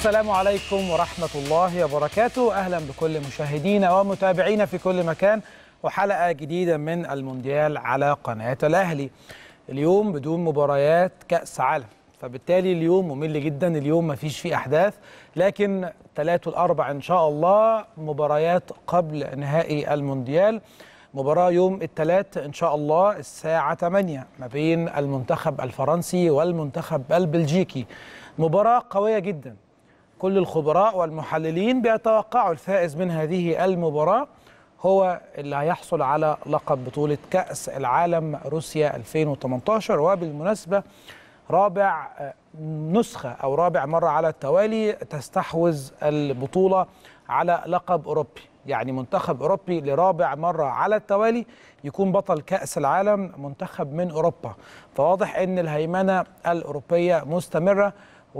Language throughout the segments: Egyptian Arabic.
السلام عليكم ورحمة الله وبركاته أهلا بكل مشاهدينا ومتابعينا في كل مكان وحلقة جديدة من المونديال على قناة الأهلي اليوم بدون مباريات كأس عالم فبالتالي اليوم ممل جدا اليوم ما فيش فيه أحداث لكن ثلاث والأربع إن شاء الله مباريات قبل نهائي المونديال مباراة يوم الثلاث إن شاء الله الساعة 8 ما بين المنتخب الفرنسي والمنتخب البلجيكي مباراة قوية جدا كل الخبراء والمحللين بيتوقعوا الفائز من هذه المباراة هو اللي هيحصل على لقب بطولة كأس العالم روسيا 2018 وبالمناسبة رابع نسخة أو رابع مرة على التوالي تستحوذ البطولة على لقب أوروبي يعني منتخب أوروبي لرابع مرة على التوالي يكون بطل كأس العالم منتخب من أوروبا فواضح أن الهيمنة الأوروبية مستمرة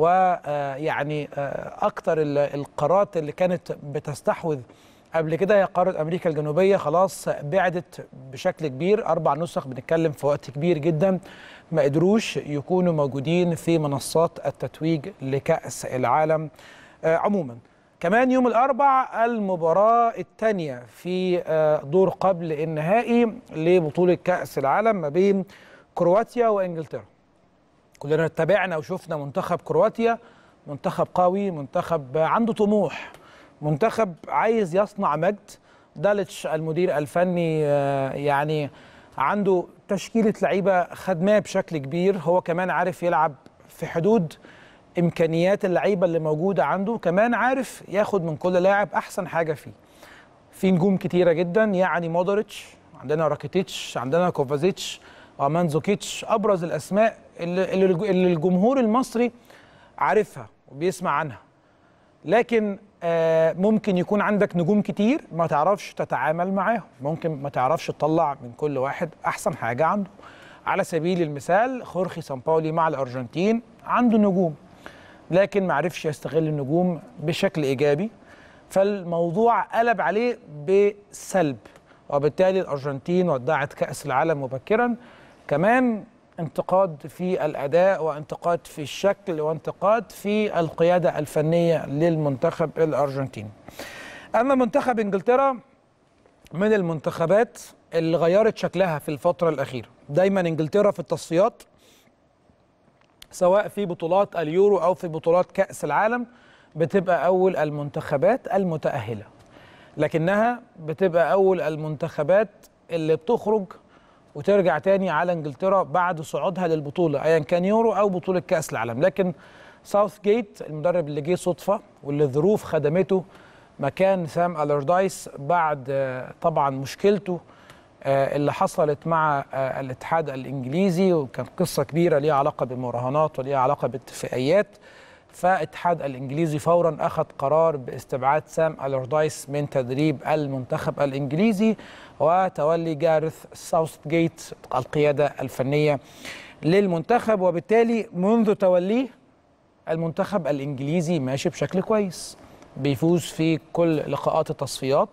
ويعني أكتر القارات اللي كانت بتستحوذ قبل كده هي قارة أمريكا الجنوبية خلاص بعدت بشكل كبير أربع نسخ بنتكلم في وقت كبير جدا ما قدروش يكونوا موجودين في منصات التتويج لكأس العالم عموما كمان يوم الأربع المباراة الثانية في دور قبل النهائي لبطولة كأس العالم ما بين كرواتيا وإنجلترا كلنا تابعنا وشفنا منتخب كرواتيا منتخب قوي منتخب عنده طموح منتخب عايز يصنع مجد دالتش المدير الفني يعني عنده تشكيلة لعيبة خدماه بشكل كبير هو كمان عارف يلعب في حدود إمكانيات اللعيبة اللي موجودة عنده كمان عارف ياخد من كل لاعب أحسن حاجة فيه في نجوم كتيرة جدا يعني مودريتش عندنا راكيتيتش عندنا كوفازيتش ومانزوكيتش أبرز الأسماء اللي, اللي الجمهور المصري عارفها وبيسمع عنها لكن آه ممكن يكون عندك نجوم كتير ما تعرفش تتعامل معاهم ممكن ما تعرفش تطلع من كل واحد احسن حاجه عنده على سبيل المثال خورخي سامباولي مع الارجنتين عنده نجوم لكن ما عرفش يستغل النجوم بشكل ايجابي فالموضوع قلب عليه بسلب وبالتالي الارجنتين ودعت كاس العالم مبكرا كمان انتقاد في الاداء وانتقاد في الشكل وانتقاد في القياده الفنيه للمنتخب الارجنتيني. اما منتخب انجلترا من المنتخبات اللي غيرت شكلها في الفتره الاخيره، دايما انجلترا في التصفيات سواء في بطولات اليورو او في بطولات كاس العالم بتبقى اول المنتخبات المتاهله. لكنها بتبقى اول المنتخبات اللي بتخرج وترجع تاني على انجلترا بعد صعودها للبطوله ايا كان يورو او بطوله كاس العالم لكن ساوث جيت المدرب اللي جه صدفه واللي الظروف خدمته مكان سام الردايس بعد طبعا مشكلته اللي حصلت مع الاتحاد الانجليزي وكان قصه كبيره ليها علاقه بالمراهنات وليها علاقه باتفاقيات فالاتحاد الانجليزي فورا اخذ قرار باستبعاد سام الردايس من تدريب المنتخب الانجليزي وتولي جارث ساوث جيت القياده الفنيه للمنتخب وبالتالي منذ توليه المنتخب الانجليزي ماشي بشكل كويس بيفوز في كل لقاءات التصفيات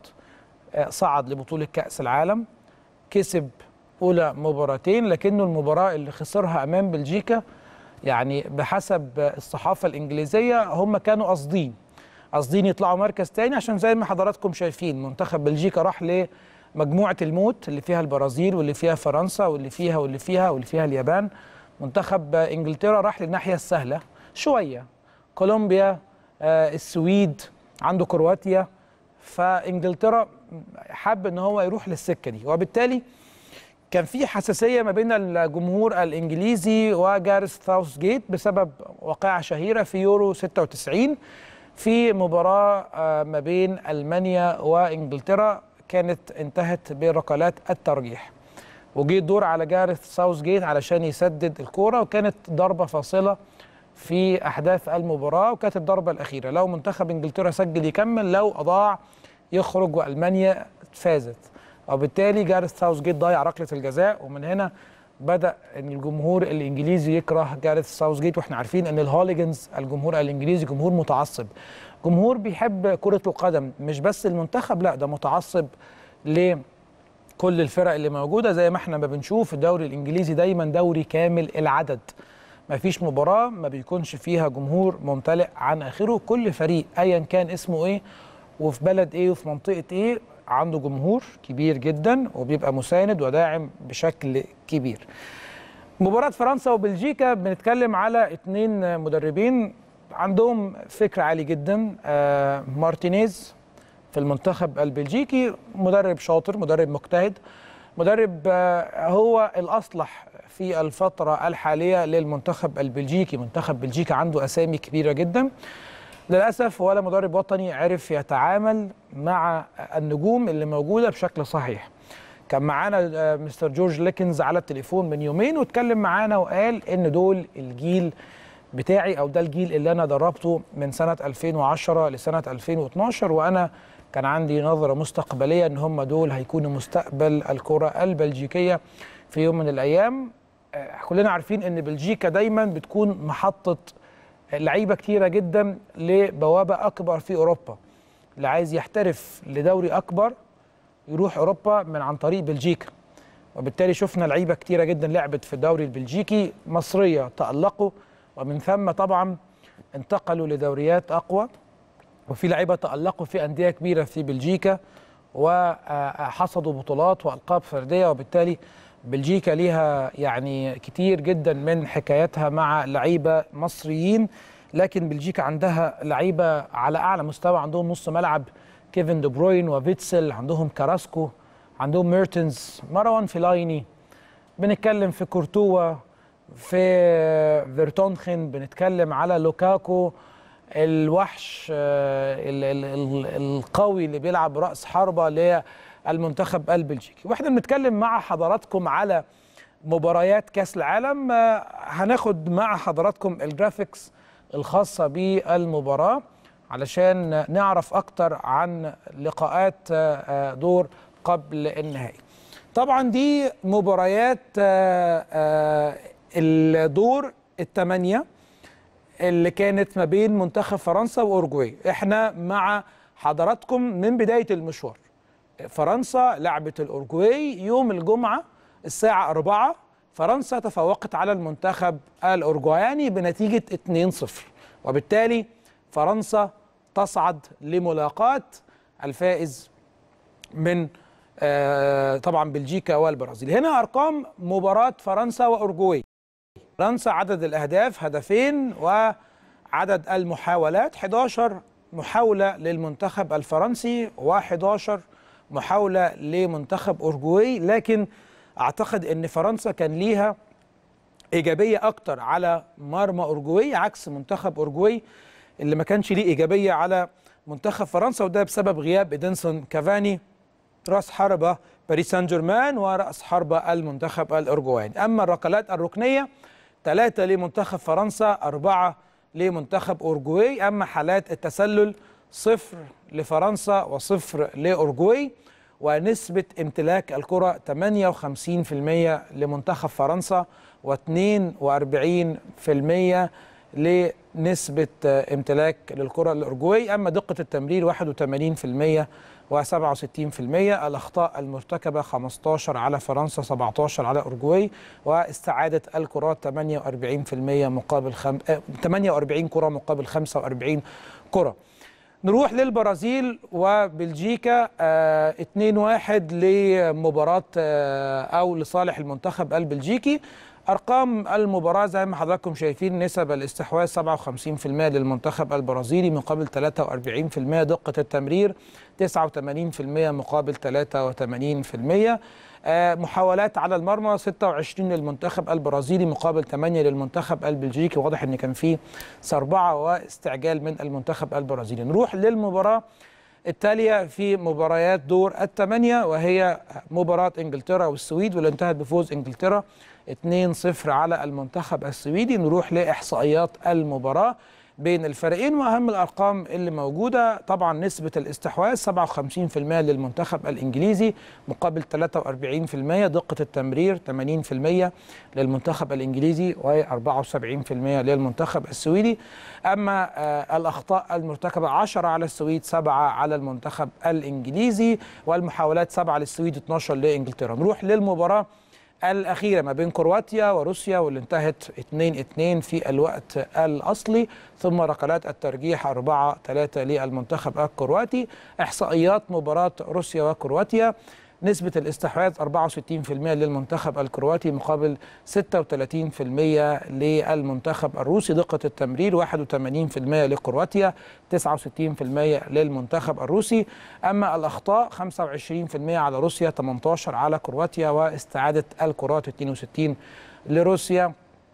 صعد لبطوله كاس العالم كسب اولى مباراتين لكنه المباراه اللي خسرها امام بلجيكا يعني بحسب الصحافة الإنجليزية هم كانوا قاصدين قاصدين يطلعوا مركز تاني عشان زي ما حضراتكم شايفين منتخب بلجيكا راح لمجموعة الموت اللي فيها البرازيل واللي فيها فرنسا واللي فيها واللي فيها واللي فيها اليابان منتخب إنجلترا راح للناحية السهلة شوية كولومبيا آه السويد عنده كرواتيا فإنجلترا حب ان هو يروح للسكة دي وبالتالي كان في حساسيه ما بين الجمهور الانجليزي وجارث ساوث جيت بسبب واقعه شهيره في يورو 96 في مباراه ما بين المانيا وانجلترا كانت انتهت بركلات الترجيح وجي الدور على جارث ساوث جيت علشان يسدد الكوره وكانت ضربه فاصله في احداث المباراه وكانت الضربه الاخيره لو منتخب انجلترا سجل يكمل لو اضاع يخرج والمانيا فازت وبالتالي جارث ساوث جيت ضيع ركله الجزاء ومن هنا بدا ان الجمهور الانجليزي يكره جارث ساوث جيت واحنا عارفين ان الهوليجنز الجمهور الانجليزي جمهور متعصب جمهور بيحب كره القدم مش بس المنتخب لا ده متعصب لكل الفرق اللي موجوده زي ما احنا ما بنشوف الدوري الانجليزي دايما دوري كامل العدد ما فيش مباراه ما بيكونش فيها جمهور ممتلئ عن اخره كل فريق ايا كان اسمه ايه وفي بلد ايه وفي منطقه ايه عنده جمهور كبير جدا وبيبقى مساند وداعم بشكل كبير مباراة فرنسا وبلجيكا بنتكلم على اتنين مدربين عندهم فكر عالي جدا آه مارتينيز في المنتخب البلجيكي مدرب شاطر مدرب مجتهد مدرب آه هو الأصلح في الفترة الحالية للمنتخب البلجيكي منتخب بلجيكا عنده أسامي كبيرة جدا للأسف ولا مدرب وطني عرف يتعامل مع النجوم اللي موجودة بشكل صحيح كان معانا مستر جورج ليكنز على التليفون من يومين واتكلم معانا وقال ان دول الجيل بتاعي او ده الجيل اللي انا دربته من سنه 2010 لسنه 2012 وانا كان عندي نظره مستقبليه ان هم دول هيكونوا مستقبل الكره البلجيكيه في يوم من الايام كلنا عارفين ان بلجيكا دايما بتكون محطه لعيبه كتيره جدا لبوابه اكبر في اوروبا اللي عايز يحترف لدوري اكبر يروح اوروبا من عن طريق بلجيكا وبالتالي شفنا لعيبه كتيره جدا لعبت في الدوري البلجيكي مصريه تالقوا ومن ثم طبعا انتقلوا لدوريات اقوى وفي لعيبه تالقوا في انديه كبيره في بلجيكا وحصدوا بطولات والقاب فرديه وبالتالي بلجيكا ليها يعني كتير جدا من حكاياتها مع لعيبه مصريين لكن بلجيكا عندها لعيبه على اعلى مستوى عندهم نص ملعب كيفن دي بروين وفيتسل عندهم كاراسكو عندهم ميرتنز مروان فيلايني بنتكلم في كورتوا في فيرتونخن بنتكلم على لوكاكو الوحش ال ال ال القوي اللي بيلعب راس حربه للمنتخب البلجيكي واحنا بنتكلم مع حضراتكم على مباريات كاس العالم هناخد مع حضراتكم الجرافيكس الخاصه بالمباراه علشان نعرف اكتر عن لقاءات دور قبل النهائي طبعا دي مباريات الدور الثمانيه اللي كانت ما بين منتخب فرنسا واورجواي احنا مع حضراتكم من بدايه المشوار فرنسا لعبت الاورجواي يوم الجمعه الساعه 4 فرنسا تفوقت على المنتخب الاورجواياني بنتيجه 2-0 وبالتالي فرنسا تصعد لملاقاة الفائز من آه طبعا بلجيكا والبرازيل هنا أرقام مباراة فرنسا وأورجواي فرنسا عدد الأهداف هدفين وعدد المحاولات 11 محاولة للمنتخب الفرنسي و11 محاولة لمنتخب أورجواي لكن أعتقد أن فرنسا كان ليها إيجابية أكتر على مرمى أورجواي عكس منتخب أورجواي اللي ما كانش ليه ايجابيه على منتخب فرنسا وده بسبب غياب ادنسون كافاني راس حربه باريس سان جيرمان وراس حربه المنتخب الاورجواني اما الركلات الركنيه ثلاثه لمنتخب فرنسا اربعه لمنتخب اورجواي اما حالات التسلل صفر لفرنسا وصفر لاورجواي ونسبة امتلاك الكرة 58% لمنتخب فرنسا و42% لنسبة امتلاك للكرة الأورجواي أما دقة التمرير 81% و67% الأخطاء المرتكبة 15 على فرنسا 17 على أورجواي واستعادة الكرات 48% مقابل خم... 48 كرة مقابل 45 كرة نروح للبرازيل وبلجيكا آه 2-1 لمباراة آه أو لصالح المنتخب البلجيكي ارقام المباراه زي ما حضراتكم شايفين نسب الاستحواذ 57% للمنتخب البرازيلي مقابل 43% دقه التمرير 89% مقابل 83% آه محاولات على المرمى 26 للمنتخب البرازيلي مقابل 8 للمنتخب البلجيكي واضح ان كان في سربعه واستعجال من المنتخب البرازيلي نروح للمباراه التالية في مباريات دور الثمانية وهي مباراة انجلترا والسويد واللي انتهت بفوز انجلترا 2-0 على المنتخب السويدي نروح لإحصائيات المباراة بين الفريقين واهم الارقام اللي موجوده طبعا نسبه الاستحواذ 57% للمنتخب الانجليزي مقابل 43% دقه التمرير 80% للمنتخب الانجليزي و74% للمنتخب السويدي اما آه الاخطاء المرتكبه 10 على السويد 7 على المنتخب الانجليزي والمحاولات 7 للسويد 12 لانجلترا نروح للمباراه الأخيرة ما بين كرواتيا وروسيا واللي انتهت 2-2 في الوقت الأصلي ثم ركلات الترجيح 4-3 للمنتخب الكرواتي إحصائيات مباراة روسيا وكرواتيا نسبة الاستحواذ 64% للمنتخب الكرواتي مقابل 36% للمنتخب الروسي دقة التمرير 81% لكرواتيا 69% للمنتخب الروسي أما الأخطاء 25% على روسيا 18 على كرواتيا واستعادة الكرات 62 لروسيا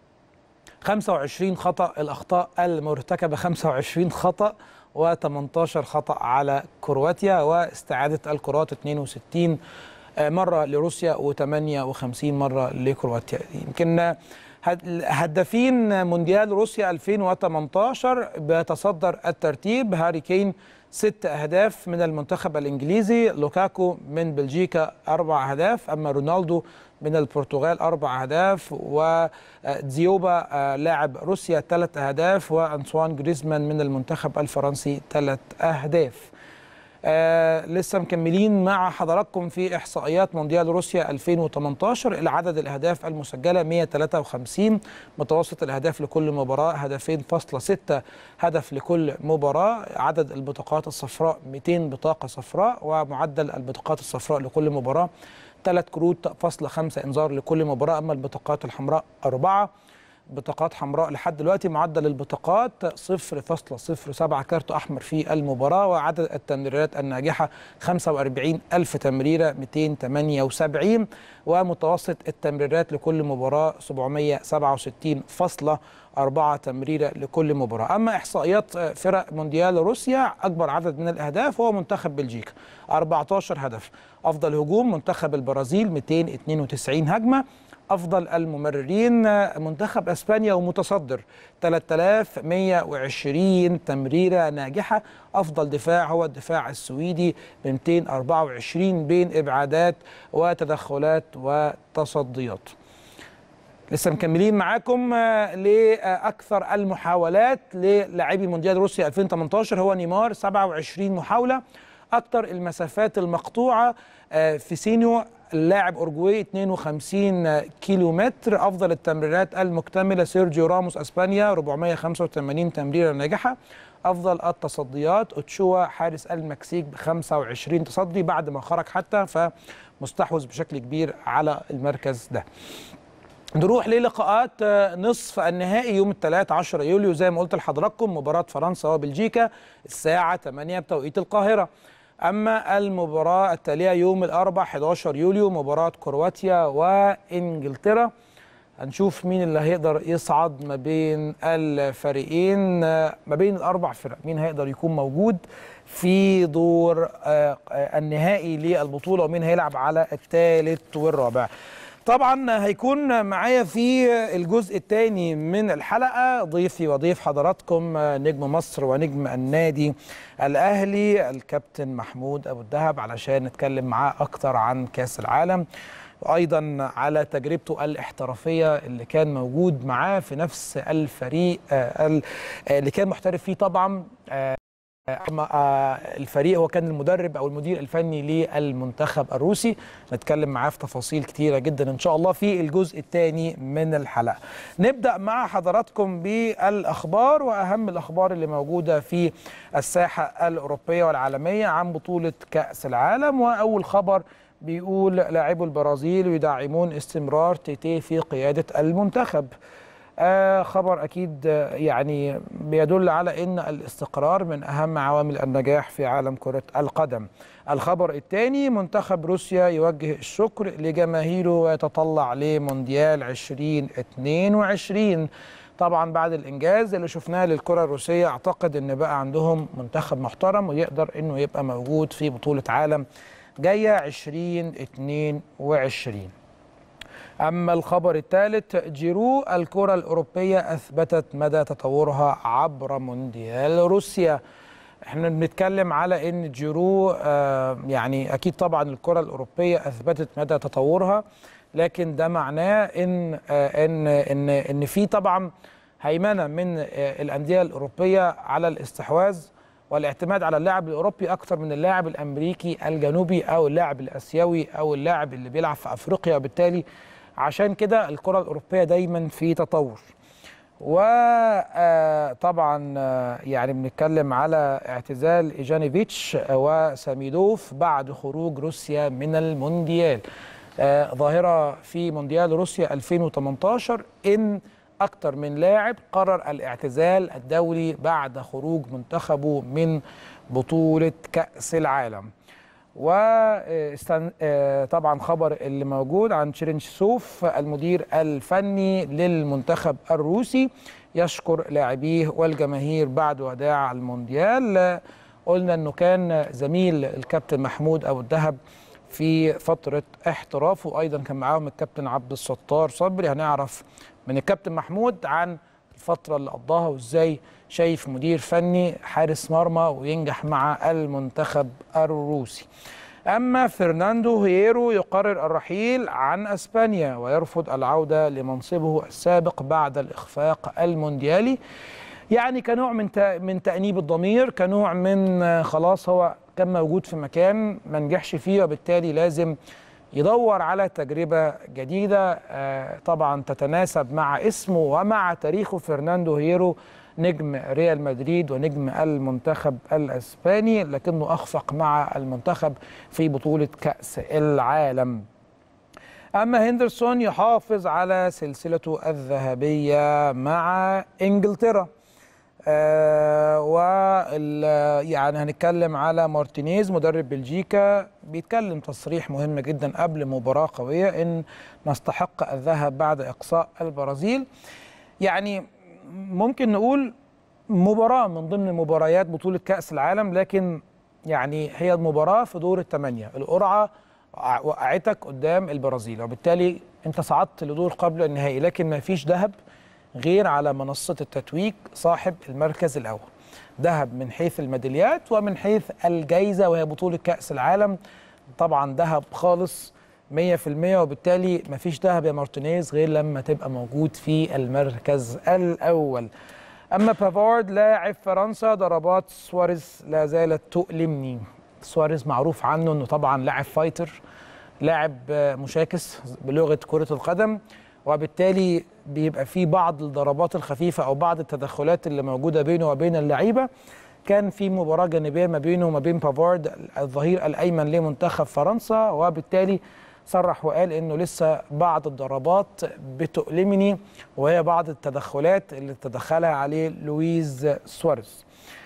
25 خطأ الأخطاء المرتكبة 25 خطأ و18 خطأ على كرواتيا واستعادة الكرات 62 مرة لروسيا و58 مرة لكرواتيا يمكن هدافين مونديال روسيا 2018 بيتصدر الترتيب هاري كين ست أهداف من المنتخب الإنجليزي لوكاكو من بلجيكا أربع أهداف أما رونالدو من البرتغال أربع أهداف وديوبا لاعب روسيا ثلاث أهداف وأنطوان جريزمان من المنتخب الفرنسي ثلاث أهداف آه لسه مكملين مع حضراتكم في احصائيات مونديال روسيا 2018 العدد الاهداف المسجله 153 متوسط الاهداف لكل مباراه هدفين فاصلة ستة هدف لكل مباراه عدد البطاقات الصفراء 200 بطاقه صفراء ومعدل البطاقات الصفراء لكل مباراه ثلاث كروت فاصلة خمسة انذار لكل مباراه اما البطاقات الحمراء اربعه بطاقات حمراء لحد دلوقتي معدل البطاقات 0.07 كارت أحمر في المباراة وعدد التمريرات الناجحة 45 ألف تمريرة 278 ومتوسط التمريرات لكل مباراة 767.4 تمريرة لكل مباراة أما إحصائيات فرق مونديال روسيا أكبر عدد من الأهداف هو منتخب بلجيكا 14 هدف أفضل هجوم منتخب البرازيل 292 هجمة افضل الممررين منتخب اسبانيا ومتصدر 3120 تمريره ناجحه افضل دفاع هو الدفاع السويدي ب 224 بين ابعادات وتدخلات وتصديات لسه مكملين معاكم لاكثر المحاولات للاعبي مونديال روسيا 2018 هو نيمار 27 محاوله اكثر المسافات المقطوعه في سينيو اللاعب اورجواي 52 كيلو متر افضل التمريرات المكتمله سيرجيو راموس اسبانيا 485 تمريره ناجحه افضل التصديات اوتشوا حارس المكسيك ب 25 تصدي بعد ما خرج حتى فمستحوذ بشكل كبير على المركز ده نروح للقاءات نصف النهائي يوم الثلاث 10 يوليو زي ما قلت لحضراتكم مباراه فرنسا وبلجيكا الساعه 8 بتوقيت القاهره أما المباراة التالية يوم الأربعاء 11 يوليو مباراة كرواتيا وإنجلترا هنشوف مين اللي هيقدر يصعد ما بين الفريقين ما بين الأربع فرق مين هيقدر يكون موجود في دور النهائي للبطولة ومين هيلعب على الثالث والرابع طبعا هيكون معايا في الجزء الثاني من الحلقه ضيفي وضيف حضراتكم نجم مصر ونجم النادي الاهلي الكابتن محمود ابو الدهب علشان نتكلم معاه اكتر عن كاس العالم وايضا على تجربته الاحترافيه اللي كان موجود معاه في نفس الفريق اللي كان محترف فيه طبعا الفريق هو كان المدرب او المدير الفني للمنتخب الروسي نتكلم معاه في تفاصيل كتيره جدا ان شاء الله في الجزء الثاني من الحلقه نبدا مع حضراتكم بالاخبار واهم الاخبار اللي موجوده في الساحه الاوروبيه والعالميه عن بطوله كاس العالم واول خبر بيقول لاعبو البرازيل يدعمون استمرار تيتي في قياده المنتخب آه خبر اكيد آه يعني بيدل على ان الاستقرار من اهم عوامل النجاح في عالم كره القدم. الخبر الثاني منتخب روسيا يوجه الشكر لجماهيره ويتطلع لمونديال 2022 طبعا بعد الانجاز اللي شفناه للكره الروسيه اعتقد ان بقى عندهم منتخب محترم ويقدر انه يبقى موجود في بطوله عالم جايه 2022. أما الخبر الثالث جيرو الكرة الأوروبية أثبتت مدى تطورها عبر مونديال روسيا احنا بنتكلم على ان جيرو آه يعني اكيد طبعا الكرة الأوروبية أثبتت مدى تطورها لكن ده معناه ان آه ان ان ان في طبعا هيمنة من آه الأندية الأوروبية على الاستحواذ والاعتماد على اللاعب الاوروبي اكثر من اللاعب الامريكي الجنوبي او اللاعب الاسيوي او اللاعب اللي بيلعب في افريقيا وبالتالي عشان كده الكره الاوروبيه دايما في تطور وطبعا يعني بنتكلم على اعتزال ايجانيفيتش وساميدوف بعد خروج روسيا من المونديال آه، ظاهره في مونديال روسيا 2018 ان اكثر من لاعب قرر الاعتزال الدولي بعد خروج منتخبه من بطوله كاس العالم وطبعا خبر اللي موجود عن تشيرنشسوف المدير الفني للمنتخب الروسي يشكر لاعبيه والجماهير بعد وداع المونديال قلنا انه كان زميل الكابتن محمود ابو الدهب في فتره احترافه ايضا كان معاهم الكابتن عبد الستار صبري هنعرف من الكابتن محمود عن الفتره اللي قضاها وازاي شايف مدير فني حارس مرمى وينجح مع المنتخب الروسي أما فرناندو هيرو يقرر الرحيل عن أسبانيا ويرفض العودة لمنصبه السابق بعد الإخفاق المونديالي يعني كنوع من من تأنيب الضمير كنوع من خلاص هو كان موجود في مكان ما نجحش فيه وبالتالي لازم يدور على تجربة جديدة طبعا تتناسب مع اسمه ومع تاريخه فرناندو هيرو نجم ريال مدريد ونجم المنتخب الاسباني لكنه اخفق مع المنتخب في بطوله كاس العالم. اما هندرسون يحافظ على سلسلته الذهبيه مع انجلترا. آه و يعني هنتكلم على مارتينيز مدرب بلجيكا بيتكلم تصريح مهم جدا قبل مباراه قويه ان نستحق الذهب بعد اقصاء البرازيل. يعني ممكن نقول مباراة من ضمن مباريات بطولة كأس العالم لكن يعني هي المباراة في دور الثمانية القرعة وقعتك قدام البرازيل وبالتالي انت صعدت لدور قبل النهائي لكن ما فيش ذهب غير على منصة التتويج صاحب المركز الأول ذهب من حيث الميداليات ومن حيث الجايزة وهي بطولة كأس العالم طبعا ذهب خالص 100% وبالتالي مفيش ذهب يا مارتينيز غير لما تبقى موجود في المركز الاول اما بافارد لاعب فرنسا ضربات سواريز لا زالت تؤلمني سواريز معروف عنه انه طبعا لاعب فايتر لاعب مشاكس بلغه كره القدم وبالتالي بيبقى في بعض الضربات الخفيفه او بعض التدخلات اللي موجوده بينه وبين اللعيبه كان في مباراه جانبيه ما بينه وما بين بافارد الظهير الايمن لمنتخب فرنسا وبالتالي صرح وقال انه لسه بعض الضربات بتؤلمني وهي بعض التدخلات اللي تدخلها عليه لويز سواريز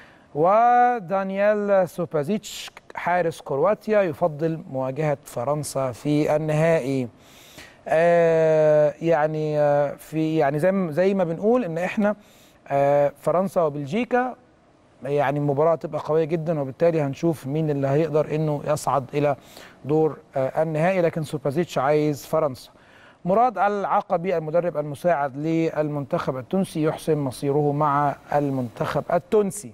ودانيال سوبازيتش حارس كرواتيا يفضل مواجهه فرنسا في النهائي آه يعني آه في يعني زي زي ما بنقول ان احنا آه فرنسا وبلجيكا يعني المباراة تبقى قوية جدا وبالتالي هنشوف مين اللي هيقدر انه يصعد الى دور النهائي لكن سوبازيتش عايز فرنسا. مراد العقبي المدرب المساعد للمنتخب التونسي يحسم مصيره مع المنتخب التونسي.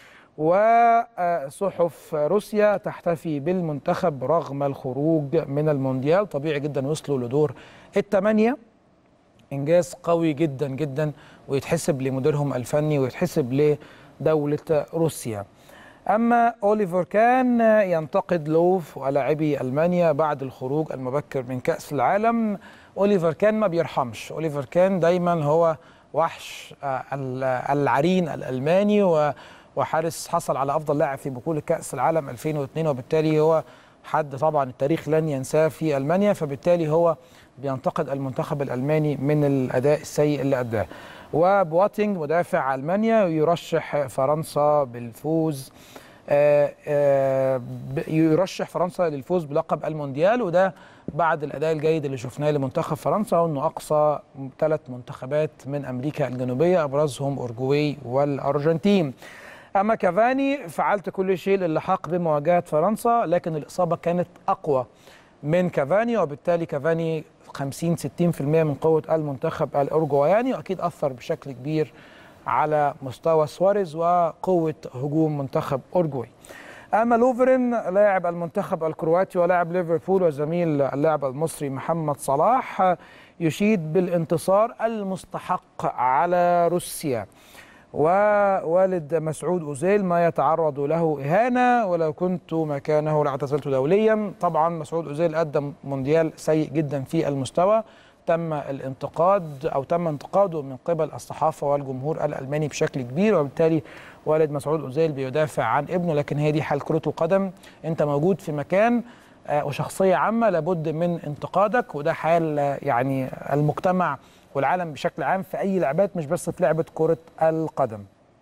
وصحف روسيا تحتفي بالمنتخب رغم الخروج من المونديال طبيعي جدا وصلوا لدور الثمانية انجاز قوي جدا جدا ويتحسب لمديرهم الفني ويتحسب ل دولة روسيا أما أوليفر كان ينتقد لوف ولاعبي ألمانيا بعد الخروج المبكر من كأس العالم أوليفر كان ما بيرحمش أوليفر كان دايما هو وحش العرين الألماني وحارس حصل على أفضل لاعب في بطولة كأس العالم 2002 وبالتالي هو حد طبعا التاريخ لن ينساه في ألمانيا فبالتالي هو بينتقد المنتخب الألماني من الأداء السيء اللي أداه وبواتينج مدافع المانيا يرشح فرنسا بالفوز آآ آآ يرشح فرنسا للفوز بلقب المونديال وده بعد الاداء الجيد اللي شفناه لمنتخب فرنسا وانه اقصى ثلاث منتخبات من امريكا الجنوبيه ابرزهم اورجواي والارجنتين. اما كافاني فعلت كل شيء للحاق بمواجهه فرنسا لكن الاصابه كانت اقوى من كافاني وبالتالي كافاني 50 60% من قوه المنتخب الاورجواياني واكيد اثر بشكل كبير على مستوى سواريز وقوه هجوم منتخب اورجواي. اما لوفرين لاعب المنتخب الكرواتي ولاعب ليفربول وزميل اللاعب المصري محمد صلاح يشيد بالانتصار المستحق على روسيا. ووالد مسعود أوزيل ما يتعرض له إهانة ولو كنت مكانه لاعتزلت دوليا طبعا مسعود أوزيل قدم مونديال سيء جدا في المستوى تم الانتقاد او تم انتقاده من قبل الصحافه والجمهور الالماني بشكل كبير وبالتالي والد مسعود اوزيل بيدافع عن ابنه لكن هي دي حال كره القدم انت موجود في مكان وشخصيه عامه لابد من انتقادك وده حال يعني المجتمع والعالم بشكل عام في اي لعبات مش بس في لعبه كره القدم.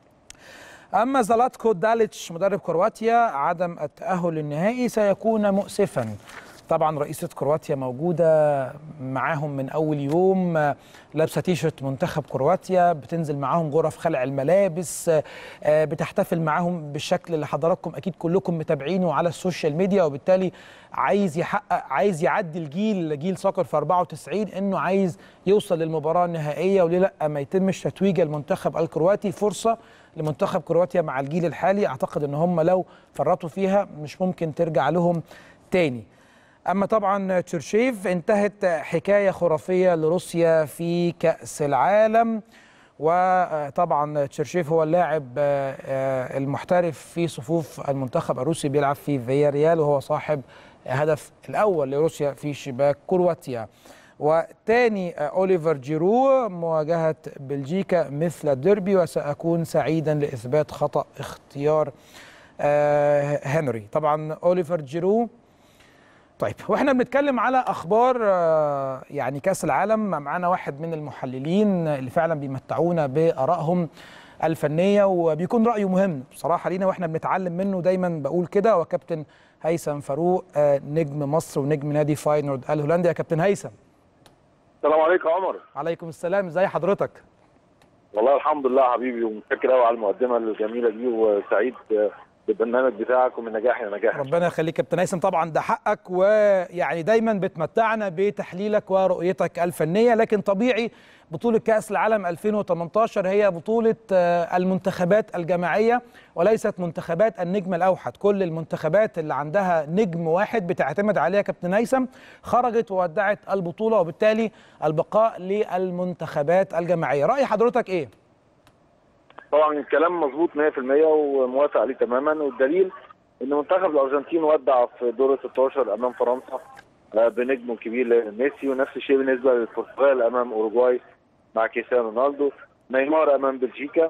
اما زلاتكو داليتش مدرب كرواتيا عدم التاهل للنهائي سيكون مؤسفا. طبعا رئيسة كرواتيا موجودة معاهم من أول يوم لابسة تيشرت منتخب كرواتيا بتنزل معاهم غرف خلع الملابس بتحتفل معاهم بالشكل اللي حضراتكم أكيد كلكم متابعينه على السوشيال ميديا وبالتالي عايز يحقق عايز يعدي الجيل جيل سكر في 94 انه عايز يوصل للمباراه النهائيه وليه لا ما يتمش تتويج المنتخب الكرواتي فرصه لمنتخب كرواتيا مع الجيل الحالي اعتقد ان هم لو فرطوا فيها مش ممكن ترجع لهم تاني اما طبعا تشيرشيف انتهت حكايه خرافيه لروسيا في كاس العالم وطبعا تشيرشيف هو اللاعب المحترف في صفوف المنتخب الروسي بيلعب في فياريال وهو صاحب هدف الاول لروسيا في شباك كرواتيا وتاني اوليفر جيرو مواجهه بلجيكا مثل ديربي وساكون سعيدا لاثبات خطا اختيار هنري طبعا اوليفر جيرو طيب واحنا بنتكلم على اخبار يعني كاس العالم معانا واحد من المحللين اللي فعلا بيمتعونا بارائهم الفنيه وبيكون رايه مهم بصراحه لينا واحنا بنتعلم منه دايما بقول كده وكابتن هيثم فاروق نجم مصر ونجم نادي فاينورد الهولندي يا كابتن هيثم السلام عليكم يا عمر عليكم السلام ازي حضرتك والله الحمد لله حبيبي ومتشكر قوي على المقدمه الجميله دي وسعيد بالبرنامج بتاعك ومن نجاح لنجاح ربنا يخليك كابتن هيثم طبعا ده حقك ويعني دايما بتمتعنا بتحليلك ورؤيتك الفنيه لكن طبيعي بطوله كاس العالم 2018 هي بطوله المنتخبات الجماعيه وليست منتخبات النجم الاوحد كل المنتخبات اللي عندها نجم واحد بتعتمد عليها كابتن هيثم خرجت وودعت البطوله وبالتالي البقاء للمنتخبات الجماعيه راي حضرتك ايه طبعا الكلام مظبوط 100% وموافق عليه تماما والدليل ان منتخب الارجنتين ودع في دور 16 امام فرنسا بنجمه الكبير ميسي ونفس الشيء بالنسبه للبرتغال امام اوروجواي مع كريستيانو رونالدو نيمار امام بلجيكا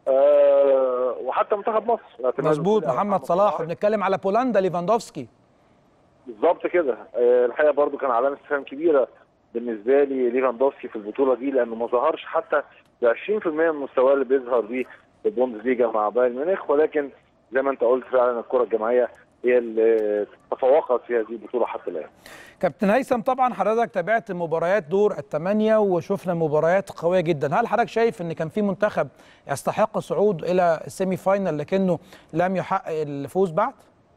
أه وحتى منتخب مصر مظبوط محمد صلاح بنتكلم على بولندا ليفاندوفسكي بالظبط كده أه الحقيقه برضو كان علامه استفهام كبيره بالنسبه لي ليفاندوفسكي في البطوله دي لانه ما ظهرش حتى ب 20% من المستوى اللي بيظهر بيه في البوندسليجا مع بايرن ميونخ ولكن زي ما انت قلت فعلا الكره الجماعيه هي اللي تفوقت في هذه البطوله حتى الان. كابتن هيثم طبعا حضرتك تابعت مباريات دور الثمانيه وشفنا مباريات قويه جدا، هل حضرتك شايف ان كان في منتخب يستحق الصعود الى السيمي فاينل لكنه لم يحقق الفوز بعد؟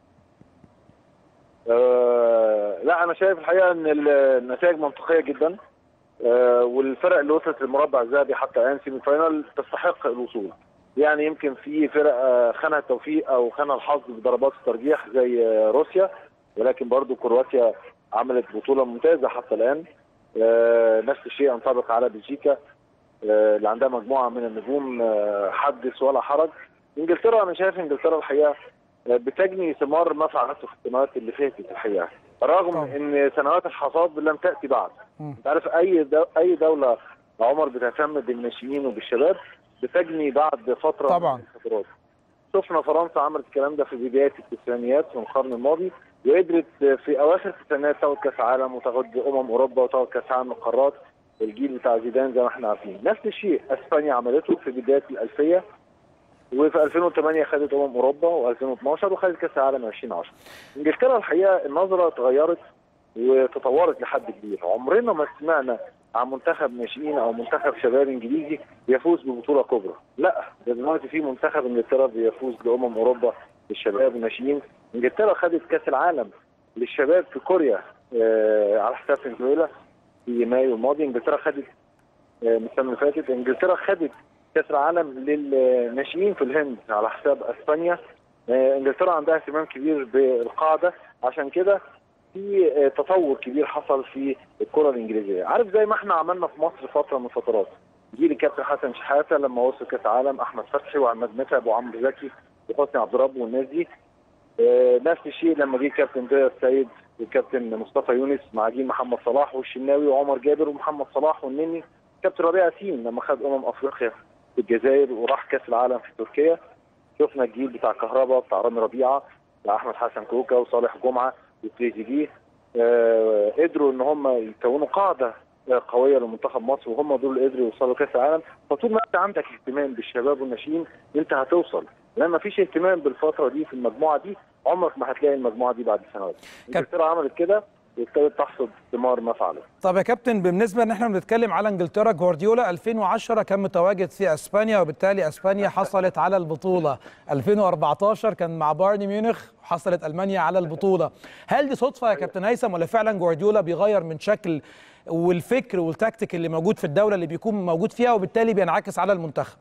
آه لا انا شايف الحقيقه ان النتائج منطقيه جدا آه والفرق اللي وصلت للمربع الذهبي حتى الان سيمي فاينل تستحق الوصول. يعني يمكن في فرق خانها التوفيق او خانها الحظ بضربات الترجيح زي روسيا ولكن برضو كرواتيا عملت بطوله ممتازه حتى الان نفس الشيء ينطبق على بلجيكا اللي عندها مجموعه من النجوم حدث ولا حرج انجلترا انا شايف انجلترا الحقيقه بتجني ثمار ما فعلته في السنوات اللي فاتت الحقيقه رغم ان سنوات الحصاد لم تاتي بعد انت عارف اي دو اي دوله عمر بتهتم بالناشئين وبالشباب بتجني بعد فتره طبعا من الفترات شفنا فرنسا عملت الكلام ده في بدايه التسعينيات من القرن الماضي وقدرت في اواخر التسعينيات تاخد كاس عالم وتاخد امم اوروبا وتاخد كاس عالم القارات الجيل بتاع زيدان زي ما احنا عارفين نفس الشيء اسبانيا عملته في بدايه الالفيه وفي 2008 خدت امم اوروبا و2012 وخدت كاس العالم 2010 انجلترا الحقيقه النظره اتغيرت وتطورت لحد كبير عمرنا ما سمعنا عن منتخب ناشئين او منتخب شباب انجليزي بيفوز ببطوله كبرى لا ده دلوقتي في منتخب انجلترا بيفوز بامم اوروبا للشباب الناشئين انجلترا خدت كاس العالم للشباب في كوريا آه على حساب فنزويلا في مايو الماضي انجلترا خدت آه من السنه اللي فاتت انجلترا خدت كاس العالم للناشئين في الهند على حساب اسبانيا آه انجلترا عندها اهتمام كبير بالقاعده عشان كده في تطور كبير حصل في الكره الانجليزيه عارف زي ما احنا عملنا في مصر فتره من الفترات جيل الكابتن حسن شحاته لما وصل كاس العالم احمد فتحي وعماد متعب وعمرو زكي وحسني عبد الرب والناس دي آه نفس الشيء لما جه كابتن ضياء السيد والكابتن مصطفى يونس مع جيل محمد صلاح والشناوي وعمر جابر ومحمد صلاح والنني كابتن ربيع ياسين لما خد امم افريقيا في الجزائر وراح كاس العالم في تركيا شفنا الجيل بتاع كهربا بتاع رامي ربيعه بتاع احمد حسن كوكا وصالح جمعه وتريزيجيه آه قدروا ان هم يكونوا قاعده قويه لمنتخب مصر وهم دول اللي قدروا يوصلوا كاس العالم فطول ما انت عندك اهتمام بالشباب والناشئين انت هتوصل لما فيش اهتمام بالفتره دي في المجموعه دي عمرك ما هتلاقي المجموعه دي بعد سنوات انجلترا عملت كده وابتدت تحصد ثمار ما فعلت طب يا كابتن بالنسبه ان احنا بنتكلم على انجلترا جوارديولا 2010 كان متواجد في اسبانيا وبالتالي اسبانيا حصلت على البطوله 2014 كان مع بايرن ميونخ وحصلت المانيا على البطوله هل دي صدفه يا كابتن هيثم ولا فعلا جوارديولا بيغير من شكل والفكر والتكتيك اللي موجود في الدوله اللي بيكون موجود فيها وبالتالي بينعكس على المنتخب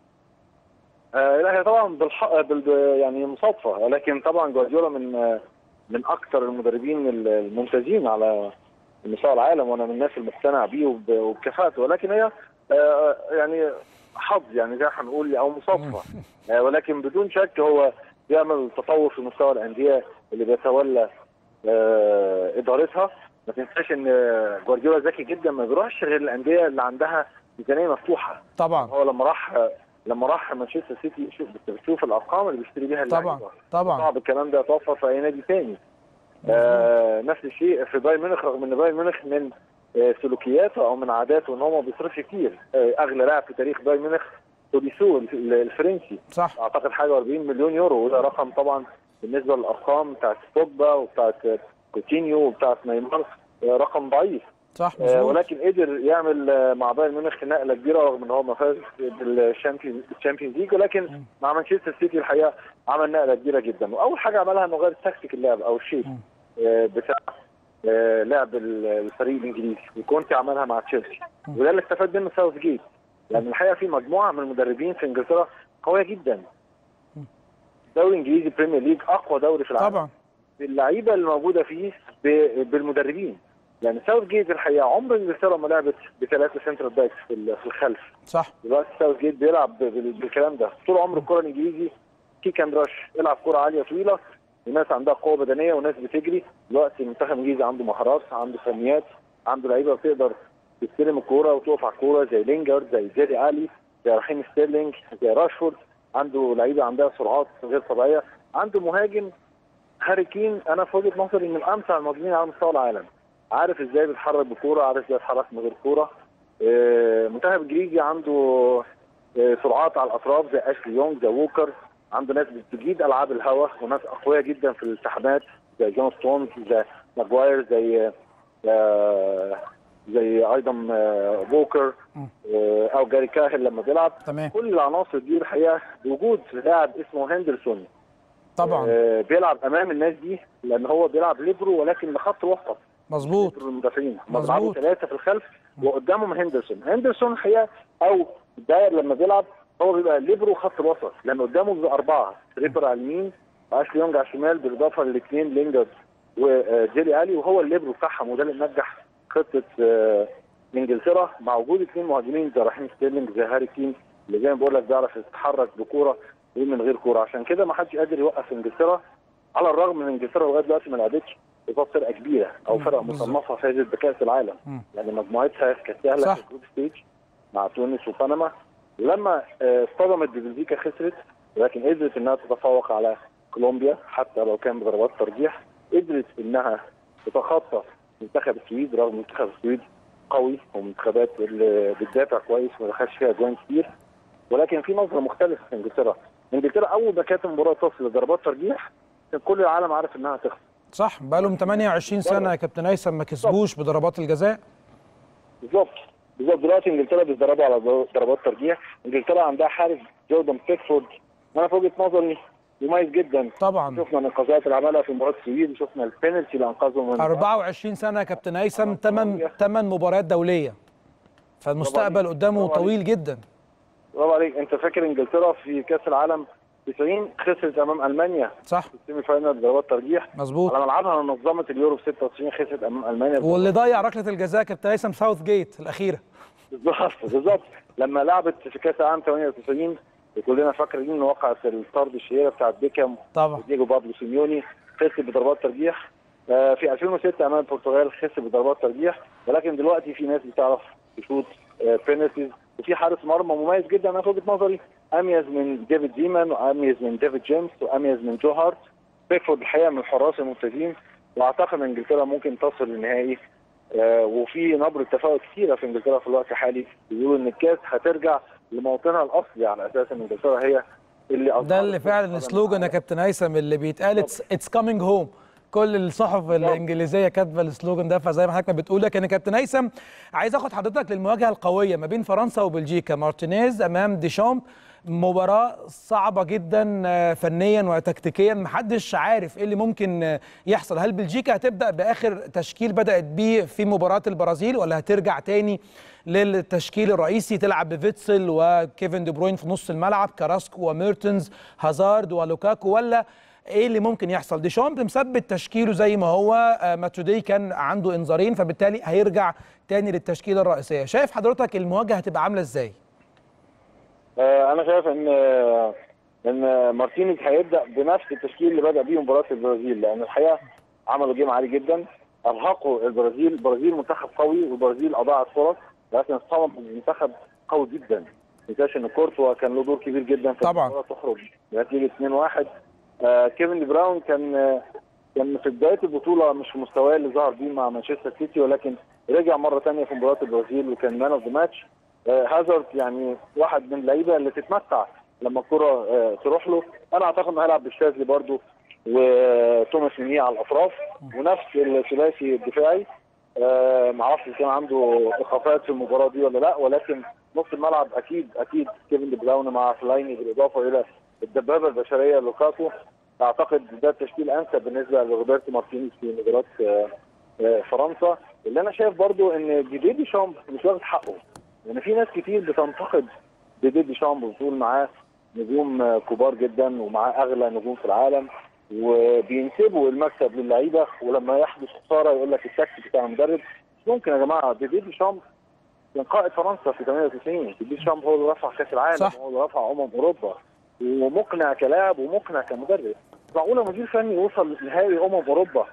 آه لا هي طبعا بالحق بال يعني مصادفه لكن طبعا جوارديولا من آه من اكثر المدربين الممتازين على مستوى العالم وانا من الناس المقتنع بيه وبكفاءته ولكن هي آه يعني حظ يعني زي هنقول او مصادفه آه ولكن بدون شك هو بيعمل تطور في مستوى الانديه اللي بيتولى آه ادارتها ما تنساش ان جوارديولا ذكي جدا ما بيروحش غير الانديه اللي عندها ميزانيه مفتوحه طبعا هو لما راح لما راح مانشستر سيتي شوف بتشوف الارقام اللي بيشتري بيها طبعا طبعا صعب الكلام ده يتوفر في اي نادي ثاني آه نفس الشيء في بايرن ميونخ رغم ان بايرن ميونخ من آه سلوكياته او من عاداته ان هو ما بيصرفش كتير آه اغلى لاعب في تاريخ بايرن ميونخ توديسو الفرنسي صح اعتقد حاجه 40 مليون يورو وده رقم طبعا بالنسبه للارقام بتاعت بوجبا وبتاعت كوتينيو وبتاعت نيمار رقم ضعيف صح مزبوط. آه ولكن قدر يعمل آه مع بايرن ميونخ نقله كبيره رغم ان هو ما فاز بالشامبيونز ليج ولكن م. مع مانشستر سيتي الحقيقه عمل نقله كبيره جدا واول حاجه عملها انه غير تكتيك اللعب او الشيب آه بتاع لعب الفريق الانجليزي وكونتي عملها مع تشيلسي وده اللي استفاد منه ساوث جيت يعني الحقيقه في مجموعه من المدربين في انجلترا قويه جدا الدوري الانجليزي بريمير ليج اقوى دوري في العالم طبعا اللعيبه اللي موجوده فيه بالمدربين يعني ساوث جيت الحقيقه عمر انجلترا ما لعبت بثلاثه سنترال باكس في في الخلف صح دلوقتي ساوث جيت بيلعب بالكلام ده طول عمر الكره الانجليزي كيك اند راش العب كره عاليه طويله وناس عندها قوه بدنيه وناس بتجري دلوقتي المنتخب الانجليزي عنده مهارات عنده فنيات عنده لعيبه بتقدر تستلم الكوره وتقف على الكوره زي لينجارد زي زيري علي زي رحيم ستيرلينج زي راشفورد عنده لعيبه عندها سرعات غير طبيعيه عنده مهاجم هاري كين انا في وجهه نظري من امتع المهاجمين على مستوى العالم عارف ازاي بيتحرك بالكوره عارف ازاي يتحرك من غير كوره المنتخب الانجليزي عنده سرعات على الاطراف زي اشلي يونغ زي ووكر عنده ناس بتجيد العاب الهواء وناس اقوياء جدا في الالتحامات زي جون ستونز زي ماجواير زي زي ايضا ووكر او جاري كاهل لما بيلعب تمام. كل العناصر دي الحقيقه بوجود لاعب اسمه هندرسون طبعا بيلعب امام الناس دي لان هو بيلعب ليبرو ولكن لخط وسط مظبوط المدافعين بيلعبوا ثلاثه في الخلف وقدامهم هندرسون هندرسون الحقيقه او داير لما بيلعب هو بيبقى ليبرو خط الوسط لان قدامه بيبقى اربعه ريبر على اليمين واشلي يونج على الشمال بالاضافه للاثنين لينجرد وجيري الي وهو الليبرو بتاعهم وده اللي نجح خطه انجلترا مع وجود اثنين مهاجمين زي رحيم ستيرلينج زي هاري كين اللي زي ما بقول لك بيعرف يتحرك بكوره ومن غير كوره عشان كده ما حدش قادر يوقف انجلترا على الرغم من انجلترا لغايه دلوقتي ما لعبتش قصاد فرقه كبيره او فرقه مصنفه فازت بكاس العالم يعني مجموعتها كانت سهله في الجروب ستيج مع تونس وبنما لما اصطدمت ببلجيكا خسرت ولكن قدرت انها تتفوق على كولومبيا حتى لو كان بضربات ترجيح قدرت انها تتخطى منتخب السويد رغم منتخب السويد قوي ومنتخبات اللي بتدافع كويس وما دخلش فيها اجوان كتير ولكن في نظره مختلفه في انجلترا انجلترا اول ما كانت المباراه تصل لضربات ترجيح كان كل العالم عارف انها هتخسر صح بقى لهم 28 سنه يا كابتن هيثم ما كسبوش بضربات الجزاء بالظبط بالظبط دلوقتي انجلترا بيتدربوا على ضربات ترجيح انجلترا عندها حارس جوردن بيكفورد انا في وجهه نظري مميز جدا طبعا شفنا الانقاذات اللي عملها في مباراه السويد وشفنا البينالتي اللي انقذهم من 24 سنه يا كابتن هيثم 8 8 مباريات دوليه فالمستقبل قدامه طويل جدا برافو عليك انت فاكر انجلترا في كاس العالم 90 خسرت امام المانيا صح في السيمي فاينال ضربات ترجيح مظبوط على ملعبها نظمت اليورو في 96 خسرت امام المانيا واللي ضيع ركله الجزاء كابتن هيثم ساوث جيت الاخيره بالظبط بالظبط لما لعبت في كاس العالم 98 كلنا فاكرين ان وقعت الطرد الشهيره بتاعت بيكام طبعا وديجو بابلو سيميوني خسرت بضربات ترجيح آه، في 2006 امام البرتغال خسر بضربات ترجيح ولكن دلوقتي في ناس بتعرف تشوط بينالتيز وفي حارس مرمى مميز جدا انا في وجهه نظري اميز من ديفيد زيمان واميز من ديفيد جيمس واميز من جو هارت بيكفورد الحقيقه من الحراس الممتازين واعتقد ان انجلترا ممكن تصل للنهائي آه، وفي نبره تفاؤل كثيره في انجلترا في الوقت الحالي بيقولوا ان الكاس هترجع لموطنها الاصلي على اساس ان انجلترا هي اللي ده أظهرت اللي فعلا السلوجان يا كابتن هيثم اللي بيتقال اتس كامينج هوم كل الصحف الانجليزيه كاتبه السلوجان ده فزي ما حضرتك ما بتقول لكن يا كابتن هيثم عايز اخد حضرتك للمواجهه القويه ما بين فرنسا وبلجيكا مارتينيز امام ديشامب مباراة صعبة جدا آه، فنيا وتكتيكيا محدش عارف ايه اللي ممكن آه، يحصل هل بلجيكا هتبدأ بآخر تشكيل بدأت بيه في مباراة البرازيل ولا هترجع تاني للتشكيل الرئيسي تلعب بفيتسل وكيفن دي بروين في نص الملعب كاراسكو وميرتنز هازارد ولوكاكو ولا ايه اللي ممكن يحصل ديشامب مثبت تشكيله زي ما هو آه، ماتودي كان عنده انذارين فبالتالي هيرجع تاني للتشكيله الرئيسيه شايف حضرتك المواجهه هتبقى عامله ازاي آه، انا شايف ان آه، ان مارتينيز هيبدا بنفس التشكيل اللي بدا بيه مباراه البرازيل لان الحقيقه عملوا جيم عالي جدا ارهقوا البرازيل البرازيل منتخب قوي والبرازيل اضاعت فرص لكن صمم منتخب قوي جدا ما تنساش ان كورتوا كان له دور كبير جدا في طبعاً. المباراه تخرج بنتيجه 2-1 آه كيفن دي براون كان آه كان في بدايه البطوله مش في مستواه اللي ظهر بيه مع مانشستر سيتي ولكن رجع مره ثانيه في مباراه البرازيل وكان مان اوف ذا ماتش هازارد يعني واحد من اللعيبه اللي تتمتع لما الكره آه، تروح له انا اعتقد انه هيلعب بالشاذلي برضو وتوماس ميني على الاطراف ونفس الثلاثي الدفاعي آه، ما اعرفش إذا كان عنده ايقافات في المباراه دي ولا لا ولكن نص الملعب اكيد اكيد كيفن دي براون مع فلايني بالاضافه الى الدبابه البشريه لوكاكو اعتقد ده التشكيل انسب بالنسبه لروبرتو مارتينيز في مباراه آه، آه، فرنسا اللي انا شايف برضو ان ديدي ديشامب مش واخد حقه يعني في ناس كتير بتنتقد ديدي ديشامب وبتقول معاه نجوم آه، كبار جدا ومعاه اغلى نجوم في العالم وبينسبوا المكسب للعيبه ولما يحدث خساره يقول لك التكتيك بتاع المدرب مش ممكن يا جماعه ديدي ديشامب كان قائد فرنسا في 98 ديدي ديشامب هو اللي رفع كاس العالم صح. هو اللي رفع امم اوروبا ومقنع كلاعب ومقنع كمدرب معقوله مدير فني يوصل نهائي امم اوروبا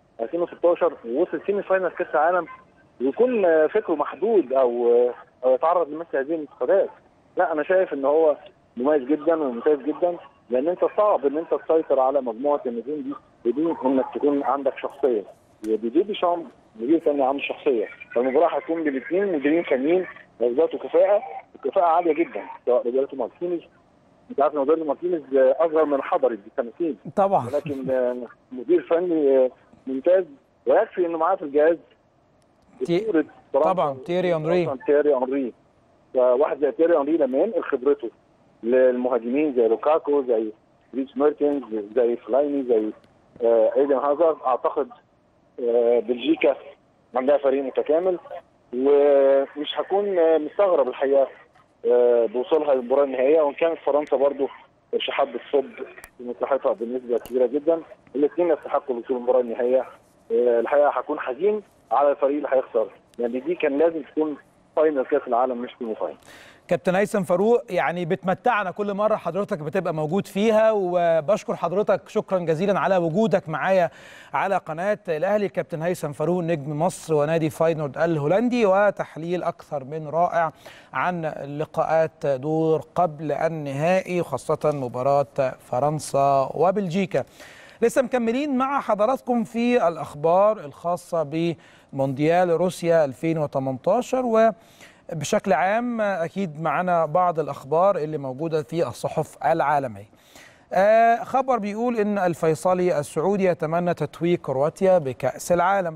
2016 ووصل سيمي فاينل كاس العالم ويكون آه، فكره محدود او آه، او يتعرض لمثل هذه الانتقادات لا انا شايف ان هو مميز جدا وممتاز جدا لان انت صعب ان انت تسيطر على مجموعه النجوم دي بدون انك تكون عندك شخصيه وديدي ديشامب مدير فني عنده شخصيه فالمباراه هتكون بالاثنين مديرين فنيين ذات كفاءه وكفاءه عاليه جدا سواء روبرتو مارتينيز انت عارف ان روبرتو مارتينيز آه، اصغر من حضري بسنتين طبعا ولكن آه، مدير فني آه، ممتاز ويكفي انه معاه في الجهاز تي- أسطورة فرنسا طبعا، تيري أنري. أصلاً تيري انري فواحد زي تيري انري لما ينقل خبرته للمهاجمين زي لوكاكو زي ريس ميرتنز زي فلايني زي آه، ايدن هازارد اعتقد آه، بلجيكا عندها فريق متكامل ومش هكون آه، مستغرب الحقيقه آه، بوصولها للمباراه النهائيه وان كانت فرنسا برضو شحات بتصب في مصلحتها بنسبه كبيره جدا الاثنين يستحقوا الوصول للمباراه النهائيه آه، الحقيقه هكون حزين على الفريق اللي هيخسر لان دي كان لازم تكون فاينل كاس العالم مش سيمي فاينل كابتن هيثم فاروق يعني بتمتعنا كل مره حضرتك بتبقى موجود فيها وبشكر حضرتك شكرا جزيلا على وجودك معايا على قناه الاهلي كابتن هيثم فاروق نجم مصر ونادي فاينورد الهولندي وتحليل اكثر من رائع عن لقاءات دور قبل النهائي وخاصه مباراه فرنسا وبلجيكا لسه مكملين مع حضراتكم في الاخبار الخاصه بمونديال روسيا 2018 و بشكل عام اكيد معنا بعض الاخبار اللي موجوده في الصحف العالميه. آه خبر بيقول ان الفيصلي السعودي يتمنى تتويج كرواتيا بكاس العالم.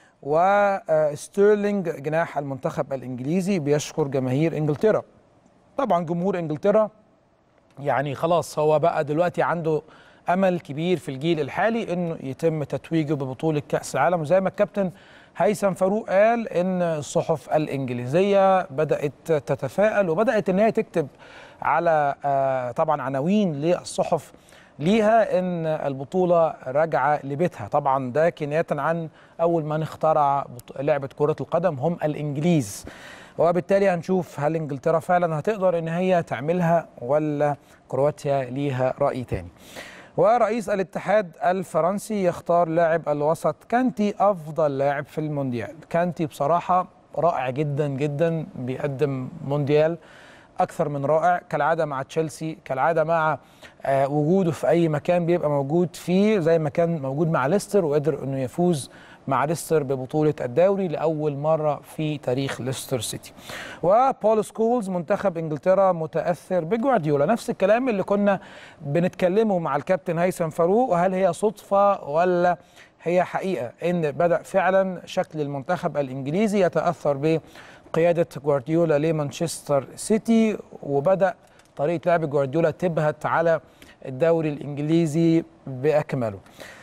وستيرلينج جناح المنتخب الانجليزي بيشكر جماهير انجلترا. طبعا جمهور انجلترا يعني خلاص هو بقى دلوقتي عنده امل كبير في الجيل الحالي انه يتم تتويجه ببطوله كاس العالم وزي ما الكابتن هيثم فاروق قال ان الصحف الانجليزيه بدات تتفائل وبدات ان هي تكتب على آه، طبعا عناوين للصحف ليها ان البطوله راجعه لبيتها طبعا ده كنايه عن اول من اخترع بط- لعبه كره القدم هم الانجليز وبالتالي هنشوف هل انجلترا فعلا هتقدر ان هي تعملها ولا كرواتيا ليها راي تاني ورئيس الاتحاد الفرنسي يختار لاعب الوسط كانتي افضل لاعب في المونديال كانتي بصراحه رائع جدا جدا بيقدم مونديال اكثر من رائع كالعاده مع تشيلسي كالعاده مع آه وجوده في اي مكان بيبقى موجود فيه زي ما كان موجود مع ليستر وقدر انه يفوز مع ليستر ببطوله الدوري لاول مره في تاريخ ليستر سيتي وبول سكولز منتخب انجلترا متاثر بجوارديولا نفس الكلام اللي كنا بنتكلمه مع الكابتن هيثم فاروق وهل هي صدفه ولا هي حقيقه ان بدا فعلا شكل المنتخب الانجليزي يتاثر بقياده جوارديولا لمانشستر سيتي وبدا طريقه لعب جوارديولا تبهت على الدوري الانجليزي باكمله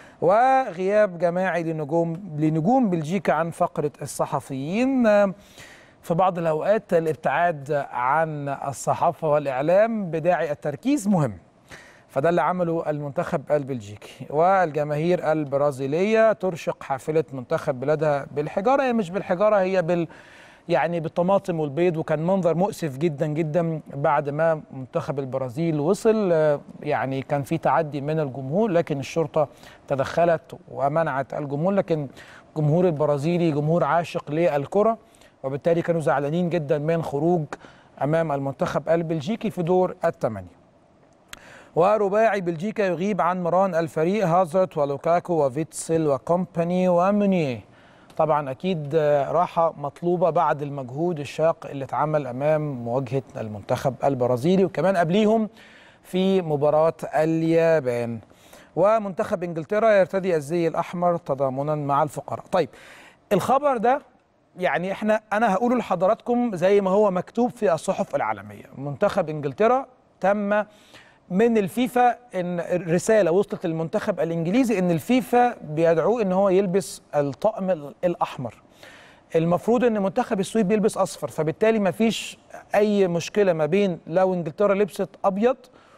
وغياب جماعي لنجوم لنجوم بلجيكا عن فقره الصحفيين في بعض الاوقات الابتعاد عن الصحافه والاعلام بداعي التركيز مهم فده اللي عمله المنتخب البلجيكي والجماهير البرازيليه ترشق حافله منتخب بلادها بالحجاره هي مش بالحجاره هي بال يعني بالطماطم والبيض وكان منظر مؤسف جدا جدا بعد ما منتخب البرازيل وصل يعني كان في تعدي من الجمهور لكن الشرطه تدخلت ومنعت الجمهور لكن الجمهور البرازيلي جمهور عاشق للكره وبالتالي كانوا زعلانين جدا من خروج امام المنتخب البلجيكي في دور الثمانيه ورباعي بلجيكا يغيب عن مران الفريق هازارد ولوكاكو وفيتسل وكومباني ومونيه طبعا اكيد راحه مطلوبه بعد المجهود الشاق اللي اتعمل امام مواجهه المنتخب البرازيلي وكمان قبليهم في مباراه اليابان ومنتخب انجلترا يرتدي الزي الاحمر تضامنا مع الفقراء طيب الخبر ده يعني احنا انا هقوله لحضراتكم زي ما هو مكتوب في الصحف العالميه منتخب انجلترا تم من الفيفا ان الرساله وصلت للمنتخب الانجليزي ان الفيفا بيدعوه ان هو يلبس الطقم الاحمر المفروض ان منتخب السويد بيلبس اصفر فبالتالي ما فيش اي مشكله ما بين لو انجلترا لبست ابيض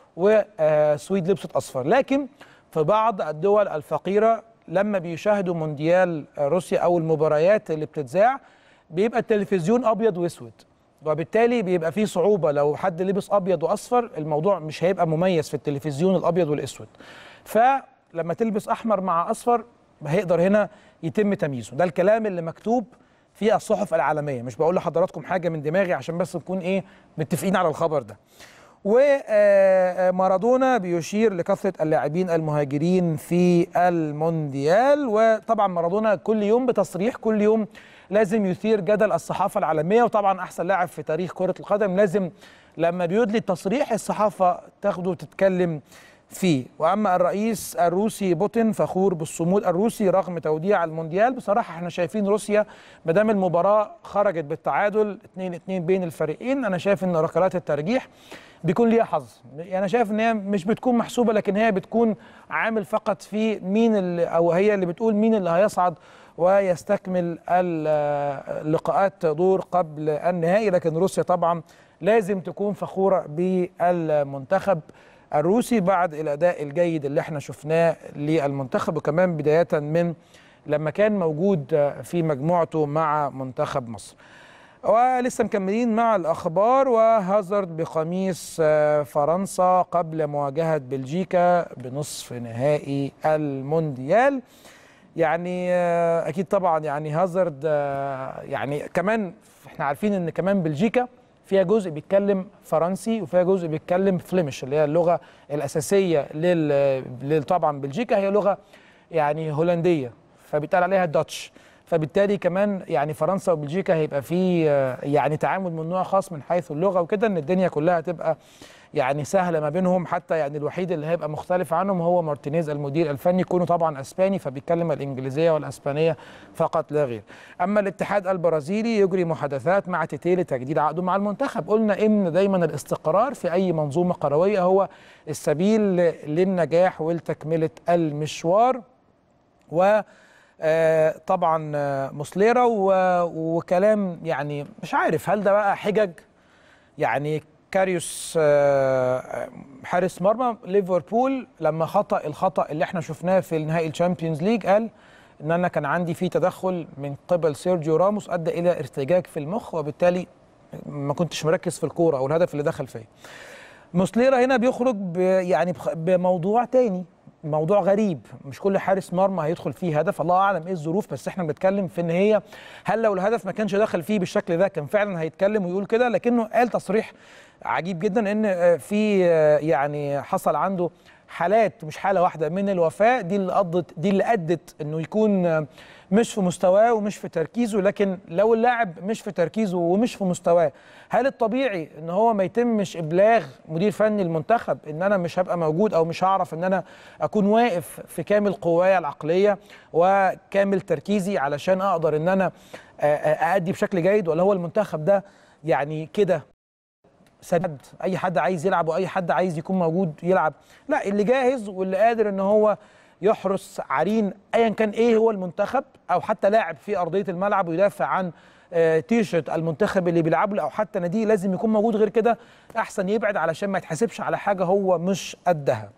وسويد لبست اصفر لكن في بعض الدول الفقيره لما بيشاهدوا مونديال روسيا او المباريات اللي بتتذاع بيبقى التلفزيون ابيض واسود وبالتالي بيبقى فيه صعوبه لو حد لبس ابيض واصفر الموضوع مش هيبقى مميز في التلفزيون الابيض والاسود فلما تلبس احمر مع اصفر هيقدر هنا يتم تمييزه ده الكلام اللي مكتوب في الصحف العالميه مش بقول لحضراتكم حاجه من دماغي عشان بس نكون ايه متفقين على الخبر ده ومارادونا بيشير لكثره اللاعبين المهاجرين في المونديال وطبعا مارادونا كل يوم بتصريح كل يوم لازم يثير جدل الصحافه العالميه وطبعا احسن لاعب في تاريخ كره القدم لازم لما بيدلي التصريح الصحافه تاخده وتتكلم فيه واما الرئيس الروسي بوتين فخور بالصمود الروسي رغم توديع المونديال بصراحه احنا شايفين روسيا ما دام المباراه خرجت بالتعادل 2 2 بين الفريقين انا شايف ان ركلات الترجيح بيكون ليها حظ يعني انا شايف ان هي مش بتكون محسوبه لكن هي بتكون عامل فقط في مين اللي او هي اللي بتقول مين اللي هيصعد ويستكمل اللقاءات دور قبل النهائي لكن روسيا طبعا لازم تكون فخوره بالمنتخب الروسي بعد الاداء الجيد اللي احنا شفناه للمنتخب وكمان بدايه من لما كان موجود في مجموعته مع منتخب مصر ولسه مكملين مع الاخبار وهازارد بقميص فرنسا قبل مواجهه بلجيكا بنصف نهائي المونديال يعني اكيد طبعا يعني هازارد يعني كمان احنا عارفين ان كمان بلجيكا فيها جزء بيتكلم فرنسي وفيها جزء بيتكلم فليمش اللي هي اللغه الاساسيه لل طبعا بلجيكا هي لغه يعني هولنديه فبيتقال عليها داتش فبالتالي كمان يعني فرنسا وبلجيكا هيبقى في يعني تعامل من نوع خاص من حيث اللغه وكده ان الدنيا كلها تبقى يعني سهله ما بينهم حتى يعني الوحيد اللي هيبقى مختلف عنهم هو مارتينيز المدير الفني يكونوا طبعا اسباني فبيتكلم الانجليزيه والاسبانيه فقط لا غير. اما الاتحاد البرازيلي يجري محادثات مع تيتي لتجديد عقده مع المنتخب، قلنا ان دايما الاستقرار في اي منظومه قرويه هو السبيل للنجاح ولتكمله المشوار. و آه طبعا آه مسليرة وكلام يعني مش عارف هل ده بقى حجج يعني كاريوس آه حارس مرمى ليفربول لما خطأ الخطأ اللي احنا شفناه في نهائي الشامبيونز ليج قال ان انا كان عندي فيه تدخل من قبل سيرجيو راموس ادى الى ارتجاج في المخ وبالتالي ما كنتش مركز في الكوره او الهدف اللي دخل فيه. مسليرة هنا بيخرج يعني بموضوع تاني موضوع غريب مش كل حارس مرمى هيدخل فيه هدف الله اعلم ايه الظروف بس احنا بنتكلم في ان هي هل لو الهدف ما كانش دخل فيه بالشكل ده كان فعلا هيتكلم ويقول كده لكنه قال تصريح عجيب جدا ان آه، في آه، يعني حصل عنده حالات مش حاله واحده من الوفاه دي اللي قضت دي اللي ادت انه يكون آه، مش في مستواه ومش في تركيزه لكن لو اللاعب مش في تركيزه ومش في مستواه هل الطبيعي ان هو ما يتمش ابلاغ مدير فني المنتخب ان انا مش هبقى موجود او مش هعرف ان انا اكون واقف في كامل قوايا العقليه وكامل تركيزي علشان اقدر ان انا آه، آه، اادي بشكل جيد ولا هو المنتخب ده يعني كده سد اي حد عايز يلعب واي حد عايز يكون موجود يلعب لا اللي جاهز واللي قادر ان هو يحرس عرين ايا كان ايه هو المنتخب او حتى لاعب في ارضيه الملعب ويدافع عن آه، تيشرت المنتخب اللي بيلعبه له او حتى ناديه لازم يكون موجود غير كده احسن يبعد علشان ما يتحاسبش على حاجه هو مش قدها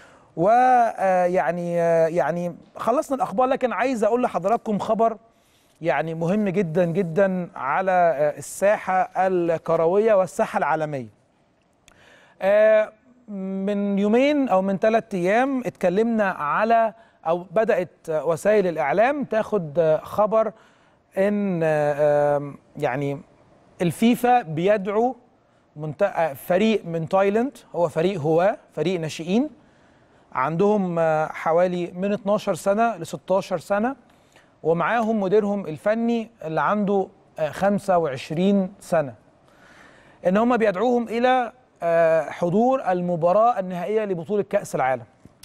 ويعني يعني خلصنا الاخبار لكن عايز اقول لحضراتكم خبر يعني مهم جدا جدا على آه، الساحه الكرويه والساحه العالميه آه، من يومين او من ثلاث ايام اتكلمنا على او بدات وسائل الاعلام تاخد آه، خبر ان آه، آم، يعني الفيفا بيدعو منت- آه، فريق من تايلاند هو فريق هواه فريق ناشئين عندهم آه، حوالي من 12 سنه ل 16 سنه ومعاهم مديرهم الفني اللي عنده آه، 25 سنه ان هم بيدعوهم الى آه، حضور المباراه النهائيه لبطوله كاس العالم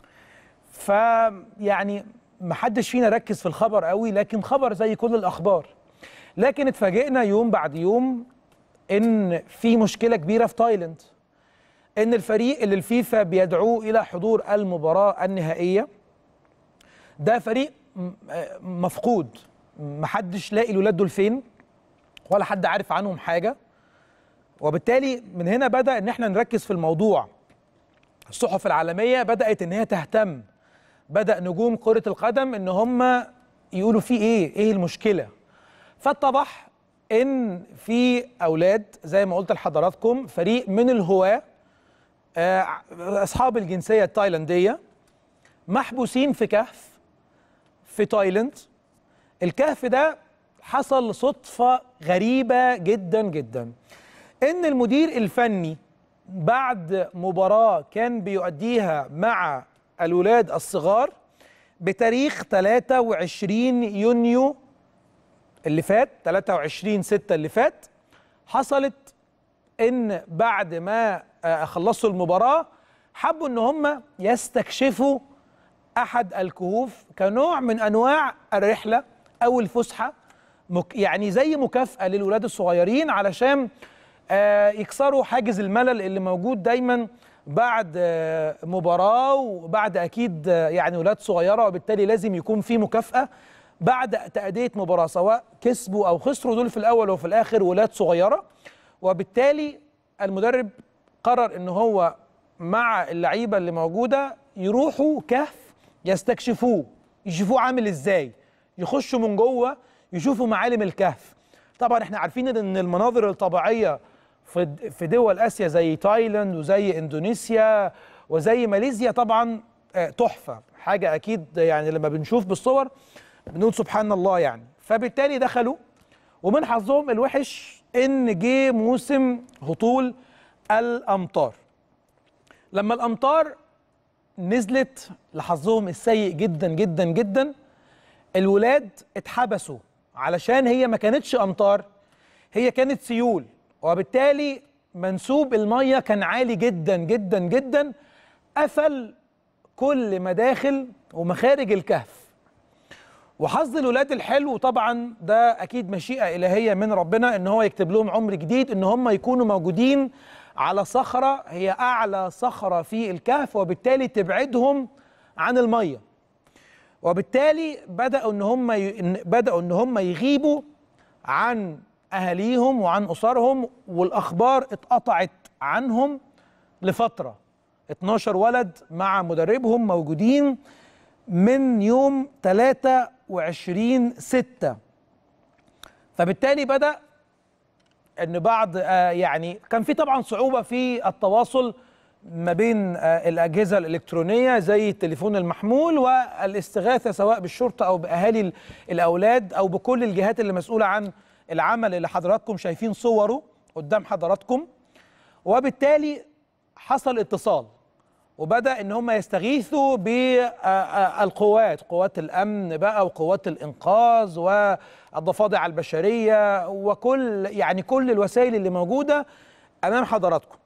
فيعني ما حدش فينا ركز في الخبر قوي لكن خبر زي كل الاخبار لكن اتفاجئنا يوم بعد يوم ان في مشكله كبيره في تايلاند ان الفريق اللي الفيفا بيدعوه الى حضور المباراه النهائيه ده فريق م- آه مفقود محدش لاقي الولاد دول فين ولا حد عارف عنهم حاجه وبالتالي من هنا بدا ان احنا نركز في الموضوع الصحف العالميه بدات ان هي تهتم بدا نجوم كره القدم ان هم يقولوا في ايه ايه المشكله فاتضح ان في اولاد زي ما قلت لحضراتكم فريق من الهواه آه، اصحاب الجنسيه التايلانديه محبوسين في كهف في تايلاند الكهف ده حصل صدفه غريبه جدا جدا ان المدير الفني بعد مباراه كان بيؤديها مع الولاد الصغار بتاريخ 23 يونيو اللي فات 23 6 اللي فات حصلت ان بعد ما آه، خلصوا المباراه حبوا ان هم يستكشفوا احد الكهوف كنوع من انواع الرحله او الفسحه مك يعني زي مكافاه للولاد الصغيرين علشان آه، يكسروا حاجز الملل اللي موجود دايما بعد آه، مباراه وبعد اكيد آه، يعني ولاد صغيره وبالتالي لازم يكون في مكافاه بعد تأدية مباراة سواء كسبوا أو خسروا دول في الأول وفي الآخر ولاد صغيرة وبالتالي المدرب قرر إن هو مع اللعيبة اللي موجودة يروحوا كهف يستكشفوه يشوفوه عامل إزاي يخشوا من جوه يشوفوا معالم الكهف طبعا احنا عارفين ان المناظر الطبيعيه في في دول اسيا زي تايلاند وزي اندونيسيا وزي ماليزيا طبعا آه، تحفه حاجه اكيد يعني لما بنشوف بالصور بنقول سبحان الله يعني فبالتالي دخلوا ومن حظهم الوحش ان جه موسم هطول الامطار لما الامطار نزلت لحظهم السيء جدا جدا جدا الولاد اتحبسوا علشان هي ما كانتش امطار هي كانت سيول وبالتالي منسوب الميه كان عالي جدا جدا جدا قفل كل مداخل ومخارج الكهف وحظ الولاد الحلو طبعا ده اكيد مشيئه الهيه من ربنا ان هو يكتب لهم عمر جديد ان هم يكونوا موجودين على صخره هي اعلى صخره في الكهف وبالتالي تبعدهم عن الميه وبالتالي بداوا ان هم ي... إن- بداوا ان هم يغيبوا عن اهاليهم وعن اسرهم والاخبار اتقطعت عنهم لفتره 12 ولد مع مدربهم موجودين من يوم 23 6 فبالتالي بدا ان بعض آه، يعني كان في طبعا صعوبه في التواصل ما بين آه، الاجهزه الالكترونيه زي التليفون المحمول والاستغاثه سواء بالشرطه او باهالي ال- الاولاد او بكل الجهات اللي مسؤوله عن العمل اللي حضراتكم شايفين صوره قدام حضراتكم وبالتالي حصل اتصال وبدا ان هم يستغيثوا بالقوات قوات الامن بقى وقوات الانقاذ والضفادع البشريه وكل يعني كل الوسائل اللي موجوده امام حضراتكم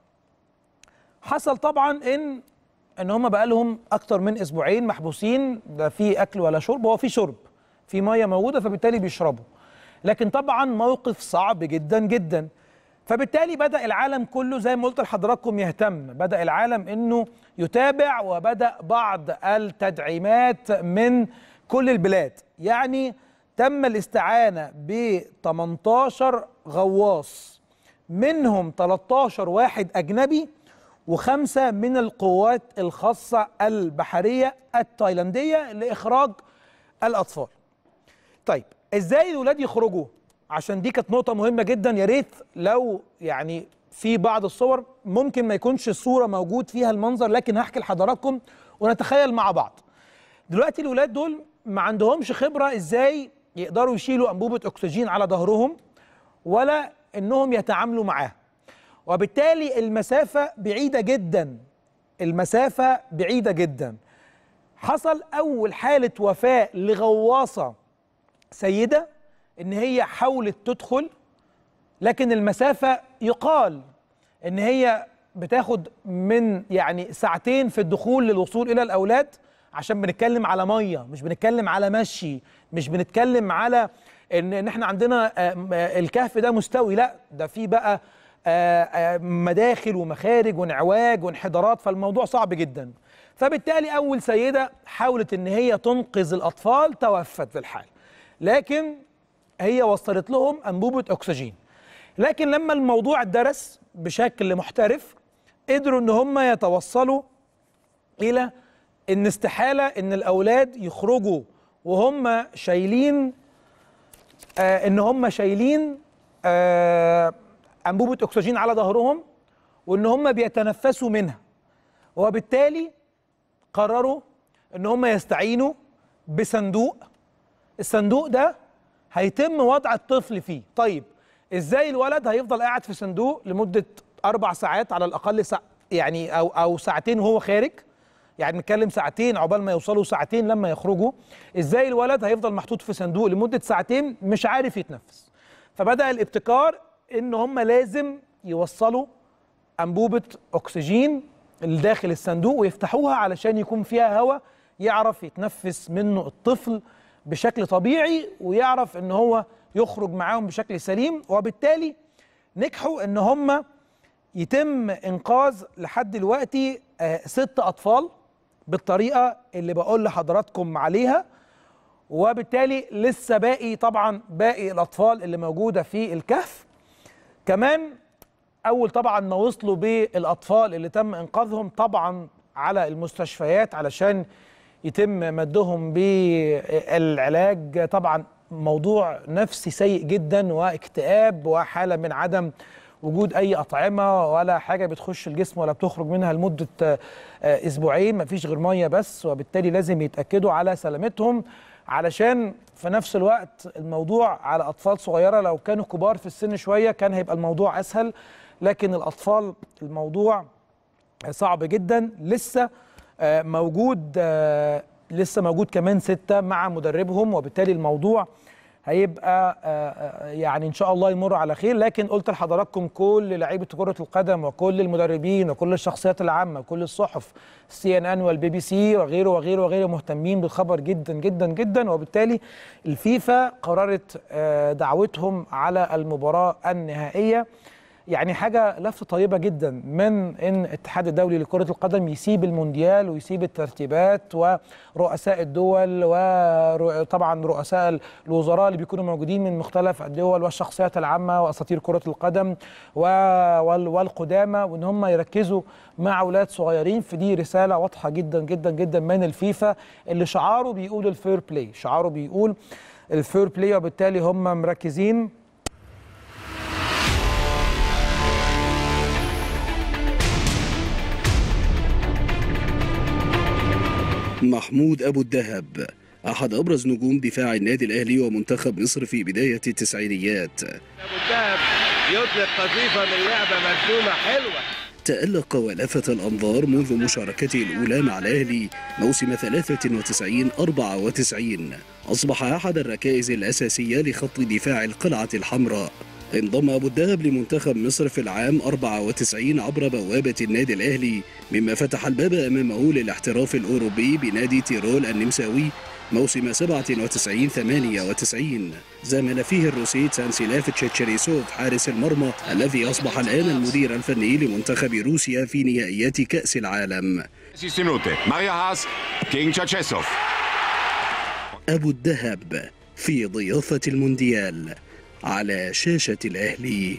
حصل طبعا ان ان هم بقى لهم اكتر من اسبوعين محبوسين لا في اكل ولا شرب هو في شرب في ميه موجوده فبالتالي بيشربوا لكن طبعا موقف صعب جدا جدا فبالتالي بدا العالم كله زي ما قلت لحضراتكم يهتم بدا العالم انه يتابع وبدا بعض التدعيمات من كل البلاد يعني تم الاستعانه ب 18 غواص منهم 13 واحد اجنبي وخمسه من القوات الخاصه البحريه التايلانديه لاخراج الاطفال طيب ازاي الولاد يخرجوا عشان دي كانت نقطه مهمه جدا يا ريت لو يعني في بعض الصور ممكن ما يكونش الصوره موجود فيها المنظر لكن هحكي لحضراتكم ونتخيل مع بعض دلوقتي الولاد دول ما عندهمش خبره ازاي يقدروا يشيلوا انبوبه اكسجين على ظهرهم ولا انهم يتعاملوا معاها وبالتالي المسافه بعيده جدا المسافه بعيده جدا حصل اول حاله وفاه لغواصه سيده ان هي حاولت تدخل لكن المسافه يقال ان هي بتاخد من يعني ساعتين في الدخول للوصول الى الاولاد عشان بنتكلم على ميه مش بنتكلم على مشي مش بنتكلم على ان ان احنا عندنا آه، م- آه، الكهف ده مستوي لا ده في بقى آه، آه، مداخل ومخارج وانعواج وانحدارات فالموضوع صعب جدا فبالتالي اول سيده حاولت ان هي تنقذ الاطفال توفت في الحال لكن هي وصلت لهم انبوبه اكسجين لكن لما الموضوع درس بشكل محترف قدروا ان هم يتوصلوا الى ان استحاله ان الاولاد يخرجوا وهم شايلين آه ان هم شايلين آه انبوبه اكسجين على ظهرهم وان هم بيتنفسوا منها وبالتالي قرروا ان هم يستعينوا بصندوق الصندوق ده هيتم وضع الطفل فيه طيب ازاي الولد هيفضل قاعد في صندوق لمده اربع ساعات على الاقل ساعة يعني او او ساعتين وهو خارج يعني نتكلم ساعتين عقبال ما يوصلوا ساعتين لما يخرجوا ازاي الولد هيفضل محطوط في صندوق لمده ساعتين مش عارف يتنفس فبدا الابتكار ان هم لازم يوصلوا انبوبه اكسجين اللي داخل الصندوق ويفتحوها علشان يكون فيها هواء يعرف يتنفس منه الطفل بشكل طبيعي ويعرف ان هو يخرج معاهم بشكل سليم وبالتالي نجحوا ان هم يتم انقاذ لحد دلوقتي آه، ست اطفال بالطريقه اللي بقول لحضراتكم عليها وبالتالي لسه باقي طبعا باقي الاطفال اللي موجوده في الكهف كمان اول طبعا ما وصلوا بالاطفال اللي تم انقاذهم طبعا على المستشفيات علشان يتم مدهم بالعلاج طبعا موضوع نفسي سيء جدا واكتئاب وحاله من عدم وجود اي اطعمه ولا حاجه بتخش الجسم ولا بتخرج منها لمده آه، آه، اسبوعين مفيش غير ميه بس وبالتالي لازم يتاكدوا على سلامتهم علشان في نفس الوقت الموضوع على اطفال صغيره لو كانوا كبار في السن شويه كان هيبقى الموضوع اسهل لكن الاطفال الموضوع صعب جدا لسه آه، موجود آه، لسه موجود كمان ستة مع مدربهم وبالتالي الموضوع هيبقى آه، آه، يعني ان شاء الله يمر على خير لكن قلت لحضراتكم كل لعيبه كره القدم وكل المدربين وكل الشخصيات العامه وكل الصحف السي ان ان والبي بي سي وغيره وغيره وغيره مهتمين بالخبر جدا جدا جدا وبالتالي الفيفا قررت آه، دعوتهم على المباراه النهائيه يعني حاجة لفتة طيبة جدا من ان الاتحاد الدولي لكرة القدم يسيب المونديال ويسيب الترتيبات ورؤساء الدول وطبعا رؤساء الوزراء اللي بيكونوا موجودين من مختلف الدول والشخصيات العامة واساطير كرة القدم و- وال- والقدامى وان هم يركزوا مع اولاد صغيرين في دي رسالة واضحة جدا جدا جدا من الفيفا اللي شعاره بيقول الفير بلاي شعاره بيقول الفير بلاي وبالتالي هم مركزين محمود أبو الدهب أحد أبرز نجوم دفاع النادي الأهلي ومنتخب مصر في بداية التسعينيات ابو الدهب يطلق قذيفه من لعبه مرسومه حلوه تألق ولفت الأنظار منذ مشاركته الأولى مع الأهلي موسم 93 94 أصبح أحد الركائز الأساسية لخط دفاع القلعة الحمراء انضم أبو الدهب لمنتخب مصر في العام 94 عبر بوابة النادي الأهلي مما فتح الباب أمامه للاحتراف الأوروبي بنادي تيرول النمساوي موسم 97 98 زامل فيه الروسي تسانسيلاف تشيتشيريسوف حارس المرمى الذي أصبح الآن المدير الفني لمنتخب روسيا في نهائيات كأس العالم 60 Minute. Maria Haas gegen Tschetschesow. أبو الدهب في ضيافة المونديال على شاشة الأهلي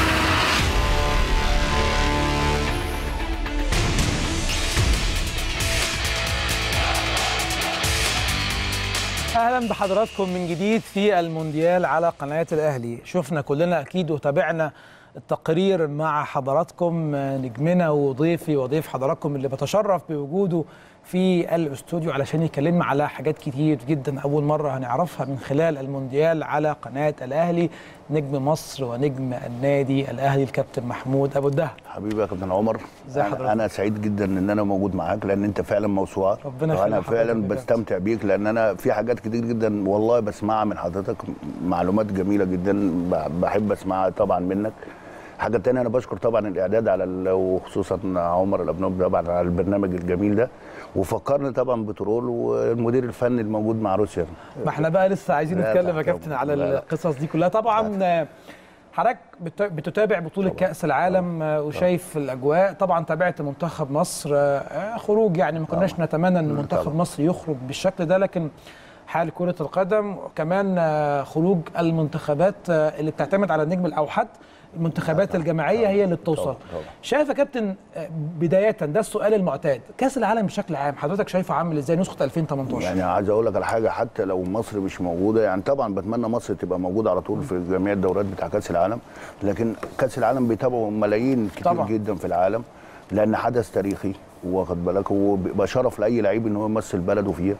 اهلا بحضراتكم من جديد في المونديال على قناه الاهلي شفنا كلنا اكيد وتابعنا التقرير مع حضراتكم نجمنا وضيفي وضيف حضراتكم اللي بتشرف بوجوده في الاستوديو علشان يكلمنا على حاجات كتير جدا اول مره هنعرفها من خلال المونديال على قناه الاهلي نجم مصر ونجم النادي الاهلي الكابتن محمود ابو الدهب حبيبي يا كابتن عمر ازي أنا- حضرتك؟ انا سعيد جدا ان انا موجود معاك لان انت فعلا موسوعه ربنا يخلي وانا حضرتك فعلا بجد. بستمتع بيك لان انا في حاجات كتير جدا والله بسمعها من حضرتك معلومات جميله جدا ب- بحب اسمعها طبعا منك حاجه تانية انا بشكر طبعا الاعداد على ال- وخصوصا عمر الابنوب طبعا على البرنامج الجميل ده وفكرني طبعا بترول والمدير الفني الموجود مع روسيا ما احنا بقى لسه عايزين لا نتكلم يا طبعاً. كابتن على لا لا. القصص دي كلها طبعا آه، حضرتك بت- بتتابع بطولة كأس العالم آه، وشايف الأجواء طبعا تابعت منتخب مصر آه، خروج يعني ما كناش نتمنى أن منتخب طبعاً. مصر يخرج بالشكل ده لكن حال كرة القدم وكمان آه، خروج المنتخبات آه، اللي بتعتمد على النجم الأوحد المنتخبات الجماعية هي اللي بتوصل طبعاً. طبعاً. شايف يا كابتن آه، بداية ده السؤال المعتاد كأس العالم بشكل عام حضرتك شايفه عامل ازاي نسخة 2018 يعني عايز اقول لك على حاجه حتى لو مصر مش موجوده يعني طبعا بتمنى مصر تبقى موجوده على طول في جميع الدورات بتاع كاس العالم لكن كاس العالم بيتابعوا ملايين كتير طبعاً. طبعا. جدا في العالم لان حدث تاريخي واخد بالك وبيبقى شرف لاي لعيب ان هو يمثل بلده فيها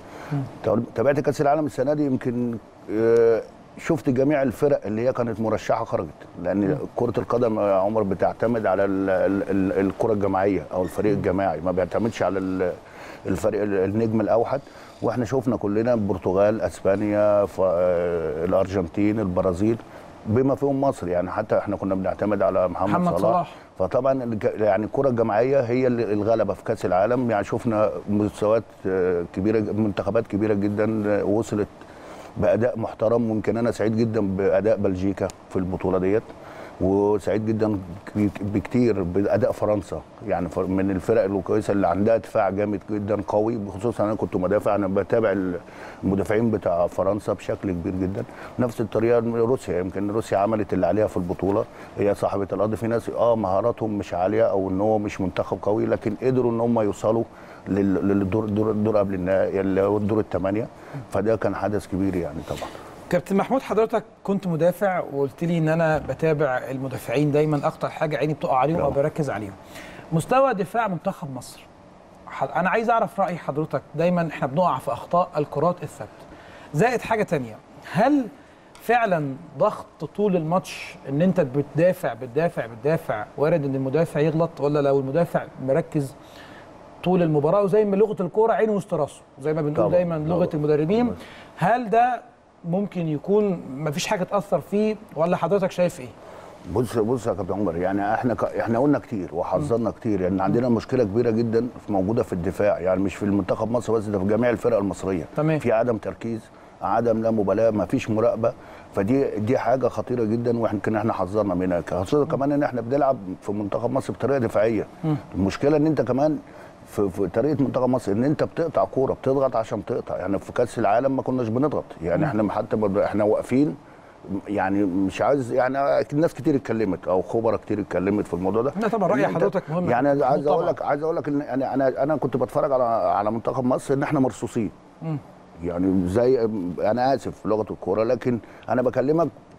تابعت كاس العالم السنه دي يمكن آه، شفت جميع الفرق اللي هي كانت مرشحه خرجت لان كره القدم يا عمر بتعتمد على ال- ال- ال- الكره الجماعيه او الفريق الجماعي ما بيعتمدش على ال- الفريق ال- النجم الاوحد واحنا شفنا كلنا البرتغال اسبانيا ف- آه، الارجنتين البرازيل بما فيهم مصر يعني حتى احنا كنا بنعتمد على محمد, محمد صلاح, صلاح. فطبعا الج- يعني الكره الجماعيه هي اللي الغلبه في كاس العالم يعني شفنا مستويات آه، كبيره منتخبات كبيره جدا آه، وصلت باداء محترم ويمكن انا سعيد جدا باداء بلجيكا في البطوله ديت وسعيد جدا بكتير باداء فرنسا يعني ف- من الفرق الكويسه اللي عندها دفاع جامد جدا قوي خصوصا انا كنت مدافع انا بتابع المدافعين بتاع فرنسا بشكل كبير جدا نفس الطريقه روسيا يمكن روسيا عملت اللي عليها في البطوله هي صاحبه الارض في ناس اه مهاراتهم مش عاليه او ان هو مش منتخب قوي لكن قدروا ان هم يوصلوا لل- للدور الدور, الدور قبل النهائي اللي هو الدور الثمانيه فده كان حدث كبير يعني طبعا كابتن محمود حضرتك كنت مدافع وقلت لي ان انا بتابع المدافعين دايما اكتر حاجه عيني بتقع عليهم او طبعا. بركز عليهم مستوى دفاع منتخب مصر ح- انا عايز اعرف راي حضرتك دايما احنا بنقع في اخطاء الكرات الثابته زائد حاجه تانية هل فعلا ضغط طول الماتش ان انت بتدافع بتدافع بتدافع وارد ان المدافع يغلط ولا لو المدافع مركز طول المباراه وزي ما لغه الكوره عينه وسط راسه زي ما بنقول طبعاً، دايما لغه طبعاً. المدربين هل ده ممكن يكون مفيش حاجه تاثر فيه ولا حضرتك شايف ايه؟ بص بص يا كابتن عمر يعني احنا ك... احنا قلنا كتير وحذرنا كتير يعني عندنا مشكله كبيره جدا موجوده في الدفاع يعني مش في المنتخب مصر بس ده في جميع الفرق المصريه تمام. في عدم تركيز عدم لا مبالاه ما فيش مراقبه فدي دي حاجه خطيره جدا ويمكن احنا حذرنا منها خاصه كمان ان احنا بنلعب في منتخب مصر بطريقه دفاعيه المشكله ان انت كمان في, في طريقه منتخب مصر ان انت بتقطع كوره بتضغط عشان تقطع يعني في كاس العالم ما كناش بنضغط يعني احنا حتى ما- احنا واقفين يعني مش عايز يعني أكيد ناس كتير اتكلمت او خبراء كتير اتكلمت في الموضوع ده لا طبعا رأي إن أنت- حضرتك مهم يعني محمود عايز اقول طبعاً. لك عايز اقول لك ان انا انا انا كنت بتفرج على على منتخب مصر ان احنا مرصوصين يعني زي انا اسف في لغه الكوره لكن انا بكلمك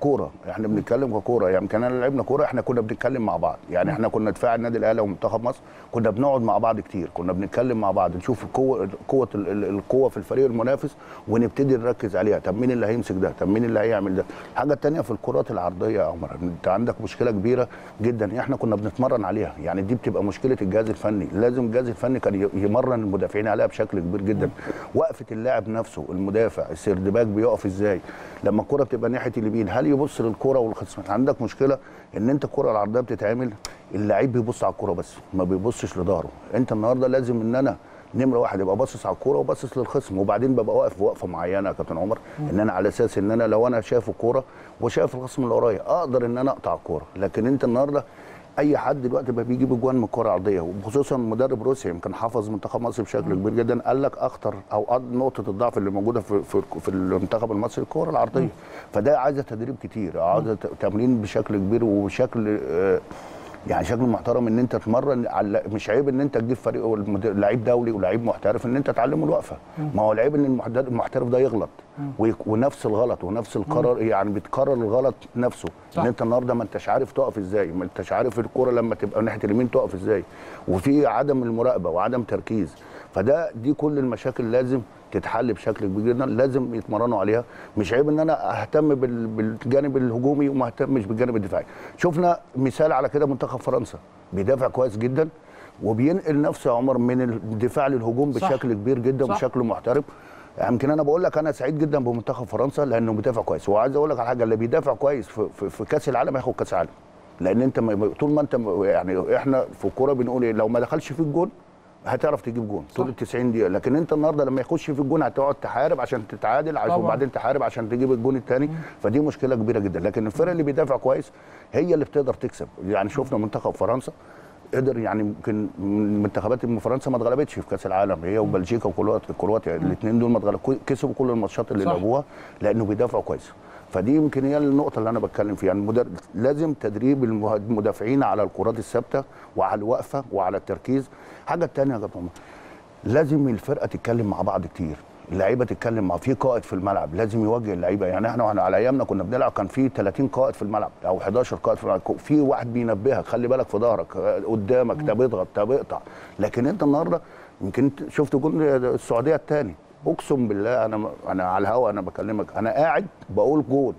ككوره احنا بنتكلم ككوره يعني يمكن انا لعبنا كوره احنا كنا بنتكلم مع بعض يعني احنا كنا دفاع النادي الاهلي ومنتخب مصر كنا بنقعد مع بعض كتير كنا بنتكلم مع بعض نشوف القوه قوه ال- ال- القوه في الفريق المنافس ونبتدي نركز عليها طب مين اللي هيمسك ده طب مين اللي هيعمل ده الحاجه الثانيه في الكرات العرضيه يا عمر انت عندك مشكله كبيره جدا احنا كنا بنتمرن عليها يعني دي بتبقى مشكله الجهاز الفني لازم الجهاز الفني كان ي- يمرن المدافعين عليها بشكل كبير جدا وقفه اللاعب نفسه المدافع السردباك بيقف ازاي لما الكره بتبقى ناحيه اليمين هل يبص للكره والخصم عندك مشكله ان انت الكره العرضيه بتتعمل اللعيب بيبص على الكره بس ما بيبصش لظهره انت النهارده لازم ان انا نمره واحد يبقى باصص على الكوره وباصص للخصم وبعدين ببقى واقف وقفه معينه يا كابتن عمر ان انا على اساس ان انا لو انا شايف الكوره وشايف الخصم اللي ورايا اقدر ان انا اقطع الكوره لكن انت النهارده اي حد دلوقتي بقى بيجيب اجوان من الكره العرضيه وخصوصا مدرب روسيا يمكن حافظ منتخب مصر بشكل كبير جدا قال لك اخطر او أد- نقطه الضعف اللي موجوده في في, في المنتخب المصري الكره العرضيه فده عايزه تدريب كتير عايزه ت- تمرين بشكل كبير وبشكل آه، يعني شكل محترم ان انت تمرن على مش عيب ان انت تجيب فريق والمد- لعيب دولي ولعيب محترف ان انت تعلمه الوقفه ما هو العيب ان المحد- المحترف ده يغلط ويك- ونفس الغلط ونفس القرار يعني بتكرر الغلط نفسه صح. ان انت النهارده ما انتش عارف تقف ازاي ما انتش عارف الكوره لما تبقى ناحيه اليمين تقف ازاي وفي عدم المراقبه وعدم تركيز فده دي كل المشاكل لازم تتحل بشكل كبير جدا لازم يتمرنوا عليها مش عيب ان انا اهتم بال- بالجانب الهجومي وما اهتمش بالجانب الدفاعي شفنا مثال على كده منتخب فرنسا بيدافع كويس جدا وبينقل نفسه يا عمر من الدفاع للهجوم صح. بشكل كبير جدا صح. وبشكل محترف يمكن انا بقول لك انا سعيد جدا بمنتخب فرنسا لانه بيدافع كويس وعايز اقول لك على حاجه اللي بيدافع كويس في, في, في كاس العالم هياخد كاس العالم لان انت ما- طول ما انت يعني احنا في الكوره بنقول ايه لو ما دخلش في الجون هتعرف تجيب جون طول ال 90 دقيقه لكن انت النهارده لما يخش في الجون هتقعد تحارب عشان تتعادل عشان طبعاً. وبعدين تحارب عشان تجيب الجون الثاني فدي مشكله كبيره جدا لكن الفرق اللي بيدافع كويس هي اللي بتقدر تكسب يعني شفنا منتخب فرنسا قدر يعني يمكن من منتخبات من فرنسا ما اتغلبتش في كاس العالم هي وبلجيكا وكرواتيا كرواتيا الاثنين دول ما اتغلبوا كسبوا كل الماتشات اللي صح. لعبوها لانه بيدافعوا كويس فدي يمكن هي النقطه اللي انا بتكلم فيها يعني المدر... لازم تدريب المه- المدافعين على الكرات الثابته وعلى الوقفه وعلى التركيز حاجه ثانيه يا كابتن عمر، لازم الفرقه تتكلم مع بعض كتير اللعيبه تتكلم مع في قائد في الملعب لازم يوجه اللعيبه يعني احنا واحنا على ايامنا كنا بنلعب كان في 30 قائد في الملعب او 11 قائد في الملعب في واحد بينبهك خلي بالك في ظهرك قدامك طب اضغط طب اقطع لكن انت النهارده يمكن انت شفت جول السعوديه الثاني اقسم بالله انا انا على الهوا انا بكلمك انا قاعد بقول جول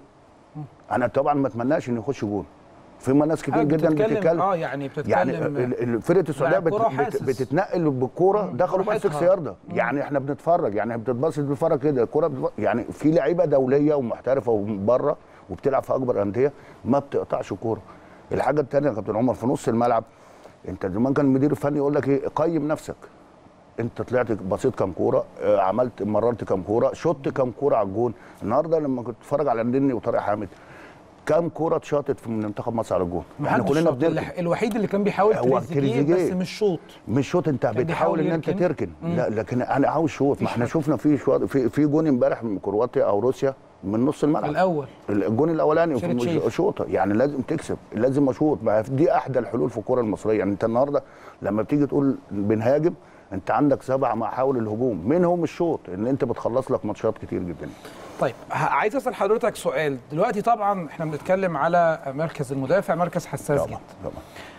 انا طبعا ما اتمناش ان يخش جول في ناس كتير آه، جدا بتتكلم- بتتكلم اه يعني بتتكلم يعني ال- ال- فرقه السعوديه لاعب بت كرة بت حاسس. بتتنقل بالكوره دخلوا بقى 6 براحتها. ياردة يعني احنا بنتفرج يعني بتتبسط بتتفرج كده الكوره بتتف- يعني في لعيبه دوليه ومحترفه وبره وبتلعب في اكبر انديه ما بتقطعش كوره الحاجه الثانيه يا كابتن عمر في نص الملعب انت زمان كان المدير الفني يقول لك ايه قيم نفسك انت طلعت بصيت كام كوره آه، عملت مررت كام كوره شطت كام كوره على الجون النهارده لما كنت بتتفرج على النني وطارق حامد كام كوره اتشاطت في منتخب مصر على الجون احنا محدش كلنا شاط. بنركن الح- الوحيد اللي كان بيحاول هو تريزيجيه تريزيجيه. بس مش شوط مش شوط انت كان بتحاول بيحاول ان انت يركن. تركن مم. لا لكن انا عاوز شوط ما مفيش احنا حاجة. شفنا في شوط في في جون امبارح من كرواتيا او روسيا من نص الملعب الاول الجون الاولاني شريط في شيف. شوطه يعني لازم تكسب لازم اشوط ما دي احدى الحلول في الكره المصريه يعني انت النهارده لما بتيجي تقول بنهاجم انت عندك سبع محاور الهجوم منهم الشوط ان انت بتخلص لك ماتشات كتير جدا طيب ه- عايز اسال حضرتك سؤال دلوقتي طبعا احنا بنتكلم على مركز المدافع مركز حساس طبعا جدا طبعا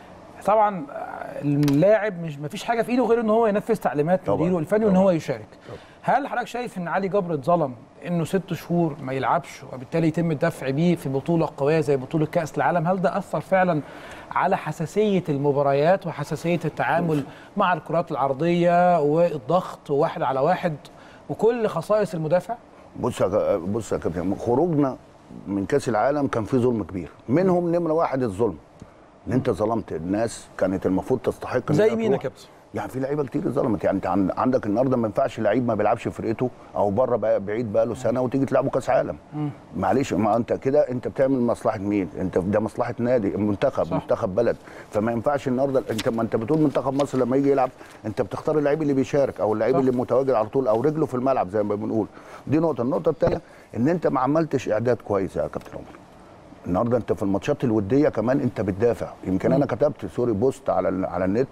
طبعا آه، اللاعب مش مفيش حاجه في ايده غير ان هو ينفذ تعليمات طبعاً. مديره الفني وان طبعاً. هو يشارك هل حضرتك شايف ان علي جبر اتظلم انه ست شهور ما يلعبش وبالتالي يتم الدفع بيه في بطوله قويه زي بطوله كاس العالم هل ده اثر فعلا على حساسيه المباريات وحساسيه التعامل مع الكرات العرضيه والضغط وواحد على واحد وكل خصائص المدافع بص يا ك- بص يا كابتن خروجنا من كاس العالم كان في ظلم كبير منهم نمره واحد الظلم ان انت ظلمت الناس كانت المفروض تستحق إنها زي مين يا تروح. كابتن؟ يعني في لعيبه كتير اتظلمت يعني انت عن- عندك النهارده ما ينفعش لعيب ما بيلعبش في فرقته او بره بقى بعيد بقى له سنه وتيجي تلعبه كاس عالم معلش ما انت كده انت بتعمل مصلحه مين انت ده مصلحه نادي منتخب صح. صح. منتخب بلد فما ينفعش النهارده انت ما انت بتقول منتخب مصر لما يجي يلعب انت بتختار اللعيب اللي بيشارك او اللعيب صح. اللي متواجد على طول او رجله في الملعب زي ما بنقول دي نقطه النقطه الثانيه ان انت ما عملتش اعداد كويس يا كابتن عمر النهارده انت في الماتشات الوديه كمان انت بتدافع يمكن انا كتبت سوري بوست على ال- على النت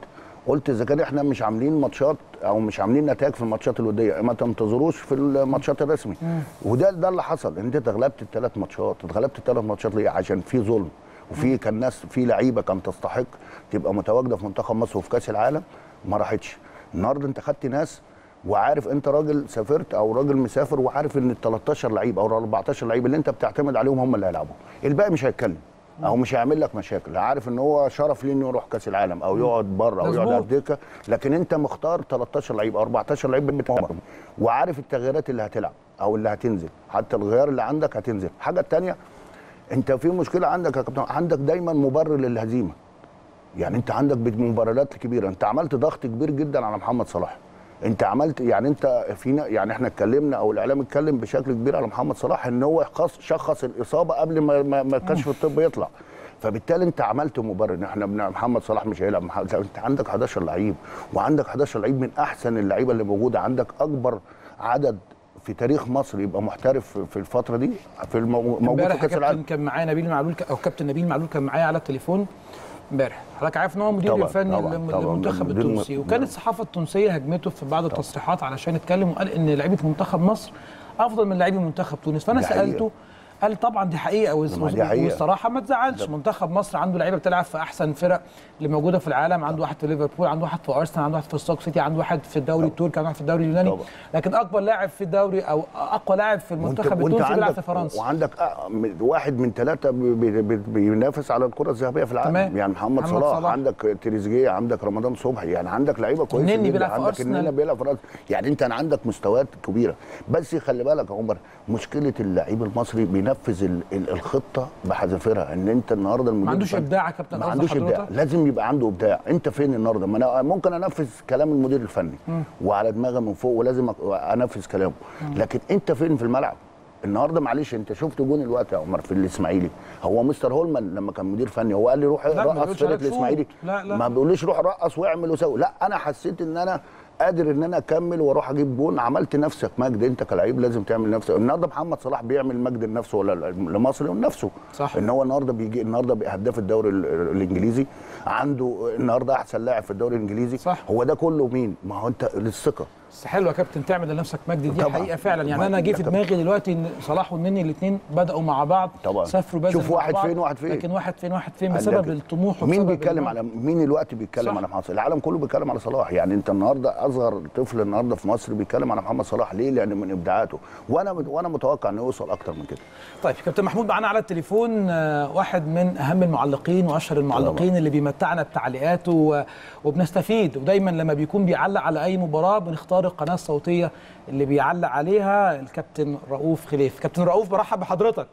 قلت اذا كان احنا مش عاملين ماتشات او مش عاملين نتائج في الماتشات الوديه ما تنتظروش في الماتشات الرسمي وده ده اللي حصل انت اتغلبت الثلاث ماتشات اتغلبت الثلاث ماتشات ليه عشان في ظلم وفي كان ناس في لعيبه كان تستحق تبقى متواجده في منتخب مصر وفي كاس العالم ما راحتش النهارده انت خدت ناس وعارف انت راجل سافرت او راجل مسافر وعارف ان ال 13 لعيب او ال 14 لعيب اللي انت بتعتمد عليهم هم اللي هيلعبوا الباقي مش هيتكلم او مش هيعمل لك مشاكل عارف ان هو شرف ليه انه يروح كاس العالم او يقعد بره او يقعد مظبوط. على الدكه لكن انت مختار 13 لعيب او 14 لعيب بتاعهم وعارف التغييرات اللي هتلعب او اللي هتنزل حتى الغيار اللي عندك هتنزل الحاجه الثانيه انت في مشكله عندك يا كابتن عندك دايما مبرر للهزيمه يعني انت عندك مباريات كبيره انت عملت ضغط كبير جدا على محمد صلاح انت عملت يعني انت فينا يعني احنا اتكلمنا او الاعلام اتكلم بشكل كبير على محمد صلاح ان هو خص- شخص الاصابه قبل ما ما ما كشف الطب يطلع فبالتالي انت عملت مبرر ان احنا بن- محمد صلاح مش هيلعب محمد انت عندك 11 لعيب وعندك 11 لعيب من احسن اللعيبه اللي موجوده عندك اكبر عدد في تاريخ مصر يبقى محترف في الفتره دي في المو... موجود امبارح في يا كاس العالم كابتن كان معايا نبيل معلول ك- او كابتن نبيل معلول كان معايا على التليفون امبارح حضرتك عارف ان هو مدير طبعاً، الفني طبعاً، للم- طبعاً. للمنتخب مدير الم- التونسي وكانت الصحافه التونسيه هجمته في بعض التصريحات علشان اتكلم وقال ان لعيبه منتخب مصر افضل من لعيبه منتخب تونس فانا دي حقيقة. سالته قال طبعا دي حقيقه وز- ما دي حقيقة. والصراحه ما تزعلش منتخب مصر عنده لعيبه بتلعب في احسن فرق اللي موجوده في العالم عنده واحد في ليفربول عنده واحد في ارسنال عنده واحد في ستوك سيتي عنده واحد في الدوري التركي عنده واحد في الدوري اليوناني طبعا. لكن اكبر لاعب في الدوري او اقوى لاعب في المنتخب التونسي بيلعب في فرنسا وعندك أ- م- واحد من ثلاثه بي- بي- بي- بينافس على الكره الذهبيه في العالم تمام. يعني محمد, محمد صلاح, صلاح. عندك تريزيجيه عندك رمضان صبحي يعني عندك لعيبه كويسه النني جدا. بيلعب في عندك أرسنال. النني بيلعب في أرسنال. يعني انت عندك مستويات كبيره بس خلي بالك يا عمر مشكله اللعيب المصري بينفذ ال- ال- الخطه بحذافيرها ان انت النهارده المدير ما عندوش الفني- ابداع يا كابتن ما قصد عندوش ابداع حضرتك؟ لازم يبقى عنده ابداع انت فين النهارده ما انا ممكن انفذ كلام المدير الفني وعلى دماغي من فوق ولازم أك- انفذ كلامه لكن انت فين في الملعب النهارده معلش انت شفت جون الوقت يا عمر في الاسماعيلي هو مستر هولمان لما كان مدير فني هو قال لي روح لا، ما رقص بيقولش فرقه عليك شوط. الاسماعيلي لا، لا. ما بيقوليش روح رقص واعمل وسوي لا انا حسيت ان انا قادر ان انا اكمل واروح اجيب جون عملت نفسك مجد انت كلاعب لازم تعمل نفسك النهارده محمد صلاح بيعمل مجد لنفسه ولا لمصر ولنفسه صح. ان هو النهارده بيجي النهارده بقى هداف الدوري ال- الانجليزي عنده النهارده احسن لاعب في الدوري الانجليزي صح. هو ده كله مين ما هو انت للثقه بس حلو يا كابتن تعمل لنفسك مجد دي طبعاً. حقيقه فعلا يعني ما- انا جه في طبعاً. دماغي دلوقتي ان صلاح والنني الاثنين بداوا مع بعض طبعاً. سافروا بازل شوف مع واحد بعض، فين وواحد فين. لكن واحد فين واحد فين قال بسبب لك الطموح مين وبسبب بيتكلم ال- على مين الوقت بيتكلم صح. على محمد صلاح العالم كله بيتكلم على صلاح يعني انت النهارده اصغر طفل النهارده في مصر بيتكلم على محمد صلاح ليه لان من ابداعاته وانا وانا متوقع انه يوصل اكتر من كده طيب كابتن محمود معانا على التليفون آه، واحد من اهم المعلقين واشهر المعلقين اللي بيمتعنا بتعليقاته و- وبنستفيد ودايما لما بيكون بيعلق على اي مباراه بنختار القناه الصوتيه اللي بيعلق عليها الكابتن رؤوف خليف كابتن رؤوف برحب بحضرتك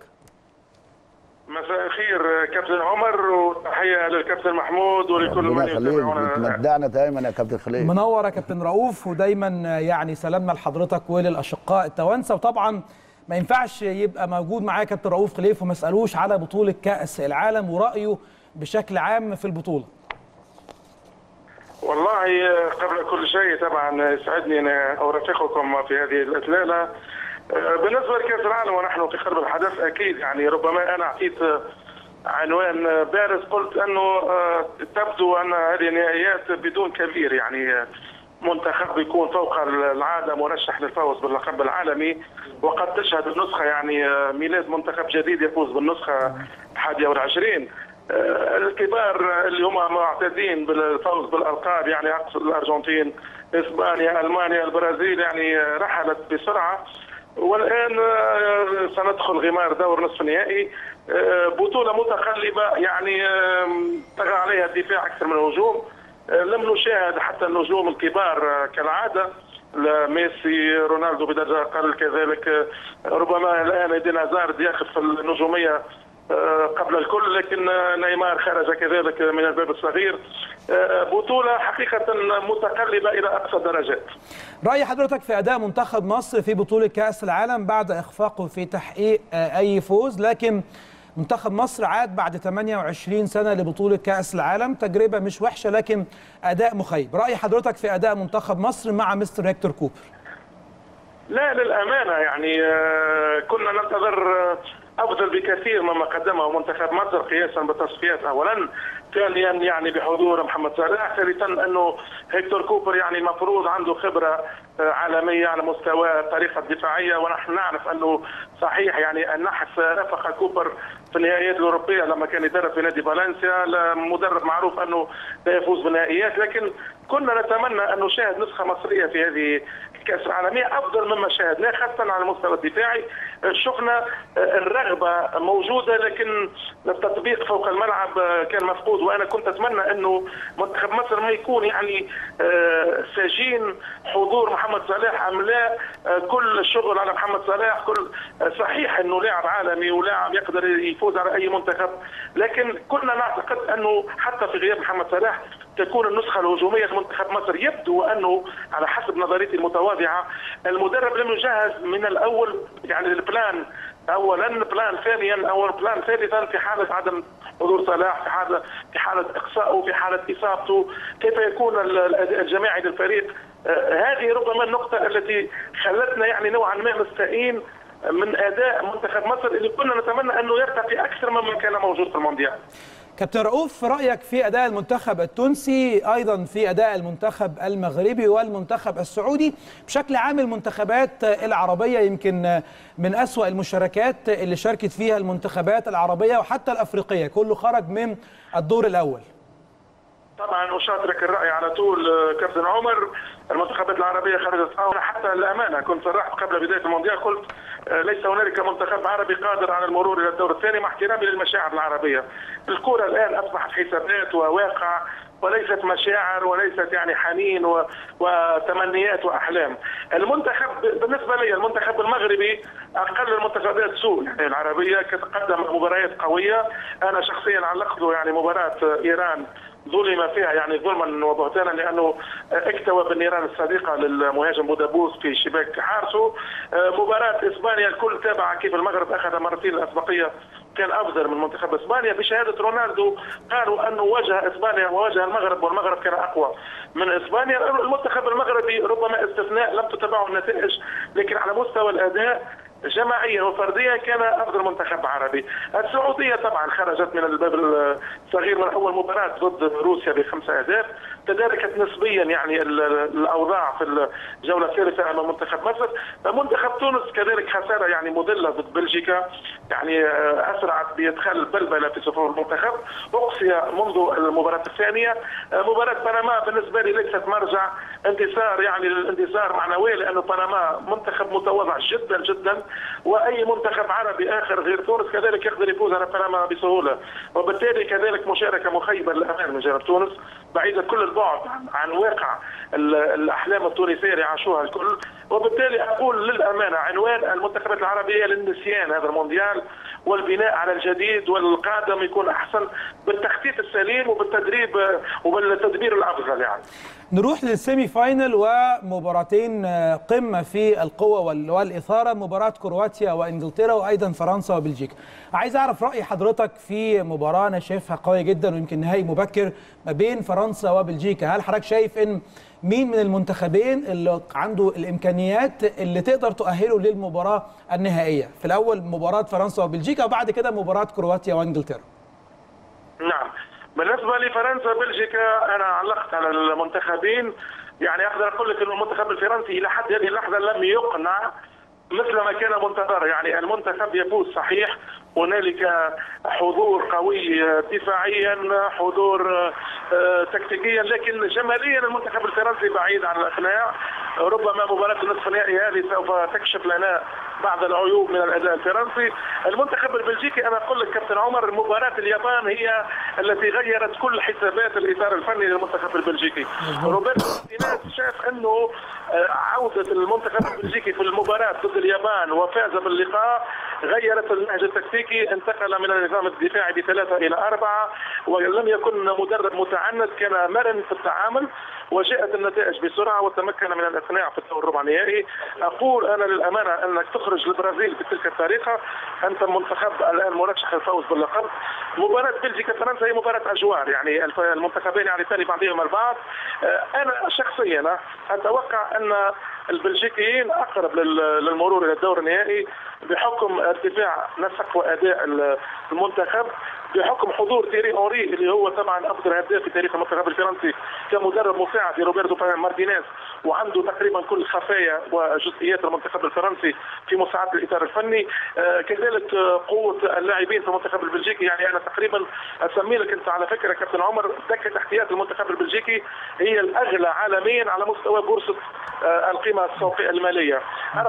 مساء الخير كابتن عمر وتحيه للكابتن محمود ولكل ربنا من يخليك يتابعنا بتمتعنا دايما يا كابتن خليل منور يا كابتن رؤوف ودايما يعني سلامنا لحضرتك وللاشقاء التوانسه وطبعا ما ينفعش يبقى موجود معايا كابتن رؤوف خليف وما اسالوش على بطوله كاس العالم ورايه بشكل عام في البطوله والله قبل كل شيء طبعا يسعدني ان ارافقكم في هذه الاطلاله بالنسبه لكاس العالم ونحن في قلب الحدث اكيد يعني ربما انا اعطيت عنوان بارز قلت انه تبدو ان هذه النهائيات بدون كبير يعني منتخب يكون فوق العاده مرشح للفوز باللقب العالمي وقد تشهد النسخه يعني ميلاد منتخب جديد يفوز بالنسخه 21 الكبار اللي هم معتادين بالفوز بالالقاب يعني اقصد الارجنتين اسبانيا المانيا البرازيل يعني رحلت بسرعه والان سندخل غمار دور نصف النهائي بطوله متقلبه يعني طغى عليها الدفاع اكثر من الهجوم لم نشاهد حتى النجوم الكبار كالعاده ميسي رونالدو بدرجه اقل كذلك ربما الان ايدين هازارد ياخذ في النجوميه قبل الكل لكن نيمار خرج كذلك من الباب الصغير بطولة حقيقة متقلبة إلى أقصى الدرجات رأي حضرتك في أداء منتخب مصر في بطولة كأس العالم بعد إخفاقه في تحقيق أي فوز لكن منتخب مصر عاد بعد 28 سنة لبطولة كأس العالم تجربة مش وحشة لكن أداء مخيب رأي حضرتك في أداء منتخب مصر مع مستر هيكتور كوبر لا للأمانة يعني كنا ننتظر افضل بكثير مما قدمه منتخب مصر قياسا بالتصفيات اولا ثانيا يعني بحضور محمد صلاح ثالثا انه هيكتور كوبر يعني المفروض عنده خبره عالميه على مستوى الطريقه الدفاعيه ونحن نعرف انه صحيح يعني النحس رافق كوبر في النهائيات الاوروبيه لما كان يدرب في نادي فالنسيا مدرب معروف انه لا يفوز بالنهائيات لكن كنا نتمنى ان نشاهد نسخه مصريه في هذه الكاس العالميه افضل مما شاهدناه خاصه على المستوى الدفاعي شفنا الرغبه موجوده لكن التطبيق فوق الملعب كان مفقود وانا كنت اتمنى انه منتخب مصر ما يكون يعني سجين حضور محمد صلاح ام لا كل الشغل على محمد صلاح كل صحيح انه لاعب عالمي ولاعب يقدر يفوز على اي منتخب لكن كنا نعتقد انه حتى في غياب محمد صلاح تكون النسخة الهجومية لمنتخب مصر يبدو أنه على حسب نظريتي المتواضعة المدرب لم يجهز من الأول يعني البلان اولا بلان ثانيا او بلان ثالثا في حاله عدم حضور صلاح في حاله في حاله اقصائه في حاله اصابته كيف يكون الاداء الجماعي للفريق هذه ربما النقطه التي خلتنا يعني نوعا ما مستائين من اداء منتخب مصر اللي كنا نتمنى انه يرتقي اكثر مما كان موجود في المونديال كابتن رؤوف رايك في اداء المنتخب التونسي ايضا في اداء المنتخب المغربي والمنتخب السعودي بشكل عام المنتخبات العربيه يمكن من اسوا المشاركات اللي شاركت فيها المنتخبات العربيه وحتى الافريقيه كله خرج من الدور الاول طبعا اشارك الراي على طول كابتن عمر المنتخبات العربيه خرجت انا حتى الامانه كنت صرحت قبل بدايه المونديال قلت ليس هنالك منتخب عربي قادر على المرور الى الدور الثاني مع احترامي للمشاعر العربيه. الكره الان اصبحت حسابات وواقع وليست مشاعر وليست يعني حنين و... وتمنيات واحلام. المنتخب بالنسبه لي المنتخب المغربي اقل المنتخبات سوء يعني العربيه قدم مباريات قويه انا شخصيا علقت يعني مباراه ايران ظلم فيها يعني ظلما وبهتانا لانه اكتوى بالنيران الصديقه للمهاجم بودابوس في شباك حارسه مباراه اسبانيا الكل تابع كيف المغرب اخذ مرتين الاسبقيه كان افضل من منتخب اسبانيا بشهاده رونالدو قالوا انه واجه اسبانيا وواجه المغرب والمغرب كان اقوى من اسبانيا المنتخب المغربي ربما استثناء لم تتبعه النتائج لكن على مستوى الاداء جماعيا وفرديا كان افضل منتخب عربي. السعوديه طبعا خرجت من الباب الصغير من اول مباراه ضد روسيا بخمسه اهداف، تداركت نسبيا يعني الاوضاع في الجوله الثالثه امام منتخب مصر، منتخب تونس كذلك خساره يعني مذله ضد بلجيكا، يعني اسرعت بادخال بلبله في صفوف المنتخب، اقصي منذ المباراه الثانيه، مباراه بنما بالنسبه لي ليست مرجع انتصار يعني الانتصار معنوي لانه بنما منتخب متواضع جدا جدا واي منتخب عربي اخر غير تونس كذلك يقدر يفوز على بنما بسهوله وبالتالي كذلك مشاركه مخيبه للامان من جانب تونس بعيده كل البعد عن واقع الاحلام التونسيه اللي عاشوها الكل وبالتالي اقول للامانه عنوان المنتخبات العربيه للنسيان هذا المونديال والبناء على الجديد والقادم يكون احسن بالتخطيط السليم وبالتدريب وبالتدبير الافضل يعني. نروح للسيمي فاينل ومباراتين قمه في القوه والاثاره مباراه كرواتيا وانجلترا وايضا فرنسا وبلجيكا. عايز اعرف راي حضرتك في مباراه انا شايفها قويه جدا ويمكن نهائي مبكر ما بين فرنسا وبلجيكا، هل حضرتك شايف ان مين من المنتخبين اللي عنده الامكانيات اللي تقدر تؤهله للمباراه النهائيه؟ في الاول مباراه فرنسا وبلجيكا وبعد كده مباراه كرواتيا وانجلترا. نعم بالنسبه لفرنسا بلجيكا انا علقت على المنتخبين يعني اقدر اقول لك انه المنتخب الفرنسي الى حد هذه اللحظه لم يقنع مثل ما كان منتظر يعني المنتخب يفوز صحيح هنالك حضور قوي دفاعيا حضور تكتيكيا لكن جماليا المنتخب الفرنسي بعيد عن الاقناع ربما مباراه النصف النهائي هذه سوف تكشف لنا بعض العيوب من الاداء الفرنسي المنتخب البلجيكي انا اقول لك كابتن عمر مباراه اليابان هي التي غيرت كل حسابات الاطار الفني للمنتخب البلجيكي روبرتو مارتينيز شاف انه عوده المنتخب البلجيكي في المباراه ضد اليابان وفاز باللقاء غيرت النهج التكتيكي انتقل من النظام الدفاعي بثلاثه الى اربعه ولم يكن مدرب متعنت كان مرن في التعامل وجاءت النتائج بسرعه وتمكن من الاقناع في الدور الربع النهائي اقول انا للامانه انك تخرج البرازيل بتلك الطريقه انت منتخب الان مرشح للفوز باللقب مباراه بلجيكا فرنسا هي مباراه اجوار يعني المنتخبين يعرفان بعضهم البعض انا شخصيا اتوقع ان البلجيكيين اقرب للمرور الى الدور النهائي بحكم ارتفاع نسق واداء المنتخب بحكم حضور تيري اوري اللي هو طبعا افضل هداف في تاريخ المنتخب الفرنسي كمدرب مساعد لروبرتو مارتينيز وعنده تقريبا كل خفايا وجزئيات المنتخب الفرنسي في مساعده الاطار الفني آه، كذلك آه، قوه اللاعبين في المنتخب البلجيكي يعني انا تقريبا اسمي لك انت على فكره كابتن عمر دكه احتياط المنتخب البلجيكي هي الاغلى عالميا على مستوى بورصه آه، القيمه السوقيه الماليه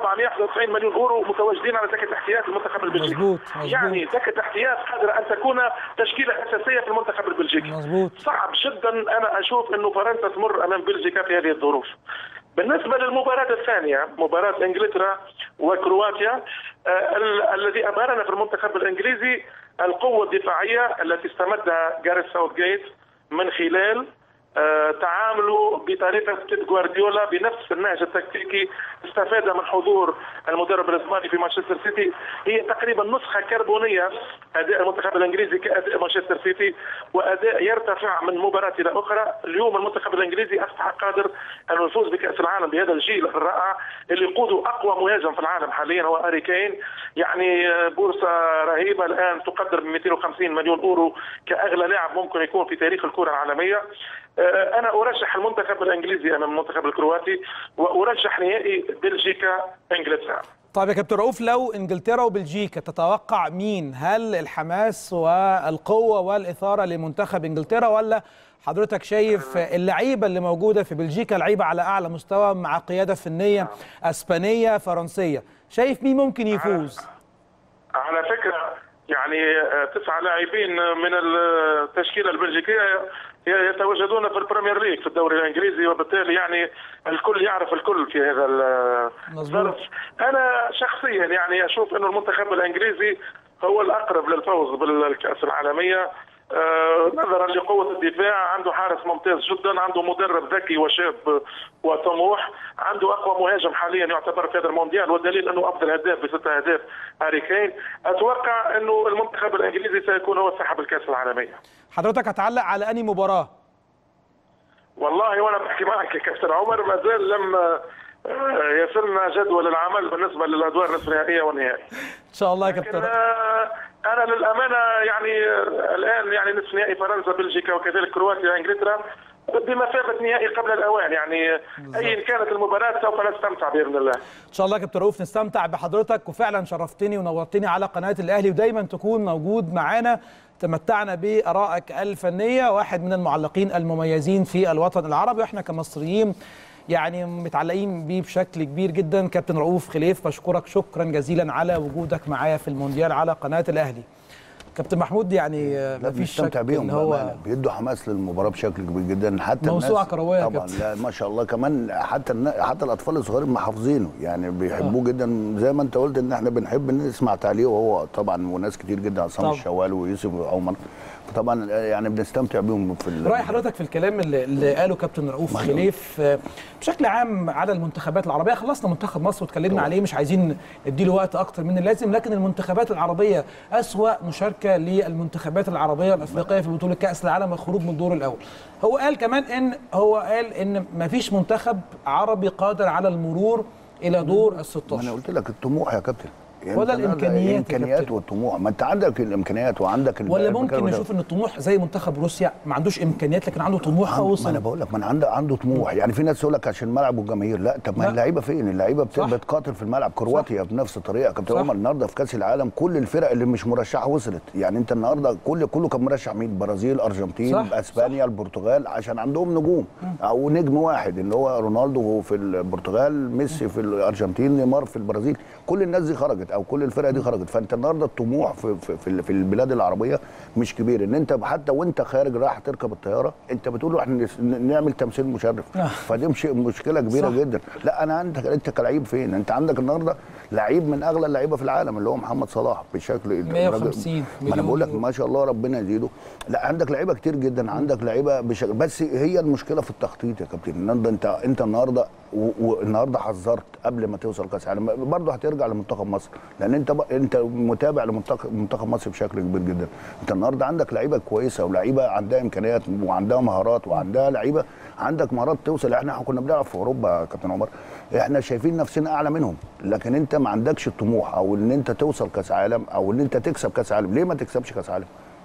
491 مليون اورو متواجدين على دكه احتياط المنتخب البلجيكي مظبوط، مظبوط. يعني دكه احتياط قادره ان تكون تشكيله اساسيه في المنتخب البلجيكي مظبوط. صعب جدا انا اشوف انه فرنسا تمر امام بلجيكا في هذه الظروف بالنسبه للمباراه الثانيه مباراه انجلترا وكرواتيا آه، ال- الذي ابهرنا في المنتخب الانجليزي القوه الدفاعيه التي استمدها جاريث ساوثجيت من خلال آه، تعامله بطريقه بيب جوارديولا بنفس النهج التكتيكي استفاد من حضور المدرب الاسباني في مانشستر سيتي هي تقريبا نسخه كربونيه اداء المنتخب الانجليزي كاداء مانشستر سيتي واداء يرتفع من مباراه الى اخرى اليوم المنتخب الانجليزي اصبح قادر ان يفوز بكاس العالم بهذا الجيل الرائع اللي يقوده اقوى مهاجم في العالم حاليا هو اري كين يعني آه، بورصه رهيبه الان تقدر ب 250 مليون اورو كاغلى لاعب ممكن يكون في تاريخ الكره العالميه آه، انا ارشح المنتخب الانجليزي امام المنتخب الكرواتي وارشح نهائي بلجيكا انجلترا طيب يا كابتن رؤوف لو انجلترا وبلجيكا تتوقع مين هل الحماس والقوه والاثاره لمنتخب انجلترا ولا حضرتك شايف اللعيبه اللي موجوده في بلجيكا لعيبه على اعلى مستوى مع قياده فنيه اسبانيه فرنسيه شايف مين ممكن يفوز على فكره يعني آه، تسعه لاعبين من التشكيله البلجيكيه يتواجدون في البريمير ليج في الدوري الانجليزي وبالتالي يعني الكل يعرف الكل في هذا مظبوط. الظرف انا شخصيا يعني اشوف انه المنتخب الانجليزي هو الاقرب للفوز بالكاس العالميه آه، نظرا لقوه الدفاع عنده حارس ممتاز جدا عنده مدرب ذكي وشاب وطموح عنده اقوى مهاجم حاليا يعتبر في هذا المونديال والدليل انه افضل هداف بستة اهداف هاري كين اتوقع انه المنتخب الانجليزي سيكون هو صاحب الكاس العالميه حضرتك هتعلق على انهي مباراه والله وانا بحكي معك يا كابتن عمر ما زال لم آه، يصلنا جدول العمل بالنسبه للادوار النصف النهائيه والنهائي ان شاء الله يا لكن كابتن آه، انا للامانه يعني آه، الان يعني نصف نهائي فرنسا بلجيكا وكذلك كرواتيا انجلترا بمثابه نهائي قبل الاوان يعني ايا كانت المباراه سوف نستمتع باذن الله ان شاء الله يا كابتن رؤوف نستمتع بحضرتك وفعلا شرفتني ونورتني على قناه الاهلي ودايما تكون موجود معانا تمتعنا بارائك الفنيه واحد من المعلقين المميزين في الوطن العربي واحنا كمصريين يعني متعلقين بيه بشكل كبير جدا كابتن رؤوف خليف بشكرك شكرا جزيلا على وجودك معايا في المونديال على قناه الاهلي كابتن محمود يعني آه، لا مفيش شك بنستمتع بيهم ان هو بأمانة. بيدوا حماس للمباراه بشكل كبير جدا حتى موسوعة الناس كروية يا طبعا كابتن. لا ما شاء الله كمان حتى النا- حتى الاطفال الصغيرين محافظينه يعني بيحبوه جدا زي ما انت قلت ان احنا بنحب نسمع تعليقه وهو طبعا وناس كتير جدا عصام طبعا. الشوال ويوسف عمر طبعا يعني بنستمتع بيهم في ال- رأي حضرتك في الكلام اللي, اللي قاله كابتن رؤوف خليف آه، بشكل عام على المنتخبات العربية خلصنا منتخب مصر واتكلمنا عليه مش عايزين نديله وقت أكتر من اللازم لكن المنتخبات العربية أسوأ مشاركة للمنتخبات العربية الأفريقية في بطولة كأس العالم والخروج من الدور الأول هو قال كمان إن هو قال إن مفيش منتخب عربي قادر على المرور إلى دور ال ما 16 انا قلت لك الطموح يا كابتن ولا أنت- الإمكانيات يا الامكانيات كابتن؟ والطموح ما انت عندك الامكانيات وعندك ال- ولا ممكن المكان- نشوف ان الطموح زي منتخب روسيا ما عندوش امكانيات لكن عنده طموح ما انا وصل بقول لك ما انا عنده عنده طموح يعني في ناس يقول لك عشان الملعب والجماهير لا طب ما لا. اللعيبه فين اللعيبه بت- صح. بتقاتل في الملعب كرواتيا بنفس الطريقه كابتن صح. عمر النهارده في كاس العالم كل الفرق اللي مش مرشحه وصلت يعني انت النهارده كل كله كان مرشح مين برازيل ارجنتين صح. اسبانيا البرتغال عشان عندهم نجوم او نجم واحد اللي هو رونالدو في البرتغال ميسي في الارجنتين نيمار في البرازيل كل الناس دي خرجت او كل الفرق دي خرجت فانت النهارده الطموح في في, في, في البلاد العربيه مش كبير ان انت حتى وانت خارج رايح تركب الطياره انت بتقول له احنا نس- نعمل تمثيل مشرف آه. فدي مش مشكله كبيره صح. صح. جدا لا انا عندك انت كلعيب فين انت عندك النهارده لعيب من اغلى اللعيبه في العالم اللي هو محمد صلاح بشكل 150 ما مليون انا بقول لك يورو. ما شاء الله ربنا يزيده لا عندك لعيبه كتير جدا عندك لعيبه بشكل بس هي المشكله في التخطيط يا كابتن النهارده انت انت النهارده و- والنهارده حذرت قبل ما توصل كاس العالم برضه هترجع لمنتخب مصر لان انت ب... انت متابع لمنتخب منتخب مصر بشكل كبير جدا انت النهارده عندك لعيبه كويسه ولعيبه عندها امكانيات وعندها مهارات وعندها لعيبه عندك مهارات توصل احنا كنا بنلعب في اوروبا يا كابتن عمر احنا شايفين نفسنا اعلى منهم لكن انت ما عندكش الطموح او ان انت توصل كاس عالم او ان انت تكسب كاس عالم ليه ما تكسبش كاس عالم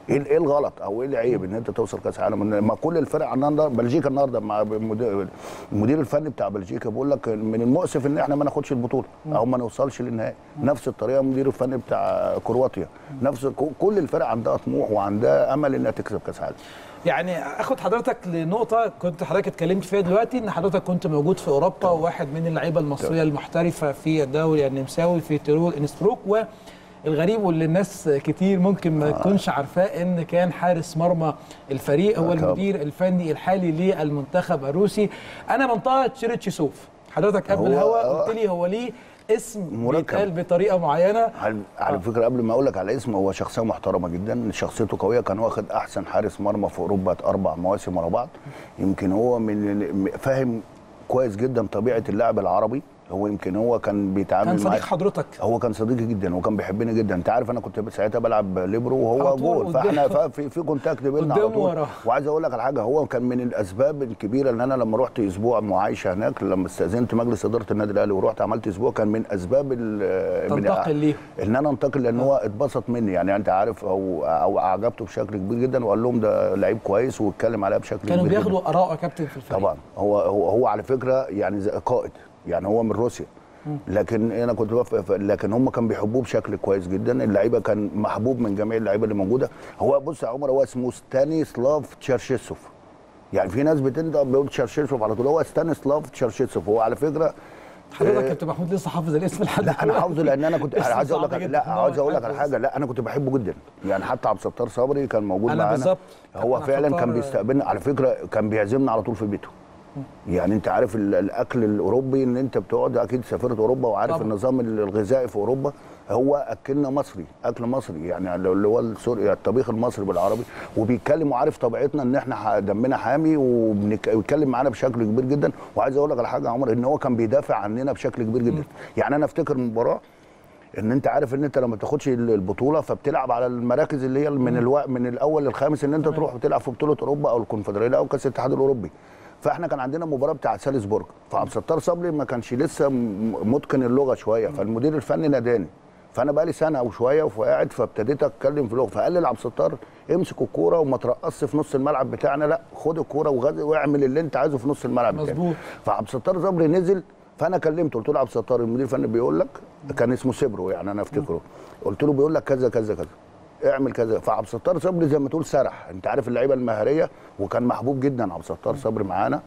ايه ايه الغلط او ايه العيب ان انت توصل كاس عالم ما كل الفرق النهارده بلجيكا النهارده مع المدير المدير الفني بتاع بلجيكا بيقول لك من المؤسف ان احنا ما ناخدش البطوله او ما نوصلش للنهائي نفس الطريقه المدير الفني بتاع كرواتيا نفس كل الفرق عندها طموح وعندها امل انها تكسب كاس عالم يعني اخد حضرتك لنقطه كنت حضرتك اتكلمت فيها دلوقتي ان حضرتك كنت موجود في اوروبا وواحد من اللعيبه المصريه المحترفه في الدوري النمساوي في تيرول انستروك والغريب واللي الناس كتير ممكن ما تكونش عارفاه ان كان حارس مرمى الفريق هو آه، المدير الفني الحالي للمنتخب الروسي انا منطقه تشيرتشيسوف حضرتك قبل هو- الهوا هو- قلت لي هو ليه اسم مركب. بيتقال بطريقه معينه على, على فكره قبل ما اقول لك على اسمه هو شخصيه محترمه جدا شخصيته قويه كان واخد احسن حارس مرمى في اوروبا اربع مواسم ورا بعض يمكن هو من فاهم كويس جدا طبيعه اللاعب العربي هو يمكن هو كان بيتعامل كان صديق معايا- حضرتك هو كان صديقي جدا وكان بيحبني جدا انت عارف انا كنت ساعتها بلعب ليبرو على وهو طول جول قدام. فاحنا ف- في في كونتاكت بيننا على قدام طول ورا. وعايز اقول لك على حاجه هو كان من الاسباب الكبيره ان انا لما رحت اسبوع معايشه هناك لما استاذنت مجلس اداره النادي الاهلي ورحت عملت اسبوع كان من اسباب ال- من- تنتقل ليه. ان انا انتقل لان هو اتبسط مني يعني انت عارف او او اعجبته بشكل كبير جدا وقال لهم ده لعيب كويس واتكلم عليها بشكل كانوا كبير بياخدوا جدا. اراء يا كابتن في الفريق طبعا هو هو هو على فكره يعني زي قائد يعني هو من روسيا لكن انا كنت بف... ف- لكن هم كانوا بيحبوه بشكل كويس جدا اللعيبه كان محبوب من جميع اللعيبه اللي موجوده هو بص يا عمر هو اسمه ستانيسلاف تشيرشيسوف يعني في ناس بتنطق بيقول تشيرشيسوف على طول هو ستانيسلاف تشيرشيسوف هو على فكره حضرتك آه، يا كابتن محمود لسه حافظ الاسم لحد لا انا دلوقتي. حافظه لان انا كنت اسم انا عايز اقول صعب لك جدا لا إن هو عايز اقول لك على يتحفظ. حاجه لا انا كنت بحبه جدا يعني حتى عبد الستار صبري كان موجود أنا معانا بالظبط. هو كابتن عبد فعلا الستار- كان بيستقبلنا على فكره كان بيعزمنا على طول في بيته يعني انت عارف ال- الاكل الاوروبي ان انت بتقعد اكيد سافرت اوروبا وعارف طبعا. النظام الغذائي في اوروبا هو اكلنا مصري اكل مصري يعني اللي هو السوري الطبيخ المصري بالعربي وبيتكلم وعارف طبيعتنا ان احنا ح- دمنا حامي وبنك- وبيتكلم معانا بشكل كبير جدا وعايز اقول لك على حاجه يا عمر ان هو كان بيدافع عننا بشكل كبير جدا يعني انا افتكر مباراه ان انت عارف ان انت لما تاخدش البطوله فبتلعب على المراكز اللي هي من الو... من الاول للخامس ان انت تروح وتلعب في بطوله اوروبا او الكونفدراليه او كاس الاتحاد الاوروبي فاحنا كان عندنا مباراه بتاع سالزبورج فعبد الستار صبري ما كانش لسه م- متقن اللغه شويه فالمدير الفني ناداني فانا بقى لي سنه او شويه وقاعد فابتديت اتكلم في اللغه فقال لي لعبد الستار امسك الكوره وما ترقصش في نص الملعب بتاعنا لا خد الكوره وغز واعمل اللي انت عايزه في نص الملعب بتاعنا مظبوط. فعبد الستار صبري نزل فانا كلمته قلت له عبد الستار المدير الفني بيقول لك كان اسمه سبرو يعني انا افتكره قلت له بيقول لك كذا كذا كذا اعمل كذا فعبد الستار صبري زي ما تقول سرح انت عارف اللعيبه المهاريه وكان محبوب جدا عبد الستار صبري معانا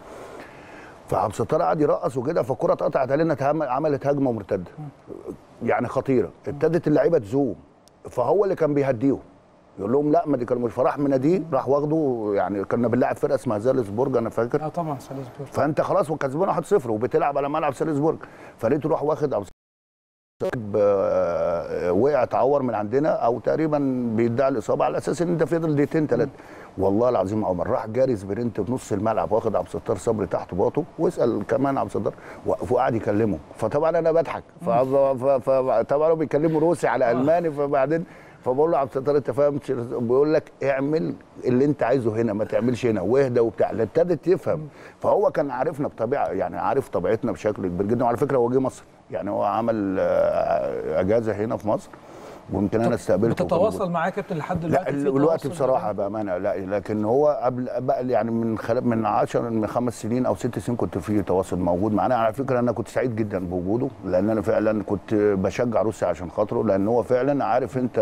فعبد الستار قعد يرقص وكده فالكره اتقطعت علينا تهم- عملت هجمه مرتده يعني خطيره ابتدت اللعيبه تزوم فهو اللي كان بيهديهم يقول لهم لا ما دي كانوا مش فراح مناديه راح واخده يعني كنا بنلاعب فرقه اسمها زالزبورج انا فاكر اه طبعا سالزبورg فانت خلاص وكسبان 1-0 وبتلعب على ملعب سالزبورج فريت تروح واخد عبد الستار آه، وقع اتعور من عندنا او تقريبا بيدعي الاصابه على اساس ان انت فضل دقيقتين ثلاثه والله العظيم عمر راح جاري سبرنت في نص الملعب واخد عبد الستار صبري تحت باطه واسال كمان عبد الستار وقف وقعد يكلمه فطبعا انا بضحك فطبعا هو بيكلموا روسي على الماني فبعدين فبقول له عبد الستار انت فاهم بيقول لك اعمل اللي انت عايزه هنا ما تعملش هنا واهدى وبتاع ابتدت يفهم فهو كان عارفنا بطبيعه يعني عارف طبيعتنا بشكل كبير جدا وعلى فكره هو جه مصر يعني هو عمل آه، اجازه هنا في مصر ويمكن انا استقبلته وكان موجود. بتتواصل معاه يا كابتن لحد لا دلوقتي في الوقت تواصل بصراحه بامانه لا لكن هو قبل بقى يعني من خلال من 10 من خمس سنين او ست سنين كنت في تواصل موجود معانا على فكره انا كنت سعيد جدا بوجوده لان انا فعلا كنت بشجع روسيا عشان خاطره لان هو فعلا عارف انت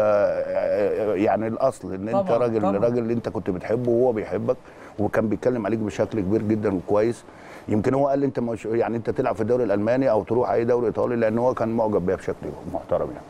يعني الاصل ان انت طبعاً، راجل طبعاً. راجل اللي انت كنت بتحبه وهو بيحبك وكان بيتكلم عليك بشكل كبير جدا وكويس يمكن هو قال لي انت مش يعني انت تلعب في الدوري الالماني او تروح اي دوري ايطالي لان هو كان معجب بيا بشكل محترم يعني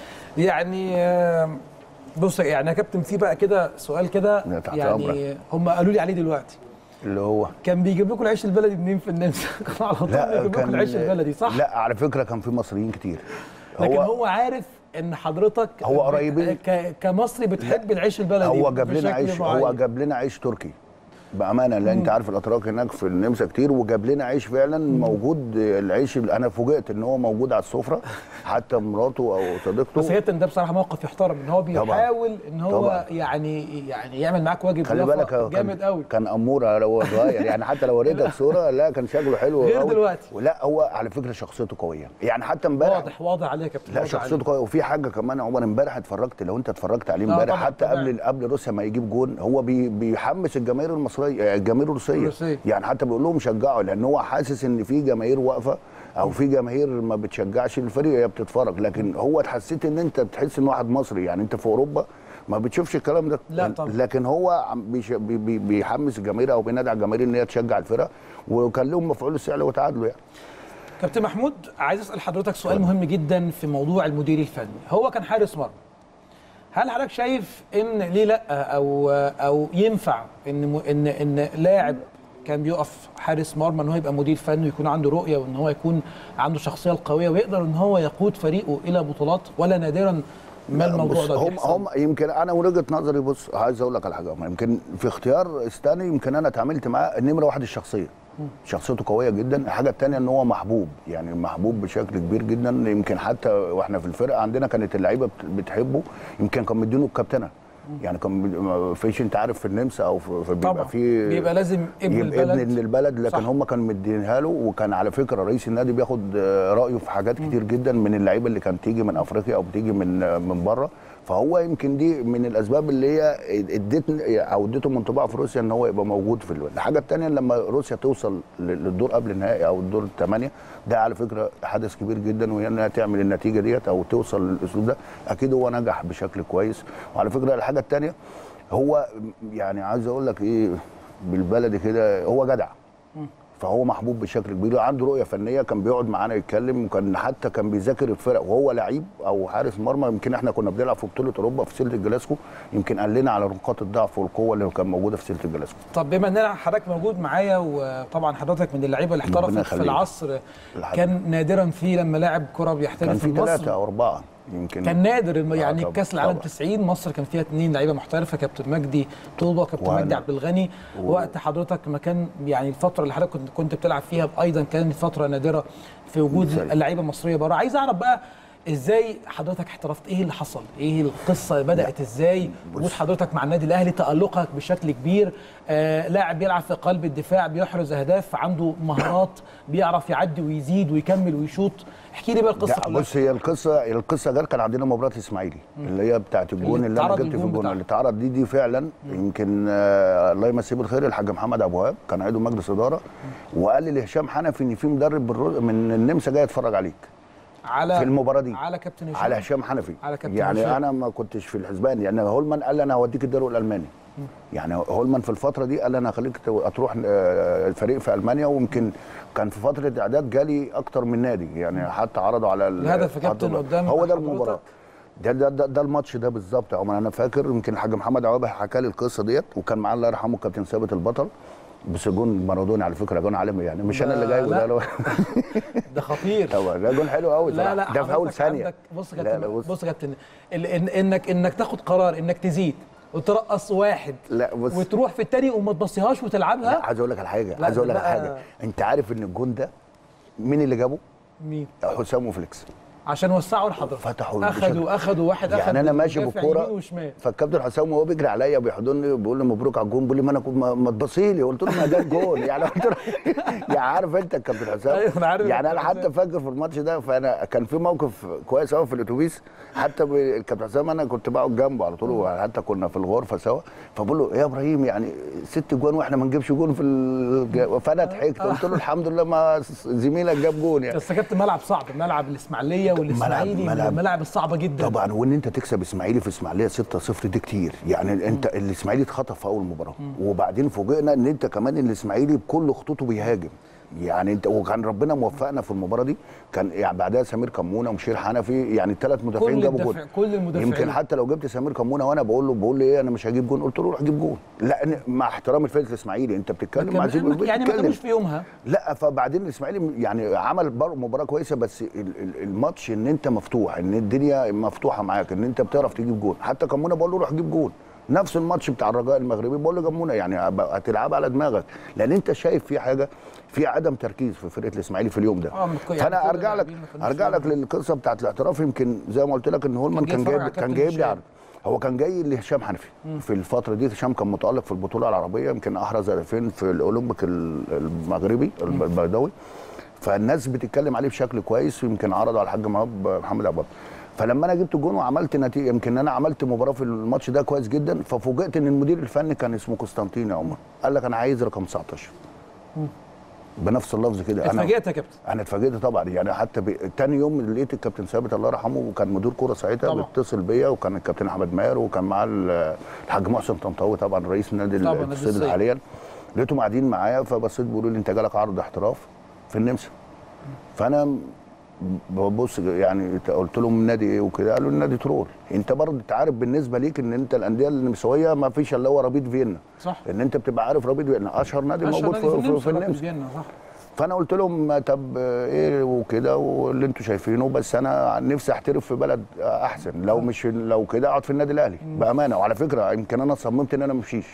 يعني آه، بص يعني يا كابتن في بقى كده سؤال كده لا، تحت يعني أمرك. هم قالوا لي عليه دلوقتي اللي هو كان بيجيب لكم العيش البلدي منين في النمسا؟ كان على طول بيجيب لكم العيش البلدي صح؟ لا على فكره كان في مصريين كتير لكن هو عارف ان حضرتك هو بت- قريبين. ك- كمصري بتحب العيش البلدي هو جاب لنا بشكل عيش معين. هو جاب لنا عيش تركي بامانه لان انت عارف الاتراك هناك في النمسا كتير وجاب لنا عيش فعلا موجود العيش اللي انا فوجئت ان هو موجود على السفره حتى مراته او صديقته بس هيتن ده بصراحه موقف يحترم ان هو بيحاول ان هو طبعاً. يعني يعني يعمل معاك واجب خلي ضيافة بالك هو كان- جامد قوي كان اموره لو هو صغير يعني حتى لو وريتك صوره لا كان شكله حلو غير قوي. دلوقتي. ولا هو على فكره شخصيته قويه يعني حتى امبارح واضح واضح عليه يا كابتن لا واضح شخصيته عليه. قويه وفي حاجه كمان يا عمر امبارح اتفرجت لو انت اتفرجت عليه آه امبارح طبعاً، حتى طبعاً. قبل قبل روسيا ما يجيب جون هو بي بيحمس الجماهير المصريه الجماهير الروسيه الروسية. يعني حتى بيقول لهم شجعوا لان هو حاسس ان في جماهير واقفه او في جماهير ما بتشجعش الفريق هي بتتفرج لكن هو حسيت ان انت بتحس ان واحد مصري يعني انت في اوروبا ما بتشوفش الكلام ده لا طبعاً. لكن هو عم بيش بي بي بيحمس الجماهير او بينادي على الجماهير ان هي تشجع الفرق وكان لهم مفعول السعر وتعادلوا يعني كابتن محمود عايز اسال حضرتك سؤال مهم جدا في موضوع المدير الفني هو كان حارس مرمى هل حضرتك شايف ان ليه لا او او ينفع ان م- ان ان لاعب كان بيقف حارس مرمى ان هو يبقى مدير فني ويكون عنده رؤيه وان هو يكون عنده شخصيه القويه ويقدر ان هو يقود فريقه الى بطولات ولا نادرا ما الموضوع بص، ده هم بيحصل؟ هم يمكن انا وجهه نظري بص عايز اقول لك على حاجه يمكن في اختيار استاني يمكن انا اتعاملت معاه النمره واحد الشخصيه شخصيته قويه جدا الحاجه الثانيه ان هو محبوب يعني محبوب بشكل كبير جدا يمكن حتى واحنا في الفرقه عندنا كانت اللعيبه بت- بتحبه يمكن كان مدينه الكابتنه يعني كان بي- ما فيش انت عارف في النمسا او في في- طبعا بيبقى في بيبقى لازم ابن يبقى البلد ابن البلد لكن صح. هم كانوا مدينها له وكان على فكره رئيس النادي بياخد آه، رايه في حاجات كتير جدا من اللعيبه اللي كانت تيجي من افريقيا او بتيجي من آه، من بره فهو يمكن دي من الاسباب اللي هي ادتني او اديته من طباع في روسيا ان هو يبقى موجود في الوقت. الحاجه الثانيه لما روسيا توصل لل- للدور قبل النهائي او الدور الثمانيه ده على فكره حدث كبير جدا وهي انها تعمل النتيجه ديت او توصل للاسلوب ده اكيد هو نجح بشكل كويس وعلى فكره الحاجه الثانيه هو يعني عايز اقول لك ايه بالبلدي كده هو جدع فهو محبوب بشكل كبير عنده رؤيه فنيه كان بيقعد معانا يتكلم وكان حتى كان بيذاكر الفرق وهو لعيب او حارس مرمى يمكن احنا كنا بنلعب في بطوله اوروبا في سيلت جلاسكو يمكن قال لنا على نقاط الضعف والقوه اللي كانت موجوده في سيلت جلاسكو طب بما ان أنا حضرتك موجود معايا وطبعا حضرتك من اللعيبه اللي ربنا احترفت في يخليك. العصر الحمد كان نادرا فيه لما لاعب كره بيحترف كان في في ثلاثه مصر او اربعه يمكن كان نادر الم- آه يعني طبعاً، كاس العالم طبعاً. 90 مصر كان فيها اثنين لعيبه محترفه كابتن مجدي طوبه وكابتن وأنا. مجدي عبد الغني و- وقت حضرتك ما كان يعني الفتره اللي حضرتك كنت كنت بتلعب فيها ايضا كانت فتره نادره في وجود صحيح. اللعيبه المصريه بره عايز اعرف بقى ازاي حضرتك احترفت ايه اللي حصل ايه القصه بدات ازاي وجود حضرتك مع النادي الاهلي تالقك بشكل كبير آه لاعب بيلعب في قلب الدفاع بيحرز اهداف عنده مهارات بيعرف يعدي ويزيد ويكمل ويشوط احكي لي بقى القصه لا كلها بص هي القصه القصه جت كان عندنا مباراه الاسماعيلي اللي هي بتاعت الجون اللي اللي, انا اتعرض جبت في الجون الجون بتاعها. اللي اتعرض دي دي فعلا يمكن آه الله يمسيه بالخير الحاج محمد ابو وهاب كان عضو مجلس اداره وقال لي لهشام حنفي ان في مدرب بالرو- من النمسا جاي يتفرج عليك على في المباراه دي على كابتن هشام على هشام حنفي على كابتن يعني هشام. انا ما كنتش في الحسبان يعني هولمان قال لي انا هوديك الدوري الالماني يعني هولمان في الفتره دي قال لي انا هخليك تو- تروح آه، الفريق في المانيا ويمكن كان في فتره اعداد جالي اكتر من نادي يعني حتى عرضوا على ال- الهدف يا كابتن عرضوا- قدام هو ده حضرتك. المباراه ده ده ده, ده الماتش ده بالظبط يا عمر انا فاكر يمكن الحاج محمد عوابه حكى لي القصه ديت وكان معاه الله يرحمه الكابتن ثابت البطل بس جون مارادوني على فكره جون عالمي يعني مش انا اللي لا، جايبه ده لا. لا. ده خطير طبعا ده جون حلو قوي لا لا ده في اول حضرتك ثانيه عندك- بص يا لا، كابتن لا، بص. بص يا كابتن ال- إن انك انك تاخد قرار انك تزيد وترقص واحد لا، بص. وتروح في التاني وما تبصيهاش لا وتلعبها عايز اقول لك على حاجه لا، عايز اقول ده لك على بقى- حاجه انت عارف ان الجون ده مين اللي جابه؟ مين حسام وفليكس عشان وسعوا لحضرتك فتحوا اخدوا بشكل- اخدوا واحد اخد يعني انا ماشي مدافع بالكوره يمين وشمال فالكابتن حسام وهو بيجري عليا بيحضني بيقول لي مبروك على الجون بيقول لي ما انا كنت ما, ما تبصي لي قلت له ما ده الجون يعني قلت له يعني عارف انت الكابتن حسام أيوة، أنا عارف يعني انا الكابتن حتى فاكر في الماتش ده فانا كان في موقف كويس قوي في الاتوبيس حتى ب- الكابتن حسام انا كنت بقعد جنبه على طول حتى كنا في الغرفه سوا فبقول له يا ابراهيم يعني ست جوان واحنا ما نجيبش جون في الج... فانا ضحكت قلت له الحمد لله ما زميلك جاب جون يعني بس يا كابتن ملعب صعب ملعب الاسماعيليه والاسماعيلي من ملعب- الملاعب الصعبه جدا طبعا وان انت تكسب اسماعيلي في اسماعيليه 6-0 دي كتير يعني انت الاسماعيلي اتخطف في اول مباراه وبعدين فوجئنا ان انت كمان الاسماعيلي بكل خطوطه بيهاجم يعني انت وكان ربنا موفقنا في المباراه دي كان يعني بعدها سمير كمونه ومشير حنفي يعني الثلاث مدافعين كل جابوا الدفع- جول كل المدافعين. يمكن حتى لو جبت سمير كمونه وانا بقول له بقول له ايه انا مش هجيب جول قلت له روح جيب جول لا أنا- مع احترام الفريق الاسماعيلي انت بتتكلم مع ما زيد كان- بلبل يعني ما بتتكلم. كانوش في يومها لا فبعدين الاسماعيلي يعني عمل برضه مباراه كويسه بس ال- ال- الماتش ان انت مفتوح ان الدنيا مفتوحه معاك ان انت بتعرف تجيب جول حتى كمونه بقول له روح جيب جول نفس الماتش بتاع الرجاء المغربي بقول له جمونه يعني هتلعب على دماغك لان انت شايف في حاجه في عدم تركيز في فرقه الاسماعيلي في اليوم ده آه، من كل- يعني فانا كل ارجع لك اللاعبين ما كانوش ارجع لك فاهمين. للقصه بتاعت الاعتراف يمكن زي ما قلت لك ان هولمان كان جاي كان يتفرج جايب على كان كابتن جايب لي هشام. عرض هو كان جاي لهشام حنفي في الفتره دي هشام كان متالق في البطوله العربيه يمكن احرز هدفين في الاولمبيك ال- المغربي البيضاوي فالناس بتتكلم عليه بشكل كويس ويمكن عرضوا على الحاج مهاب محمد عبد فلما انا جبت الجون وعملت نتيجه يمكن انا عملت مباراه في الماتش ده كويس جدا ففوجئت ان المدير الفني كان اسمه قسطنطين يا عمر قال لك انا عايز رقم 19 بنفس اللفظ كده انا اتفاجئت يا كابتن انا اتفاجئت طبعا يعني حتى ب... تاني يوم لقيت الكابتن ثابت الله يرحمه وكان مدير كوره ساعتها طبعا. بيتصل بيا وكان الكابتن احمد ماهر وكان معاه ال- الحاج محسن طنطاوي طبعا رئيس نادي طبعا، نادي الصيد الصيد. حاليا لقيتهم قاعدين معايا فبصيت بيقولوا لي انت جالك عرض احتراف في النمسا فانا ببص يعني قلت لهم نادي ايه وكده قالوا النادي ترول انت برضه انت عارف بالنسبه ليك ان انت الانديه النمساويه ما فيش الا هو ربيط فيينا صح ان انت بتبقى عارف ربيط فيينا اشهر نادي أشهر موجود نادي في, في, في رقم النمسا فيينا، صح فانا قلت لهم طب ايه وكده واللي انتوا شايفينه بس انا عن نفسي احترف في بلد احسن لو مش لو كده اقعد في النادي الاهلي بامانه وعلى فكره يمكن انا صممت ان انا ما امشيش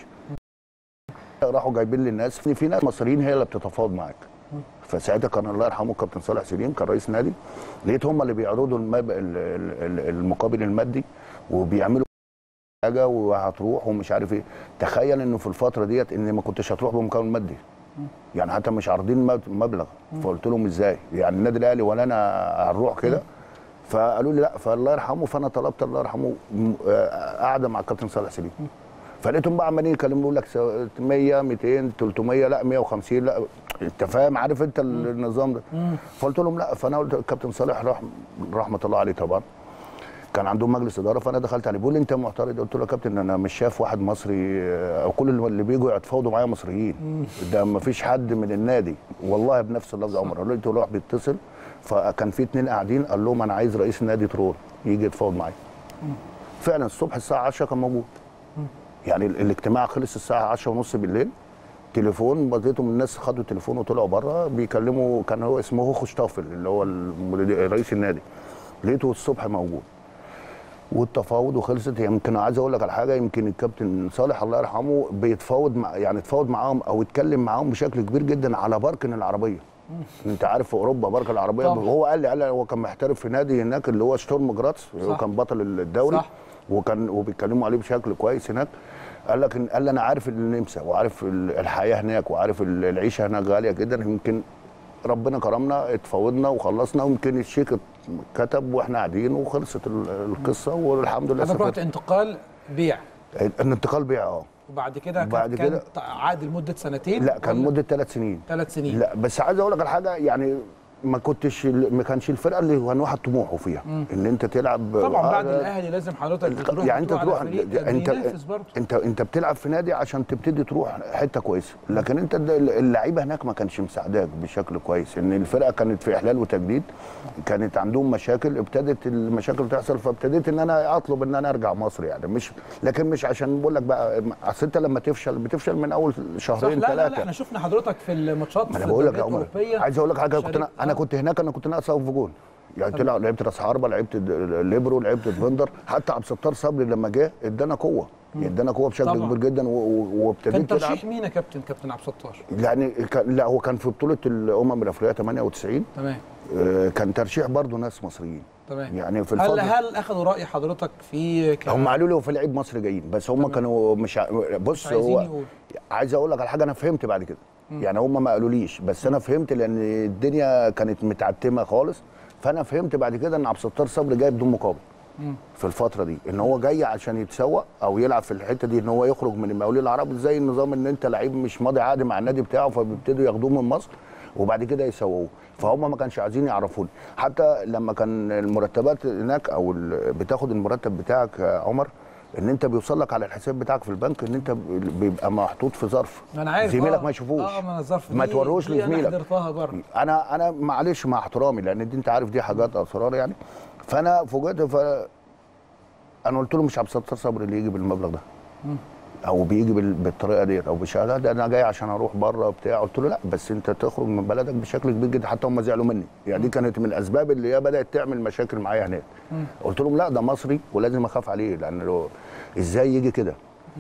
راحوا جايبين لي الناس في في ناس مصريين هي اللي بتتفاوض معاك فساعتها كان الله يرحمه الكابتن صالح سليم كان رئيس نادي لقيت هم اللي بيعرضوا المب... ال- ال- ال- المقابل المادي وبيعملوا حاجه وهتروح ومش عارف ايه تخيل انه في الفتره ديت ان ما كنتش هتروح بمقابل مادي يعني حتى مش عارضين مب- مبلغ فقلت لهم ازاي يعني النادي الاهلي ولا انا هنروح كده فقالوا لي لا فالله يرحمه فانا طلبت الله يرحمه م- آه، قاعده مع الكابتن صالح سليم فلقيتهم بقى عمالين يكلموا يقول لك سو- 100 200 300 لا 150 لا انت فاهم عارف انت النظام ده فقلت لهم لا فانا قلت الكابتن صالح رح رحمه الله عليه طبعا كان عندهم مجلس اداره فانا دخلت عليه بيقول لي انت معترض قلت له يا كابتن انا مش شايف واحد مصري آه، او كل اللي بيجوا يتفاوضوا معايا مصريين ده ما فيش حد من النادي والله بنفس اللفظ يا عمر قال لي واحد بيتصل فكان في اتنين قاعدين قال لهم انا عايز رئيس نادي ترول يجي يتفاوض معايا فعلا الصبح الساعه 10 كان موجود يعني ال- الاجتماع خلص الساعه 10 ونص بالليل تليفون بديتهم الناس خدوا التليفون وطلعوا بره بيكلموا كان هو اسمه هوخو شتافل اللي هو المدير- رئيس النادي لقيته الصبح موجود والتفاوض وخلصت يمكن عايز اقول لك على حاجه يمكن الكابتن صالح الله يرحمه بيتفاوض مع يعني اتفاوض معاهم او اتكلم معاهم بشكل كبير جدا على باركن العربيه انت عارف في اوروبا باركن العربيه طبعا. هو قال لي قال لي هو كان محترف في نادي هناك اللي هو شتورم جراتس هو صح. كان بطل الدوري صح. وكان وبيتكلموا عليه بشكل كويس هناك قال لك إن- قال لي انا عارف النمسا وعارف ال- الحياه هناك وعارف ال- العيشه هناك غاليه جدا يمكن ربنا كرمنا اتفاوضنا وخلصنا ويمكن الشيك كتب واحنا قاعدين وخلصت ال- القصه والحمد لله انا رحت سافرت انتقال بيع الانتقال بيع اه وبعد كده بعد كان كده- كان عقد لمده سنتين لا كان مده ثلاث سنين ثلاث سنين لا بس عايز اقول لك على حاجه يعني ما كنتش ما كانش الفرقه اللي كان واحد طموحه فيها ان انت تلعب طبعا بعد آه، الاهلي لازم حضرتك تروح يعني انت تروح على فريق انت بينافس برضه انت انت بتلعب في نادي عشان تبتدي تروح حته كويسه لكن انت الل- اللعيبه هناك ما كانش مساعداك بشكل كويس ان الفرقه كانت في احلال وتجديد كانت عندهم مشاكل ابتدت المشاكل تحصل فابتديت ان انا اطلب ان انا ارجع مصر يعني مش لكن مش عشان بقول لك بقى اصل انت لما تفشل بتفشل من اول صح شهرين لا لا لا ثلاثه احنا شفنا حضرتك في الماتشات ما في انا بقول لك يا الدوريات عمر الأوروبية. عايز اقول لك حاجه كنت انا شاركت- انا آه. كنت هناك انا كنت ناقص اقف في جون يعني تلعب لعبت راس حربه لعبت د- ليبرو لعبت ديفندر حتى عبد الستار صبري لما جه ادانا قوه ادانا قوه بشكل طبعا. كبير جدا و- و- كان وابتديت تلعب ترشيح مين يا كابتن كابتن عبد الستار يعني كان لا هو كان في بطوله الامم الافريقيه 98 تمام آه، كان ترشيح برضه ناس مصريين تمام يعني في هل الفتره هل اخذوا راي حضرتك في ك... هم قالوا لي هو في لعيب مصري جايين بس هم كانوا مش ع- بص مش عايزين هو يقولوا. عايز اقول لك على حاجه انا فهمت بعد كده يعني هم ما قالوليش بس انا فهمت لان الدنيا كانت متعتمه خالص فانا فهمت بعد كده ان عبد الستار صبري جاي بدون مقابل في الفتره دي ان هو جاي عشان يتسوق او يلعب في الحته دي ان هو يخرج من المقاولين العرب زي النظام ان انت لعيب مش ماضي عقد مع النادي بتاعه فبيبتدوا ياخدوه من مصر وبعد كده يسوقوه فهم ما كانش عايزين يعرفوني حتى لما كان المرتبات هناك او ال- بتاخد المرتب بتاعك يا عمر ان انت بيوصل لك على الحساب بتاعك في البنك ان انت بيبقى محطوط في ظرف ما انا عارف زميلك آه. ما يشوفوش اه ما انا الظرف ما دي- توروش دي انا لزميلك حضرتها برضه انا انا معلش مع احترامي لان دي انت عارف دي حاجات اسرار يعني فانا فوجئت ف انا قلت له مش عبد الستار صبري اللي يجي بالمبلغ ده او بيجي بال- بالطريقه ديت او بشهاده ده انا جاي عشان اروح بره بتاع قلت له لا بس انت تخرج من بلدك بشكل كبير جدا حتى هم زعلوا مني يعني دي كانت من الاسباب اللي هي بدات تعمل مشاكل معايا هناك قلت لهم لا ده مصري ولازم اخاف عليه لان لو ازاي يجي كده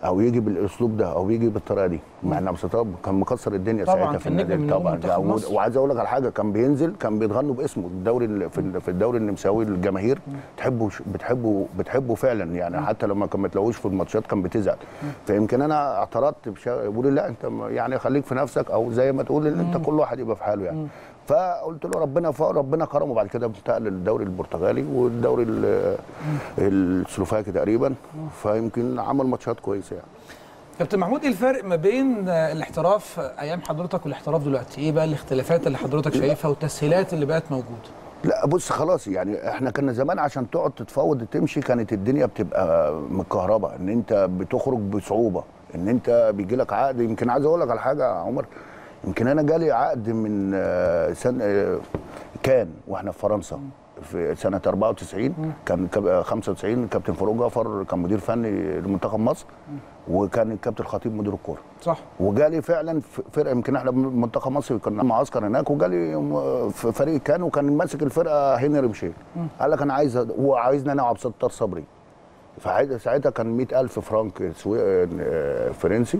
او يجي بالاسلوب ده او يجي بالطريقه دي مع ان مصطفى كان مكسر الدنيا طبعاً، ساعتها في كان نجم النادي من طبعا نجوم منتخب و- مصر. وعايز اقول لك على حاجه كان بينزل كان بيتغنوا باسمه الدوري ال- في ال- في الدوري النمساوي الجماهير تحبه ش- بتحبه بتحبه فعلا يعني حتى لما كان ما تلاقوش في الماتشات كان بتزعل فيمكن انا اعترضت بشا... بقول لا انت م- يعني خليك في نفسك او زي ما تقول ان انت كل واحد يبقى في حاله يعني فقلت له ربنا ف... ربنا كرمه بعد كده انتقل للدوري البرتغالي والدوري ال- السلوفاكي تقريبا فيمكن عمل ماتشات كويسه يعني كابتن محمود ايه الفرق ما بين آه، الاحتراف ايام حضرتك والاحتراف دلوقتي ايه بقى الاختلافات اللي حضرتك شايفها والتسهيلات اللي بقت موجوده لا بص خلاص يعني احنا كنا زمان عشان تقعد تتفاوض وتمشي كانت الدنيا بتبقى متكهربه ان انت بتخرج بصعوبه ان انت بيجي لك عقد يمكن عايز اقول لك على حاجه يا عمر يمكن انا جالي عقد من آه، سنه آه، كان واحنا في فرنسا في سنه 94 كان كاب- آه، 95 كابتن فاروق جعفر كان مدير فني لمنتخب مصر وكان الكابتن خطيب مدير الكوره صح وجالي فعلا ف- فرقه يمكن احنا منتخب مصر كنا معسكر هناك وجالي م- في فريق كان وكان ماسك الفرقه هنري مشيل قال لك انا عايز وعايزني انا العب ستار صبري فعايز- ساعتها كان 100000 فرنك سوي... آه، فرنسي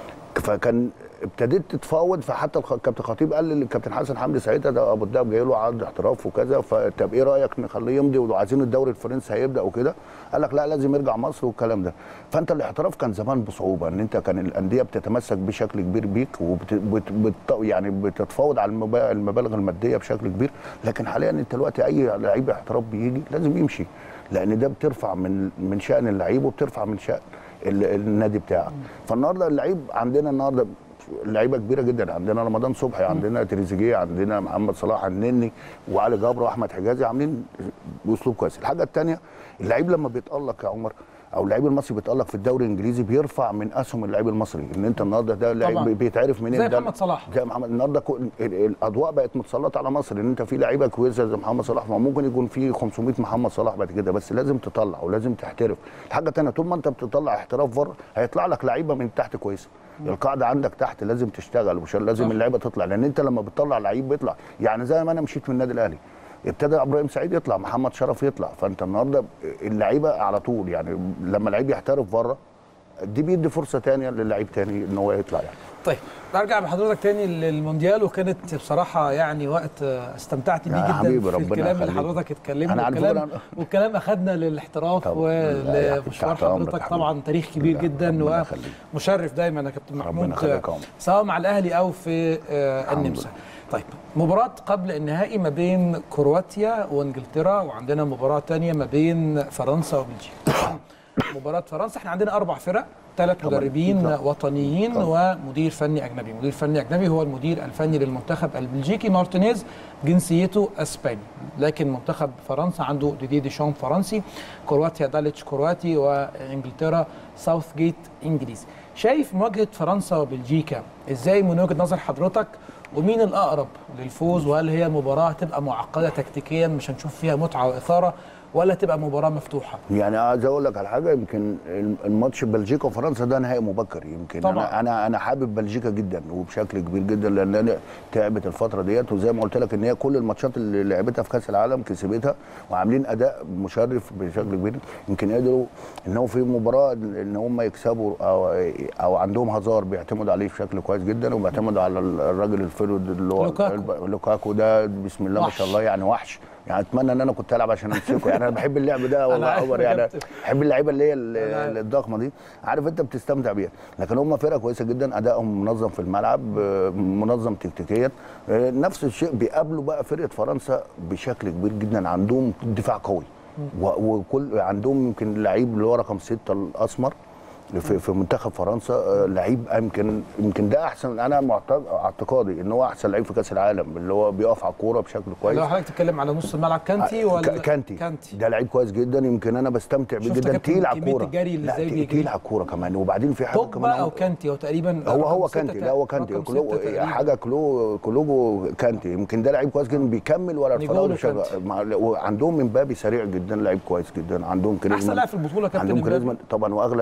فكان ابتديت تتفاوض فحتى الخ- الكابتن خطيب قال للكابتن حسن حمدي ساعتها ده ابو الدهب جاي له عقد احتراف وكذا فطب ايه رايك نخليه يمضي وعايزين الدوري الفرنسي هيبدا وكده قال لك لا لازم يرجع مصر والكلام ده فانت الاحتراف كان زمان بصعوبه ان انت كان الانديه بتتمسك بشكل كبير بيك وبت بت بت يعني بتتفاوض على المبا- المبالغ الماديه بشكل كبير لكن حاليا انت دلوقتي اي لعيب احتراف بيجي لازم يمشي لان ده بترفع من من شان اللعيب وبترفع من شان ال- النادي بتاعك فالنهارده اللعيب عندنا النهارده لعيبه كبيره جدا عندنا رمضان صبحي عندنا تريزيجيه عندنا محمد صلاح النني وعلي جبر واحمد حجازي عاملين باسلوب كويس الحاجه الثانيه اللعيب لما بيتالق يا عمر او اللعيب المصري بيتالق في الدوري الانجليزي بيرفع من اسهم اللعيب المصري ان انت النهارده ده طبعاً. لعيب بيتعرف منين زي ده محمد صلاح. زي محمد النهارده كو- ال- ال- الاضواء بقت متسلطه على مصر ان انت في لعيبه كويسه زي محمد صلاح ما ممكن يكون في 500 محمد صلاح بعد كده بس لازم تطلع ولازم تحترف الحاجه الثانيه طول ما انت بتطلع احتراف بره هيطلع لك لعيبه من تحت كويسه القاعده عندك تحت لازم تشتغل مش لازم صح. اللعيبه تطلع لان انت لما بتطلع لعيب بيطلع يعني زي ما انا مشيت من النادي الاهلي ابتدى ابراهيم سعيد يطلع محمد شرف يطلع فانت النهارده اللعيبه على طول يعني لما لعيب يحترف بره دي بيدي فرصه تانية للعيب تاني ان هو يطلع يعني طيب ارجع بحضرتك تاني للمونديال وكانت بصراحه يعني وقت آه، استمتعت بيه يا جدا حبيبي، في ربنا الكلام اللي يخليك. حضرتك اتكلمت أنا على والكلام فكرة أنا- والكلام اخذنا للاحتراف طب، لا، ولمشوار تحت أمرك حضرتك يا طبعا حبيبي. تاريخ كبير لا، جدا ربنا يخليك. ومشرف دايما يا كابتن ربنا محمود يخليك يا عمر. سواء مع الاهلي او في آه، الحمد النمسا لله. طيب مباراة قبل النهائي ما بين كرواتيا وانجلترا وعندنا مباراة تانية ما بين فرنسا وبلجيكا مباراة فرنسا احنا عندنا أربع فرق ثلاث طبعاً. مدربين طبعاً. وطنيين ومدير فني أجنبي مدير فني أجنبي هو المدير الفني للمنتخب البلجيكي مارتينيز جنسيته أسباني لكن منتخب فرنسا عنده ديدي ديشام فرنسي كرواتيا داليتش كرواتي وانجلترا ساوث جيت انجليزي شايف مواجهة فرنسا وبلجيكا ازاي من وجهة نظر حضرتك ومين الأقرب للفوز وهل هي مباراة هتبقى معقدة تكتيكيا مش هنشوف فيها متعة وإثارة ولا تبقى مباراة مفتوحة يعني عايز اقول لك على حاجه يمكن الماتش بلجيكا وفرنسا ده نهائي مبكر يمكن طبعاً. انا انا انا حابب بلجيكا جدا وبشكل كبير جدا لان انا تعبت الفتره ديت وزي ما قلت لك ان هي كل الماتشات اللي لعبتها في كاس العالم كسبتها وعاملين اداء مشرف بشكل كبير يمكن قدروا ان هو في مباراه ان هم يكسبوا او او عندهم هزار بيعتمدوا عليه بشكل كويس جدا وبيعتمدوا على الراجل الفرود اللي هو لوكاكو. لوكاكو ده بسم الله ما وحش. شاء الله يعني وحش يعني اتمنى ان انا كنت العب عشان امسكه يعني انا بحب اللعب ده والله عارف عمر يا يعني كابتن. بحب اللعيبه اللي هي ال- أنا عارف. الضخمه دي عارف انت بتستمتع بيها لكن هم فرقه كويسه جدا ادائهم منظم في الملعب آه، منظم تكتيكيا آه، نفس الشيء بيقابلوا بقى فرقه فرنسا بشكل كبير جدا عندهم دفاع قوي و- وكل عندهم يمكن لعيب اللي هو رقم ستة الاسمر في في منتخب فرنسا آه، لعيب يمكن يمكن ده احسن انا معتقد اعتقادي ان هو احسن لعيب في كاس العالم اللي هو بيقف على الكوره بشكل كويس لو حضرتك تتكلم على نص الملعب كانتي ك- ولا كانتي كانتي ده لعيب كويس جدا يمكن انا بستمتع بيه شفت جدا كابتن تقيل على كمية الكوره الجري اللي لا، ازاي تقيل- بيجري؟ تقيل على الكوره كمان وبعدين في حاجه بوجبا كمان او كانتي هو تقريبا هو هو رقم ستة كانتي لا هو تق- كانتي رقم كلو ستة تقريباً. حاجه كلو كلوبو كانتي يمكن ده لعيب كويس جدا بيكمل ورا الفراوده نيجولو شغال. كانتي. مع- وعندهم مبابي سريع جدا لعيب كويس جدا عندهم كريزمان احسن لاعب في البطوله كابتن عندهم امبابي. كريزمان طبعا واغلى اغلى لعيب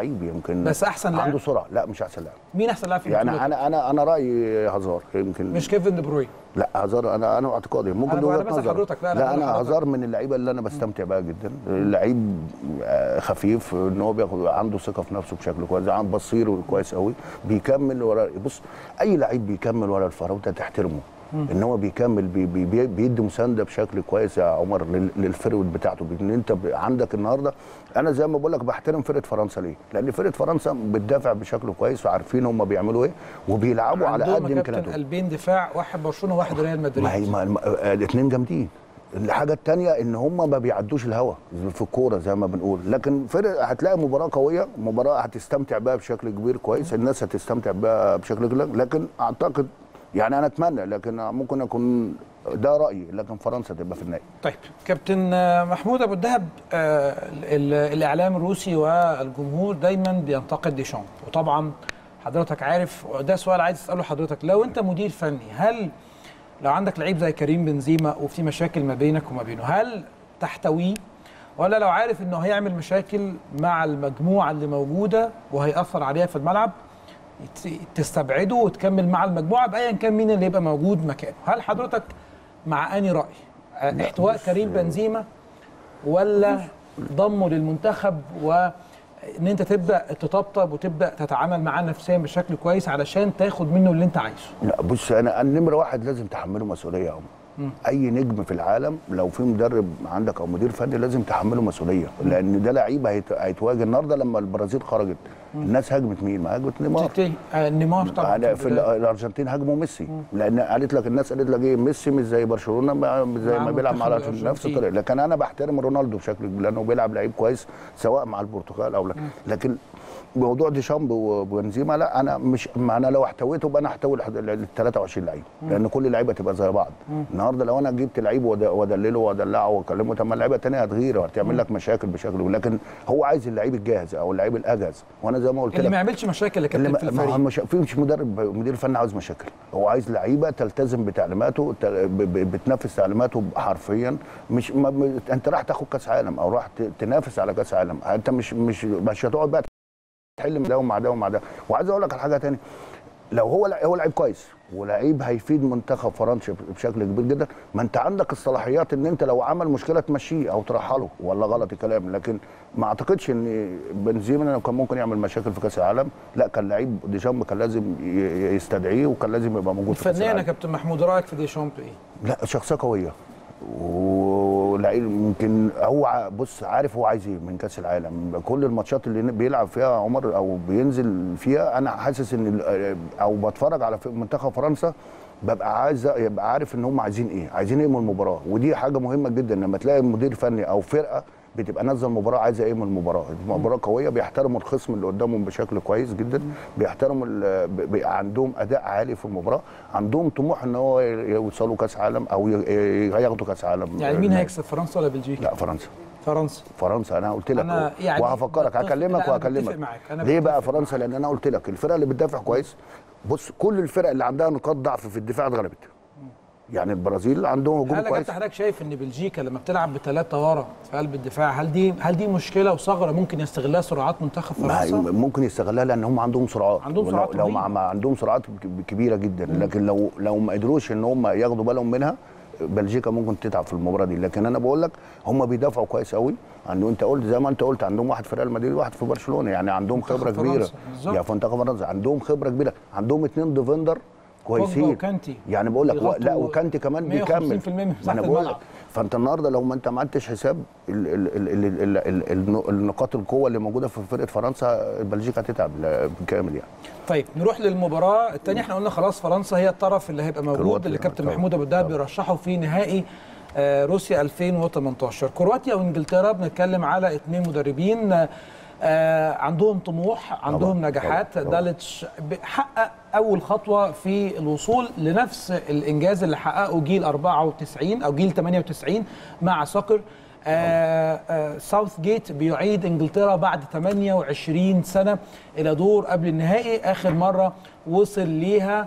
لعيب يمكن بس أحسن لاعب. عنده سرعه لا مش احسن لاعب مين احسن لاعب في يعني البطولة؟ انا انا انا رايي هازار يمكن مش كيفن دي بروين لا هازار انا انا اعتقادي ممكن أنا دي بقى- وجهه أنا بسأل نظر حضرتك، لا، أنا لا بقول انا لحضرتك. هازار من اللعيبه اللي انا بستمتع بيها جدا لعيب آه، خفيف ان هو بياخد عنده ثقه في نفسه بشكل كويس عن بصير كويس قوي بيكمل ورا بص اي لعيب بيكمل ورا الفراوده تحترمه ان هو بيكمل بي بي بي- بيدي مسانده بشكل كويس يا عمر لل- للفرود بتاعته ان انت ب- عندك النهارده انا زي ما بقول لك بحترم فرقه فرنسا ليه؟ لان فرقه فرنسا بتدافع بشكل كويس وعارفين هم بيعملوا ايه وبيلعبوا على عندهم قد يا كابتن امكانياتهم قلبين دفاع واحد برشلونه وواحد ريال مدريد ما هي ما ما الاثنين جامدين الحاجه الثانيه ان هم ما بيعدوش الهوا في الكوره زي ما بنقول لكن فرق هتلاقي مباراه قويه مباراه هتستمتع بيها بشكل كبير كويس الناس هتستمتع بيها بشكل كبير لكن اعتقد يعني انا اتمنى لكن ممكن اكون ده رايي لكن فرنسا تبقى في النهائي طيب كابتن آه، محمود ابو الدهب آه، ال- الاعلام الروسي والجمهور دايما بينتقد ديشامب وطبعا حضرتك عارف ده سؤال عايز اساله حضرتك لو انت مدير فني هل لو عندك لعيب زي كريم بنزيما وفي مشاكل ما بينك وما بينه هل تحتويه ولا لو عارف انه هيعمل مشاكل مع المجموعه اللي موجوده وهيأثر عليها في الملعب ت- تستبعده وتكمل مع المجموعه بايا كان مين اللي يبقى موجود مكانه هل حضرتك مع اني راي آه، احتواء كريم بنزيما ولا ضمه للمنتخب وان انت تبدا تطبطب وتبدا تتعامل معاه نفسيا بشكل كويس علشان تاخد منه اللي انت عايزه لا بص انا النمره واحد لازم تحمله مسؤوليه يا عمر اي نجم في العالم لو في مدرب عندك او مدير فني لازم تحمله مسؤوليه لان ده لعيب هيت- هيتواجه النهارده لما البرازيل خرجت الناس هاجمت مين؟ ما هاجمت نيمار تنتهي آه، نيمار طبعا أنا في ال- البداية. الارجنتين هاجموا ميسي لان قالت لك الناس قالت لك ايه ميسي مش زي برشلونه ما- مش زي مع ما بيلعب مع منتخب الأرجنتين. نفس الأرجنتين. الطريقه لكن انا بحترم رونالدو بشكل كبير لانه بيلعب لعيب كويس سواء مع البرتغال او لا لكن موضوع ديشامب وبنزيما لا انا مش ما انا لو احتويته يبقى انا احتوي ال 23 لعيب لان كل اللعيبه تبقى زي بعض النهارده لو انا جبت لعيب ود- وادلله وادلعه واكلمه طب ما اللعيبه الثانيه هتغير وهتعمل لك مشاكل بشكل كبير. لكن هو عايز اللعيب الجاهز او اللعيب الاجهز وانا زي ما قلت اللي لك ما يعملش مشاكل يا اللي كابتن في ما ما هو الفريق مش في مش مدرب مدير فني عاوز مشاكل هو عايز لعيبه تلتزم بتعليماته ت- ب- ب- بتنفذ تعليماته حرفيا مش ما م- انت راح تاخد كاس عالم او راح ت- تنافس على كاس عالم انت مش مش مش هتقعد بقى تحل من ده ومع ده ومع ده وعايز اقول لك على حاجه تاني لو هو لع- هو لعيب كويس ولعيب هيفيد منتخب فرنسا بشكل كبير جدا ما انت عندك الصلاحيات ان انت لو عمل مشكله تمشيه او ترحله ولا غلط الكلام لكن ما اعتقدش ان بنزيما لو كان ممكن يعمل مشاكل في كاس العالم لا كان لعيب ديشامب كان لازم ي- يستدعيه وكان لازم يبقى موجود في كاس فنيا يا العالم كابتن محمود رايك في ديشامب ايه؟ لا شخصيه قويه ولعيب يمكن هو ع- بص عارف هو عايز ايه من كاس العالم كل الماتشات اللي بيلعب فيها عمر او بينزل فيها انا حاسس ان ال- او بتفرج على ف- منتخب فرنسا ببقى عايز يبقى عارف ان هم عايزين ايه عايزين ايه من المباراه ودي حاجه مهمه جدا لما تلاقي مدير فني او فرقه بتبقى نازله المباراه عايزه ايه من المباراه المباراه قويه بيحترموا الخصم اللي قدامهم بشكل كويس جدا بيحترموا ال- ب- بيبقى عندهم اداء عالي في المباراه عندهم طموح ان هو يوصلوا كاس عالم او ي- ي- ياخدوا كاس عالم يعني مين هيكسب فرنسا ولا بلجيكا؟ لا فرنسا فرنسا فرنسا انا قلت لك أنا يعني وهفكرك بتفق- هكلمك لا، أنا بتفق وهكلمك معاك، أنا ليه بقى بتفق فرنسا لان انا قلت لك الفرقه اللي بتدافع كويس بص كل الفرق اللي عندها نقاط ضعف في الدفاع اتغلبت يعني البرازيل عندهم هجوم هل يا كويس كابتن حضرتك شايف ان بلجيكا لما بتلعب بثلاثه ورا في قلب الدفاع هل دي هل دي مشكله وثغره ممكن يستغلها سرعات منتخب ما فرنسا؟ ممكن يستغلها لان هم عندهم سرعات عندهم ولو- سرعات لو رهيبة. مع مع عندهم سرعات ك- كبيره جدا لكن لو لو ما قدروش ان هم ياخدوا بالهم منها بلجيكا ممكن تتعب في المباراه دي لكن انا بقول لك هم بيدافعوا كويس قوي عنده انت قلت زي ما انت قلت عندهم واحد في ريال مدريد وواحد في برشلونه يعني عندهم منتخب خبره فرنسا، كبيره بالظبط. يا في منتخب فرنسا عندهم خبره كبيره عندهم اثنين ديفندر كويسين وكانتي. يعني بقول لك و- لا بيغطوا وكانتي كمان 150% بيكمل من ما مساحة انا بقول لك الملعب. فانت النهارده لو ما انت ما عملتش حساب ال ال ال ال ال ال ال النقاط القوه اللي موجوده في فرقه فرنسا بلجيكا هتتعب ل- بالكامل يعني طيب نروح للمباراه الثانيه احنا قلنا خلاص فرنسا هي الطرف اللي هيبقى موجود كرواتيا، اللي كابتن طبعا. محمود ابو الدهب طبعا. بيرشحه في نهائي آه، روسيا 2018 كرواتيا وانجلترا بنتكلم على اثنين مدربين آه، عندهم طموح عندهم طبعا، نجاحات طبعا، طبعا. داليتش حقق اول خطوه في الوصول لنفس الانجاز اللي حققه جيل 94 او جيل 98 مع سوكر آه آه ساوث جيت بيعيد انجلترا بعد 28 سنه الى دور قبل النهائي اخر مره وصل ليها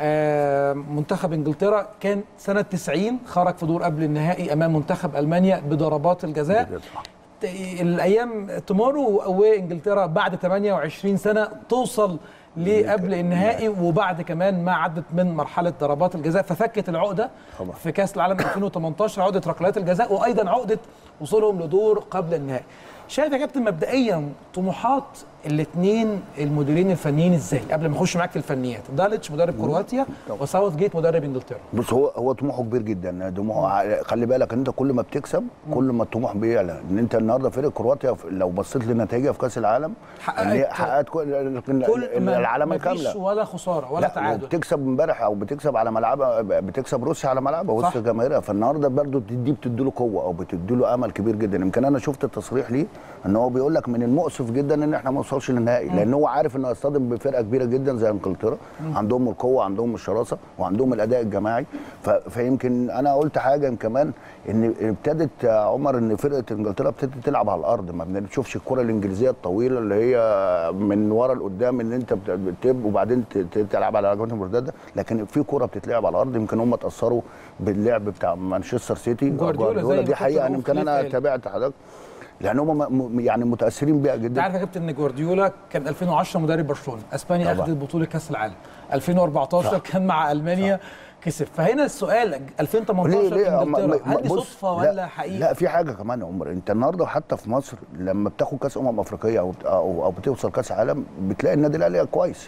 آه منتخب انجلترا كان سنه 90 خرج في دور قبل النهائي امام منتخب المانيا بضربات الجزاء الايام تومورو وانجلترا بعد 28 سنه توصل لقبل النهائي وبعد كمان ما عدت من مرحله ضربات الجزاء ففكت العقده طبعا. في كاس العالم 2018 عقده ركلات الجزاء وايضا عقده وصولهم لدور قبل النهائي شايف يا كابتن مبدئيا طموحات الاثنين المديرين الفنيين ازاي قبل ما اخش معاك في الفنيات داليتش مدرب كرواتيا وساوث جيت مدرب انجلترا بص هو هو طموحه كبير جدا طموحه ع- خلي بالك ان انت كل ما بتكسب كل ما الطموح بيعلى ان انت النهارده فرقه كرواتيا ف- لو بصيت لنتائجها في كاس العالم حققت- ان هي حققت كل كل ما العلامه ما فيش كامله ولا خساره ولا لا تعادل بتكسب امبارح او بتكسب على ملعبها بتكسب روسيا على ملعبها صح. وسط جماهيرها فالنهارده برضو دي بتدي له قوه او بتدي له امل كبير جدا يمكن انا شفت التصريح ليه ان هو بيقول لك من المؤسف جدا ان احنا ما نوصلش للنهائي لان هو عارف انه هيصطدم بفرقه كبيره جدا زي انجلترا عندهم القوه عندهم الشراسه وعندهم الاداء الجماعي ف... فيمكن انا قلت حاجه كمان ان ابتدت يا عمر ان فرقه انجلترا ابتدت تلعب على الارض ما بنشوفش الكره الانجليزيه الطويله اللي هي من ورا لقدام ان انت بت- بتب وبعدين ت- ت- تلعب على هجمات المرتده لكن في كره بتتلعب على الارض يمكن هم اتاثروا باللعب بتاع مانشستر سيتي جوارديولا زي ما دي كابتن حقيقه رؤوف يمكن انا خليل قال. تابعت حضرتك لان هم م- م- يعني متاثرين بيها انت جدا عارف يا كابتن ان جوارديولا كان 2010 مدرب برشلونه اسبانيا طبعا. اخذت بطوله كاس العالم 2014 صح. كان مع المانيا كسب فهنا السؤال ليه 2018 ليه انجلترا ما- هل دي بص، صدفه لا- ولا حقيقه لا في حاجه كمان يا عمر انت النهارده حتى في مصر لما بتاخد كاس امم افريقيه او او, أو بتوصل كاس عالم بتلاقي النادي الاهلي كويس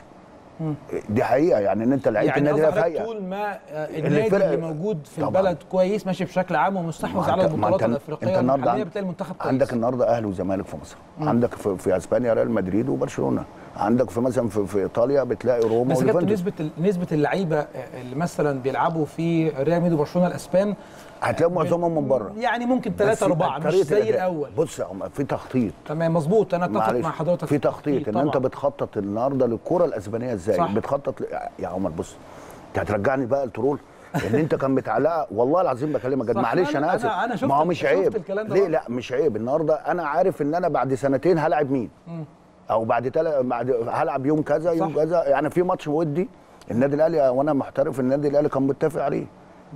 دي حقيقه يعني ان انت لعيبه يعني النادي قصدك الاهلي حضرتك فايقه طول ما آه، النادي الفرق- اللي موجود في طبعاً. البلد كويس ماشي بشكل عام ومستحوذ ما على أنت- ما البطولات أنت- الافريقيه انت النهارده والمحليه عند- بتلاقي المنتخب كويس عندك النهارده اهلي وزمالك في مصر عندك في, في اسبانيا ريال مدريد وبرشلونه عندك في مثلا في, في ايطاليا بتلاقي روما بس يا كابتن ويوفنتوس نسبه ال- نسبه اللعيبه آه، اللي مثلا بيلعبوا في ريال مدريد وبرشلونه الاسبان هتلاقي معظمهم من بره يعني ممكن بس 3 4 مش طريقة زي الأداء. الاول بص يا عمر في تخطيط تمام مظبوط انا اتفق معلش مع حضرتك في تخطيط ان انت طبعاً. بتخطط النهارده للكره الاسبانيه ازاي صح. بتخطط ل... يا عمر بص انت هترجعني بقى الترول ان انت كان متعلقه والله العظيم بكلمك جد صح. معلش لا، لا، انا اسف أنا- أنا شفت- ما هو مش شفت عيب الكلام ده ليه برضه. لا مش عيب النهارده انا عارف ان انا بعد سنتين هلاعب مين او بعد تل... بعد هلعب يوم كذا يوم صح. كذا يعني في ماتش ودي النادي الاهلي وانا محترف النادي الاهلي كان متفق عليه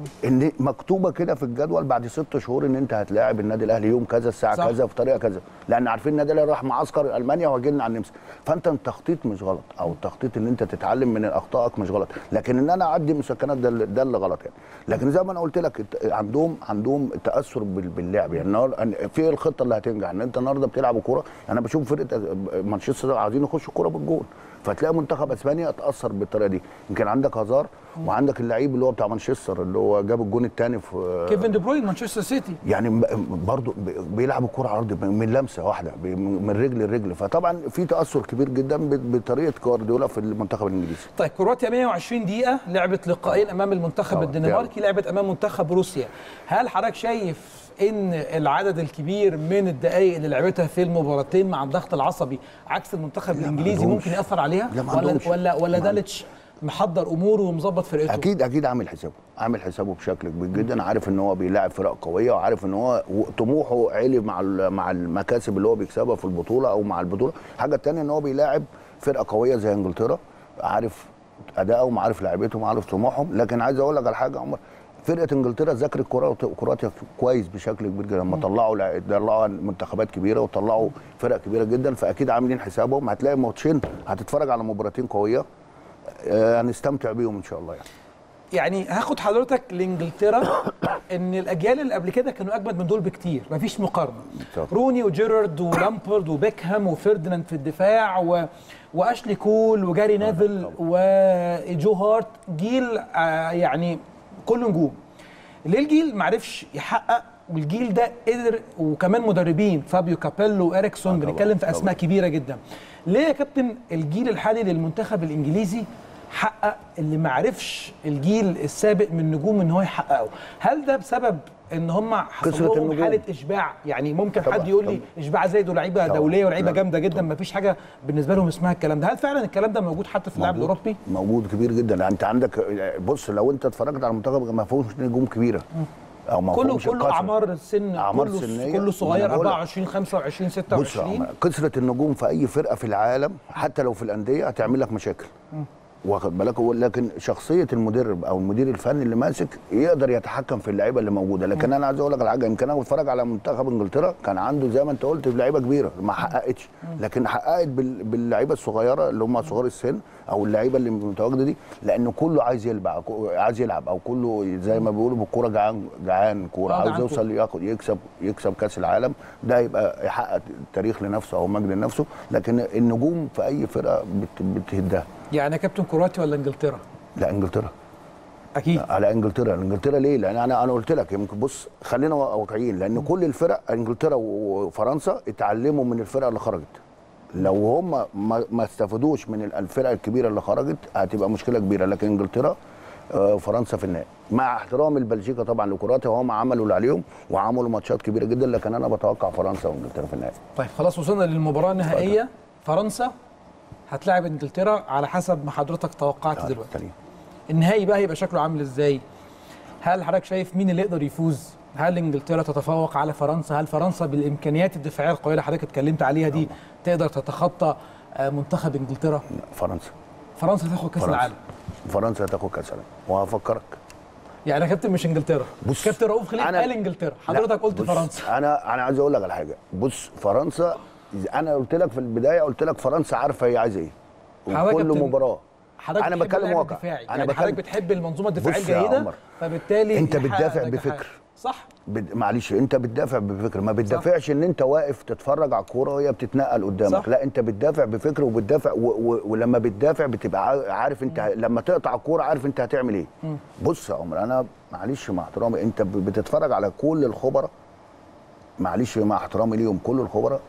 ان مكتوبه كده في الجدول بعد ست شهور ان انت هتلاعب النادي الاهلي يوم كذا الساعه صح. كذا في طريقه كذا لان عارفين النادي الاهلي راح معسكر المانيا وهيجي لنا على النمسا فانت التخطيط مش غلط او التخطيط ان انت تتعلم من اخطائك مش غلط لكن ان انا اعدي مسكنات ده اللي- ده اللي غلط يعني لكن زي ما انا قلت لك الت- عندهم عندهم تاثر بال- باللعب يعني النهار- في الخطه اللي هتنجح ان انت النهارده بتلعب كوره انا بشوف فرقه مانشستر عايزين يخشوا كوره بالجول فتلاقي منتخب اسبانيا اتاثر بالطريقه دي يمكن عندك هازار وعندك اللعيب اللي هو بتاع مانشستر اللي هو جاب الجون الثاني في كيفن دي بروين مانشستر سيتي يعني م- برضه ب- بيلعب الكرة عرض من لمسه واحده ب- من رجل لرجل فطبعا في تاثر كبير جدا ب- بطريقه جوارديولا في المنتخب الانجليزي طيب كرواتيا 120 دقيقة لعبت لقاءين أمام المنتخب طبعاً. الدنماركي لعبت أمام منتخب روسيا هل حضرتك شايف إن العدد الكبير من الدقائق اللي لعبتها في المباراتين مع الضغط العصبي عكس المنتخب لا، ما الإنجليزي عندهمش. ممكن يأثر عليها لا، ما ولا عندهمش. ولا ولا ما داليتش محضر أموره ومظبط فرقته اكيد اكيد عامل حسابه عامل حسابه بشكل كبير جدا عارف ان هو بيلاعب فرق قويه وعارف ان هو و- طموحه عالي مع ال- مع المكاسب اللي هو بيكسبها في البطوله او مع البطوله الحاجه الثانيه ان هو بيلاعب فرقه قويه زي انجلترا عارف ادائهم عارف لعيبتهم عارف طموحهم لكن عايز اقول لك على حاجه يا عمر فرقه انجلترا ذاكرت كرة- كرواتيا كويس بشكل كبير جدا لما طلعوا لع- طلعوا منتخبات كبيره وطلعوا فرق كبيره جدا فاكيد عاملين حسابهم هتلاقي ماتشين هتتفرج على مباراتين قويه آه، هنستمتع بيهم ان شاء الله يعني يعني هاخد حضرتك لانجلترا ان الاجيال اللي قبل كده كانوا اجمد من دول بكتير مفيش مقارنه طبعا. روني وجيرارد ولامبرد وبيكهام وفرديناند في الدفاع و... واشلي كول وجاري نيفل وجو هارت جيل آه يعني كله نجوم ليه الجيل معرفش يحقق والجيل ده قدر وكمان مدربين فابيو كابيلو واريكسون طبعا، بنتكلم في طبعا. اسماء كبيره جدا ليه يا كابتن الجيل الحالي للمنتخب الانجليزي حقق اللي ما عرفش الجيل السابق من نجوم ان هو يحققه هل ده بسبب ان هم حصل كثرة لهم النجوم. حاله اشباع يعني ممكن طبعا، حد يقول لي طبعا. اشباع زايد ولاعيبه طبعا. دوليه ولاعيبه لا، جامده جدا ما فيش حاجه بالنسبه لهم اسمها الكلام ده هل فعلا الكلام ده موجود حتى في اللاعب موجود- الاوروبي موجود كبير جدا يعني انت عندك بص لو انت اتفرجت على المنتخب ما فيهوش نجوم كبيره او ما كله فيهوش كله كثرة. اعمار السن أعمار كله سنية. كله ما صغير أنا بقول لك. 24 25 بص يا 26 عمر، كثره النجوم في اي فرقه في العالم حتى لو في الانديه هتعمل لك مشاكل واخد بالك هو لكن شخصيه المدرب او المدير الفني اللي ماسك يقدر يتحكم في اللعيبه اللي موجوده لكن انا عايز اقول لك على حاجه يمكن انا بتفرج على منتخب انجلترا كان عنده زي ما انت قلت لعيبه كبيره ما حققتش لكن حققت بال- باللعيبه الصغيره اللي هم صغار السن او اللعيبه اللي متواجده دي لان كله عايز يلعب عايز يلعب او كله زي ما بيقولوا بالكوره جعان جعان كوره آه، عاوز جعان يوصل ياخد يكسب يكسب كاس العالم ده يبقى يحقق تاريخ لنفسه او مجد لنفسه لكن النجوم في اي فرقه بت- بتهدها يعني يا كابتن كرواتيا ولا انجلترا لا انجلترا اكيد على انجلترا انجلترا ليه لان انا انا قلت لك يمكن بص خلينا واقعيين لان كل الفرق انجلترا وفرنسا اتعلموا من الفرق اللي خرجت لو هم ما, ما استفادوش من الفرق الكبيره اللي خرجت هتبقى مشكله كبيره لكن انجلترا آه، فرنسا في النهائي مع احترام البلجيكا طبعا لكرواتيا وهم عملوا اللي عليهم وعملوا ماتشات كبيره جدا لكن انا بتوقع فرنسا وانجلترا في النهائي طيب خلاص وصلنا للمباراه النهائيه فرنسا هتلاعب انجلترا على حسب ما حضرتك توقعت دلوقتي تاني. النهائي بقى هيبقى شكله عامل ازاي هل حضرتك شايف مين اللي يقدر يفوز هل انجلترا تتفوق على فرنسا هل فرنسا بالامكانيات الدفاعيه القويه اللي حضرتك اتكلمت عليها دي تقدر تتخطى آه، منتخب انجلترا فرنسا فرنسا تاخد كاس فرنسا. العالم فرنسا هتاخد كاس العالم وهفكرك يعني يا كابتن مش انجلترا بص، كابتن رؤوف خليل أنا- قال انجلترا حضرتك لا، قلت بص، فرنسا انا انا عايز اقول لك على حاجه بص فرنسا انا قلت لك في البدايه قلت لك فرنسا عارفه هي عايزه ايه حضرتك وكل كابتن، مباراه حضرتك انا بتحب بتكلم اللعب واقع الدفاعي. انا يعني بتكلم حضرتك بتحب المنظومه الدفاعيه بص يا الجيده عمر، فبالتالي أنت يحقق بتدافع نجاحات. بفكر. صح بد... معلش انت بتدافع بفكر ما بتدافعش ان انت واقف تتفرج على الكوره وهي بتتنقل قدامك صح. لا انت بتدافع بفكر وبتدافع و... و... ولما بتدافع بتبقى عا- عارف انت ه- لما تقطع الكوره عارف انت هتعمل ايه بص يا عمر انا معلش مع احترامي انت ب- بتتفرج على كل الخبراء معلش مع احترامي ليهم كل الخبراء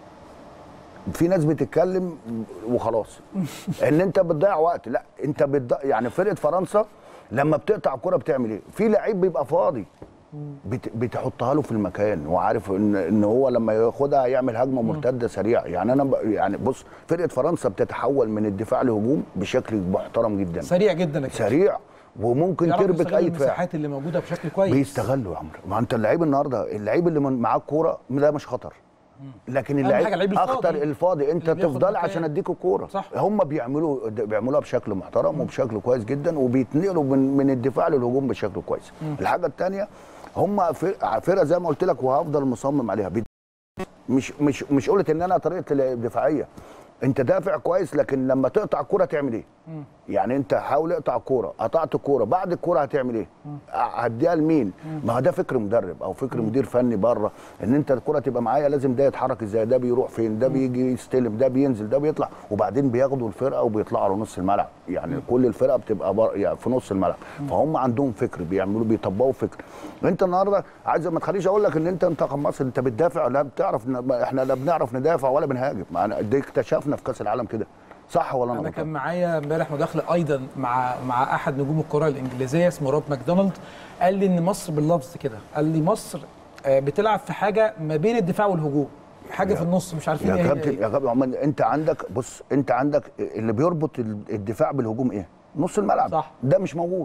في ناس بتتكلم وخلاص ان انت بتضيع وقت لا انت بتضيع يعني فرقه فرنسا لما بتقطع الكوره بتعمل ايه في لعيب بيبقى فاضي بت- بتحطها له في المكان وعارف ان ان هو لما ياخدها يعمل هجمه مرتده سريعه يعني انا ب- يعني بص فرقه فرنسا بتتحول من الدفاع لهجوم بشكل محترم جدا سريع جدا يا كابتن سريع وممكن بيعرفوا تربك يستغلوا اي دفاع المساحات اللي موجوده بشكل كويس بيستغلوا يا عمرو ما انت اللعيب النهارده اللعيب اللي من- معاه الكوره ده مش خطر لكن أهم اللعيب حاجة اللعيب الفاضي. اخطر الفاضي انت اللي بياخد تفضل مكان. عشان اديك الكوره صح. هم بيعملوا بيعملوها بشكل محترم وبشكل كويس جدا وبيتنقلوا من من الدفاع للهجوم بشكل كويس الحاجه الثانيه هم فرقه فرقة زي ما قلت لك وهفضل مصمم عليها بي- مش مش مش قلت ان انا طريقه دفاعيه انت دافع كويس لكن لما تقطع الكوره تعمل ايه يعني انت حاول اقطع الكوره قطعت الكوره بعد الكوره هتعمل ايه هديها لمين ما هو ده فكر مدرب او فكر مدير فني بره ان انت الكوره تبقى معايا لازم ده يتحرك ازاي ده بيروح فين ده بيجي يستلم ده بينزل ده بيطلع وبعدين بياخدوا الفرقه وبيطلعوا على نص الملعب يعني كل الفرقه بتبقى بر... يعني في نص الملعب فهم عندهم فكر بيعملوا بيطبقوا فكر انت النهارده عايز ما تخليش اقول لك ان انت منتخب مصر انت بتدافع لا بتعرف احنا لا بنعرف ندافع ولا بنهاجم ما دي اكتشفنا في كاس العالم كده صح ولا انا انا غلطان؟ كان معايا امبارح مداخله ايضا مع مع احد نجوم الكره الانجليزيه اسمه روب ماكدونالد قال لي ان مصر باللفظ كده قال لي مصر آه، بتلعب في حاجه ما بين الدفاع والهجوم حاجه في النص مش عارفين يا ايه هي كابتن إيه. يا كابتن عمان انت عندك بص انت عندك اللي بيربط الدفاع بالهجوم ايه؟ نص الملعب صح. ده مش موجود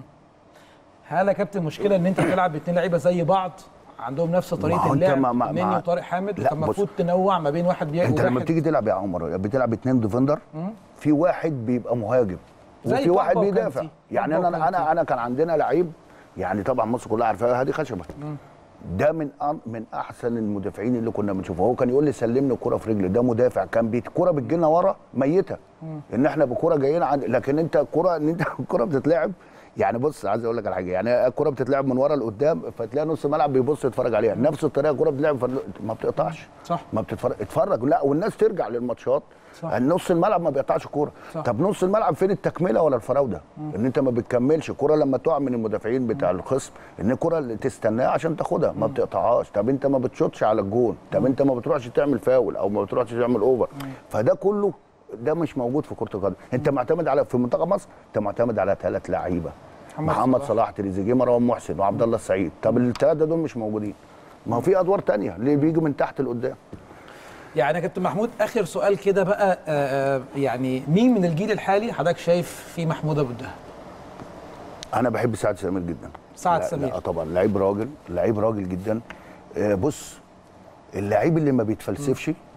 هل يا كابتن مشكله ان انت تلعب باثنين لعيبه زي بعض عندهم نفس ما طريقه هو انت اللعب ما- ما- مني ما- وطارق حامد لا، كان بص. المفروض تنوع ما بين واحد بيعمل انت لما واحد بتيجي تلعب يا عمر بتلعب اتنين ديفندر في واحد بيبقى مهاجم زي وفي واحد بوجبا بيدافع وكانتي. يعني بوجبا انا وكانتي. انا انا كان عندنا لعيب يعني طبعا مصر كلها عارفاه هادي خشبه ده من أن- من احسن المدافعين اللي كنا بنشوفه هو كان يقول لي سلمني الكره في رجلي ده مدافع كان بيت الكره بتجي لنا ورا ميته ان احنا بكره جايين عن لكن انت الكره ان انت الكره بتتلعب يعني بص عايز اقول لك على حاجه يعني الكره بتتلعب من ورا لقدام فتلاقي نص الملعب بيبص يتفرج عليها نفس الطريقه الكره بتتلعب فل- ما بتقطعش صح. ما بتتفرج اتفرج لا والناس ترجع للماتشات صح. نص الملعب ما بيقطعش كوره صح. طب نص الملعب فين التكمله ولا الفراوده ان انت ما بتكملش الكوره لما تقع من المدافعين بتاع الخصم ان الكوره اللي تستناها عشان تاخدها ما بتقطعهاش طب انت ما بتشوطش على الجون طب انت ما بتروحش تعمل فاول او ما بتروحش تعمل اوفر فده كله ده مش موجود في كره القدم انت معتمد على في منتخب مصر انت معتمد على ثلاث لعيبه محمد محمد صلاح. صلاح تريزيجيه مروان محسن وعبد الله السعيد طب الثلاثه دول مش موجودين ما هو في ادوار تانية اللي بيجوا من تحت لقدام يعني يا كابتن محمود اخر سؤال كده بقى آه، آه، يعني مين من الجيل الحالي حضرتك شايف في محمود ابو الدهب انا بحب سعد سمير جدا سعد لا- سمير. لا طبعا لعيب راجل لعيب راجل جدا آه، بص اللعيب اللي ما بيتفلسفش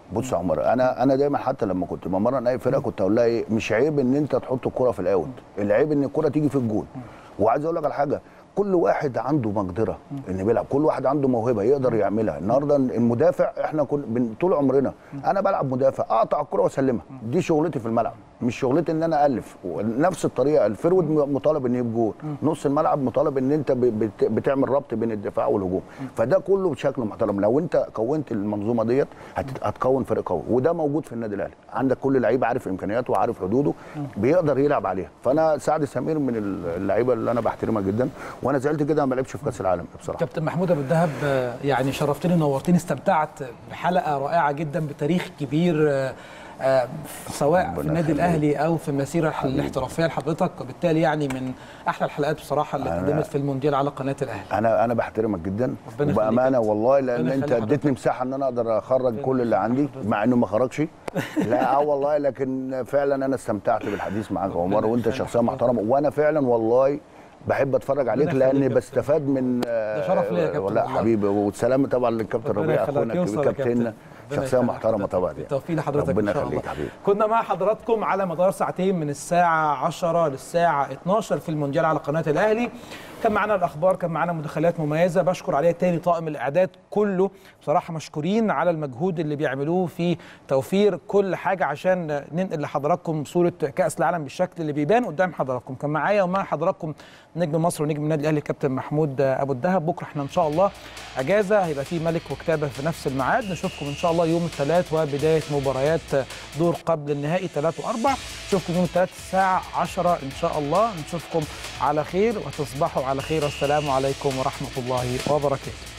بص يا عمر انا انا دايما حتى لما كنت بمرن اي فرقه كنت اقول لها ايه مش عيب ان انت تحط الكره في الاوت العيب ان الكره تيجي في الجول وعايز اقول لك على حاجه كل واحد عنده مقدره ان بيلعب كل واحد عنده موهبه يقدر يعملها النهارده المدافع احنا كل بن- طول عمرنا انا بلعب مدافع اقطع الكره واسلمها دي شغلتي في الملعب مش شغلتي ان انا الف نفس الطريقه الفرود مطالب ان يجيب جول نص الملعب مطالب ان انت ب- بت- بتعمل ربط بين الدفاع والهجوم فده كله بشكل محترم لو انت كونت المنظومه ديت هت- هتكون فريق قوي وده موجود في النادي الاهلي عندك كل لعيب عارف امكانياته وعارف حدوده بيقدر يلعب عليها فانا سعد سمير من اللعيبه اللي انا بحترمها جدا وانا زعلت كده ما لعبش في كاس العالم بصراحه كابتن محمود ابو الدهب آه، يعني شرفتني ونورتني استمتعت بحلقه رائعه جدا بتاريخ كبير آه، آه، سواء في ربنا النادي يخليك. الاهلي او في المسيره الاحترافيه لحضرتك وبالتالي يعني من احلى الحلقات بصراحه اللي أنا- قدمت في المونديال على قناه الاهلي انا انا بحترمك جدا ربنا يخليك وبامانه يا والله لان ربنا انت يخلي اديتني حضرتك. مساحه ان انا اقدر اخرج كل اللي عندي مع انه ما خرجش لا اه والله لكن فعلا انا استمتعت بالحديث معاك يا عمر وانت يخلي شخصيه حضرتك. محترمه وانا فعلا والله بحب اتفرج عليك ربنا يخليك لاني يا بستفاد من ده شرف ليا يا كابتن لا والله. حبيبي والسلام طبعا للكابتن ربنا ربيع يخليك. اخونا يوصل الكبير يا كابتن. كابتننا ربنا شخصيه يخليك محترمه حضرتك. طبعا يعني. بالتوفيق لحضرتك ربنا ان شاء يخليك الله حبيبي كنا مع حضراتكم على مدار ساعتين من الساعه 10 للساعه 12 في المونديال على قناه الاهلي كان معانا الاخبار كان معانا مداخلات مميزه بشكر عليها تاني طاقم الاعداد كله بصراحه مشكورين على المجهود اللي بيعملوه في توفير كل حاجه عشان ننقل لحضراتكم صوره كاس العالم بالشكل اللي بيبان قدام حضراتكم كان معايا ومع حضراتكم نجم مصر ونجم النادي الاهلي كابتن محمود ابو الدهب بكره احنا ان شاء الله اجازه هيبقى في ملك وكتابه في نفس الميعاد نشوفكم ان شاء الله يوم الثلاث وبدايه مباريات دور قبل النهائي 3 و4 نشوفكم يوم الثلاث الساعه 10 ان شاء الله نشوفكم على خير وتصبحوا على خير والسلام عليكم ورحمه الله وبركاته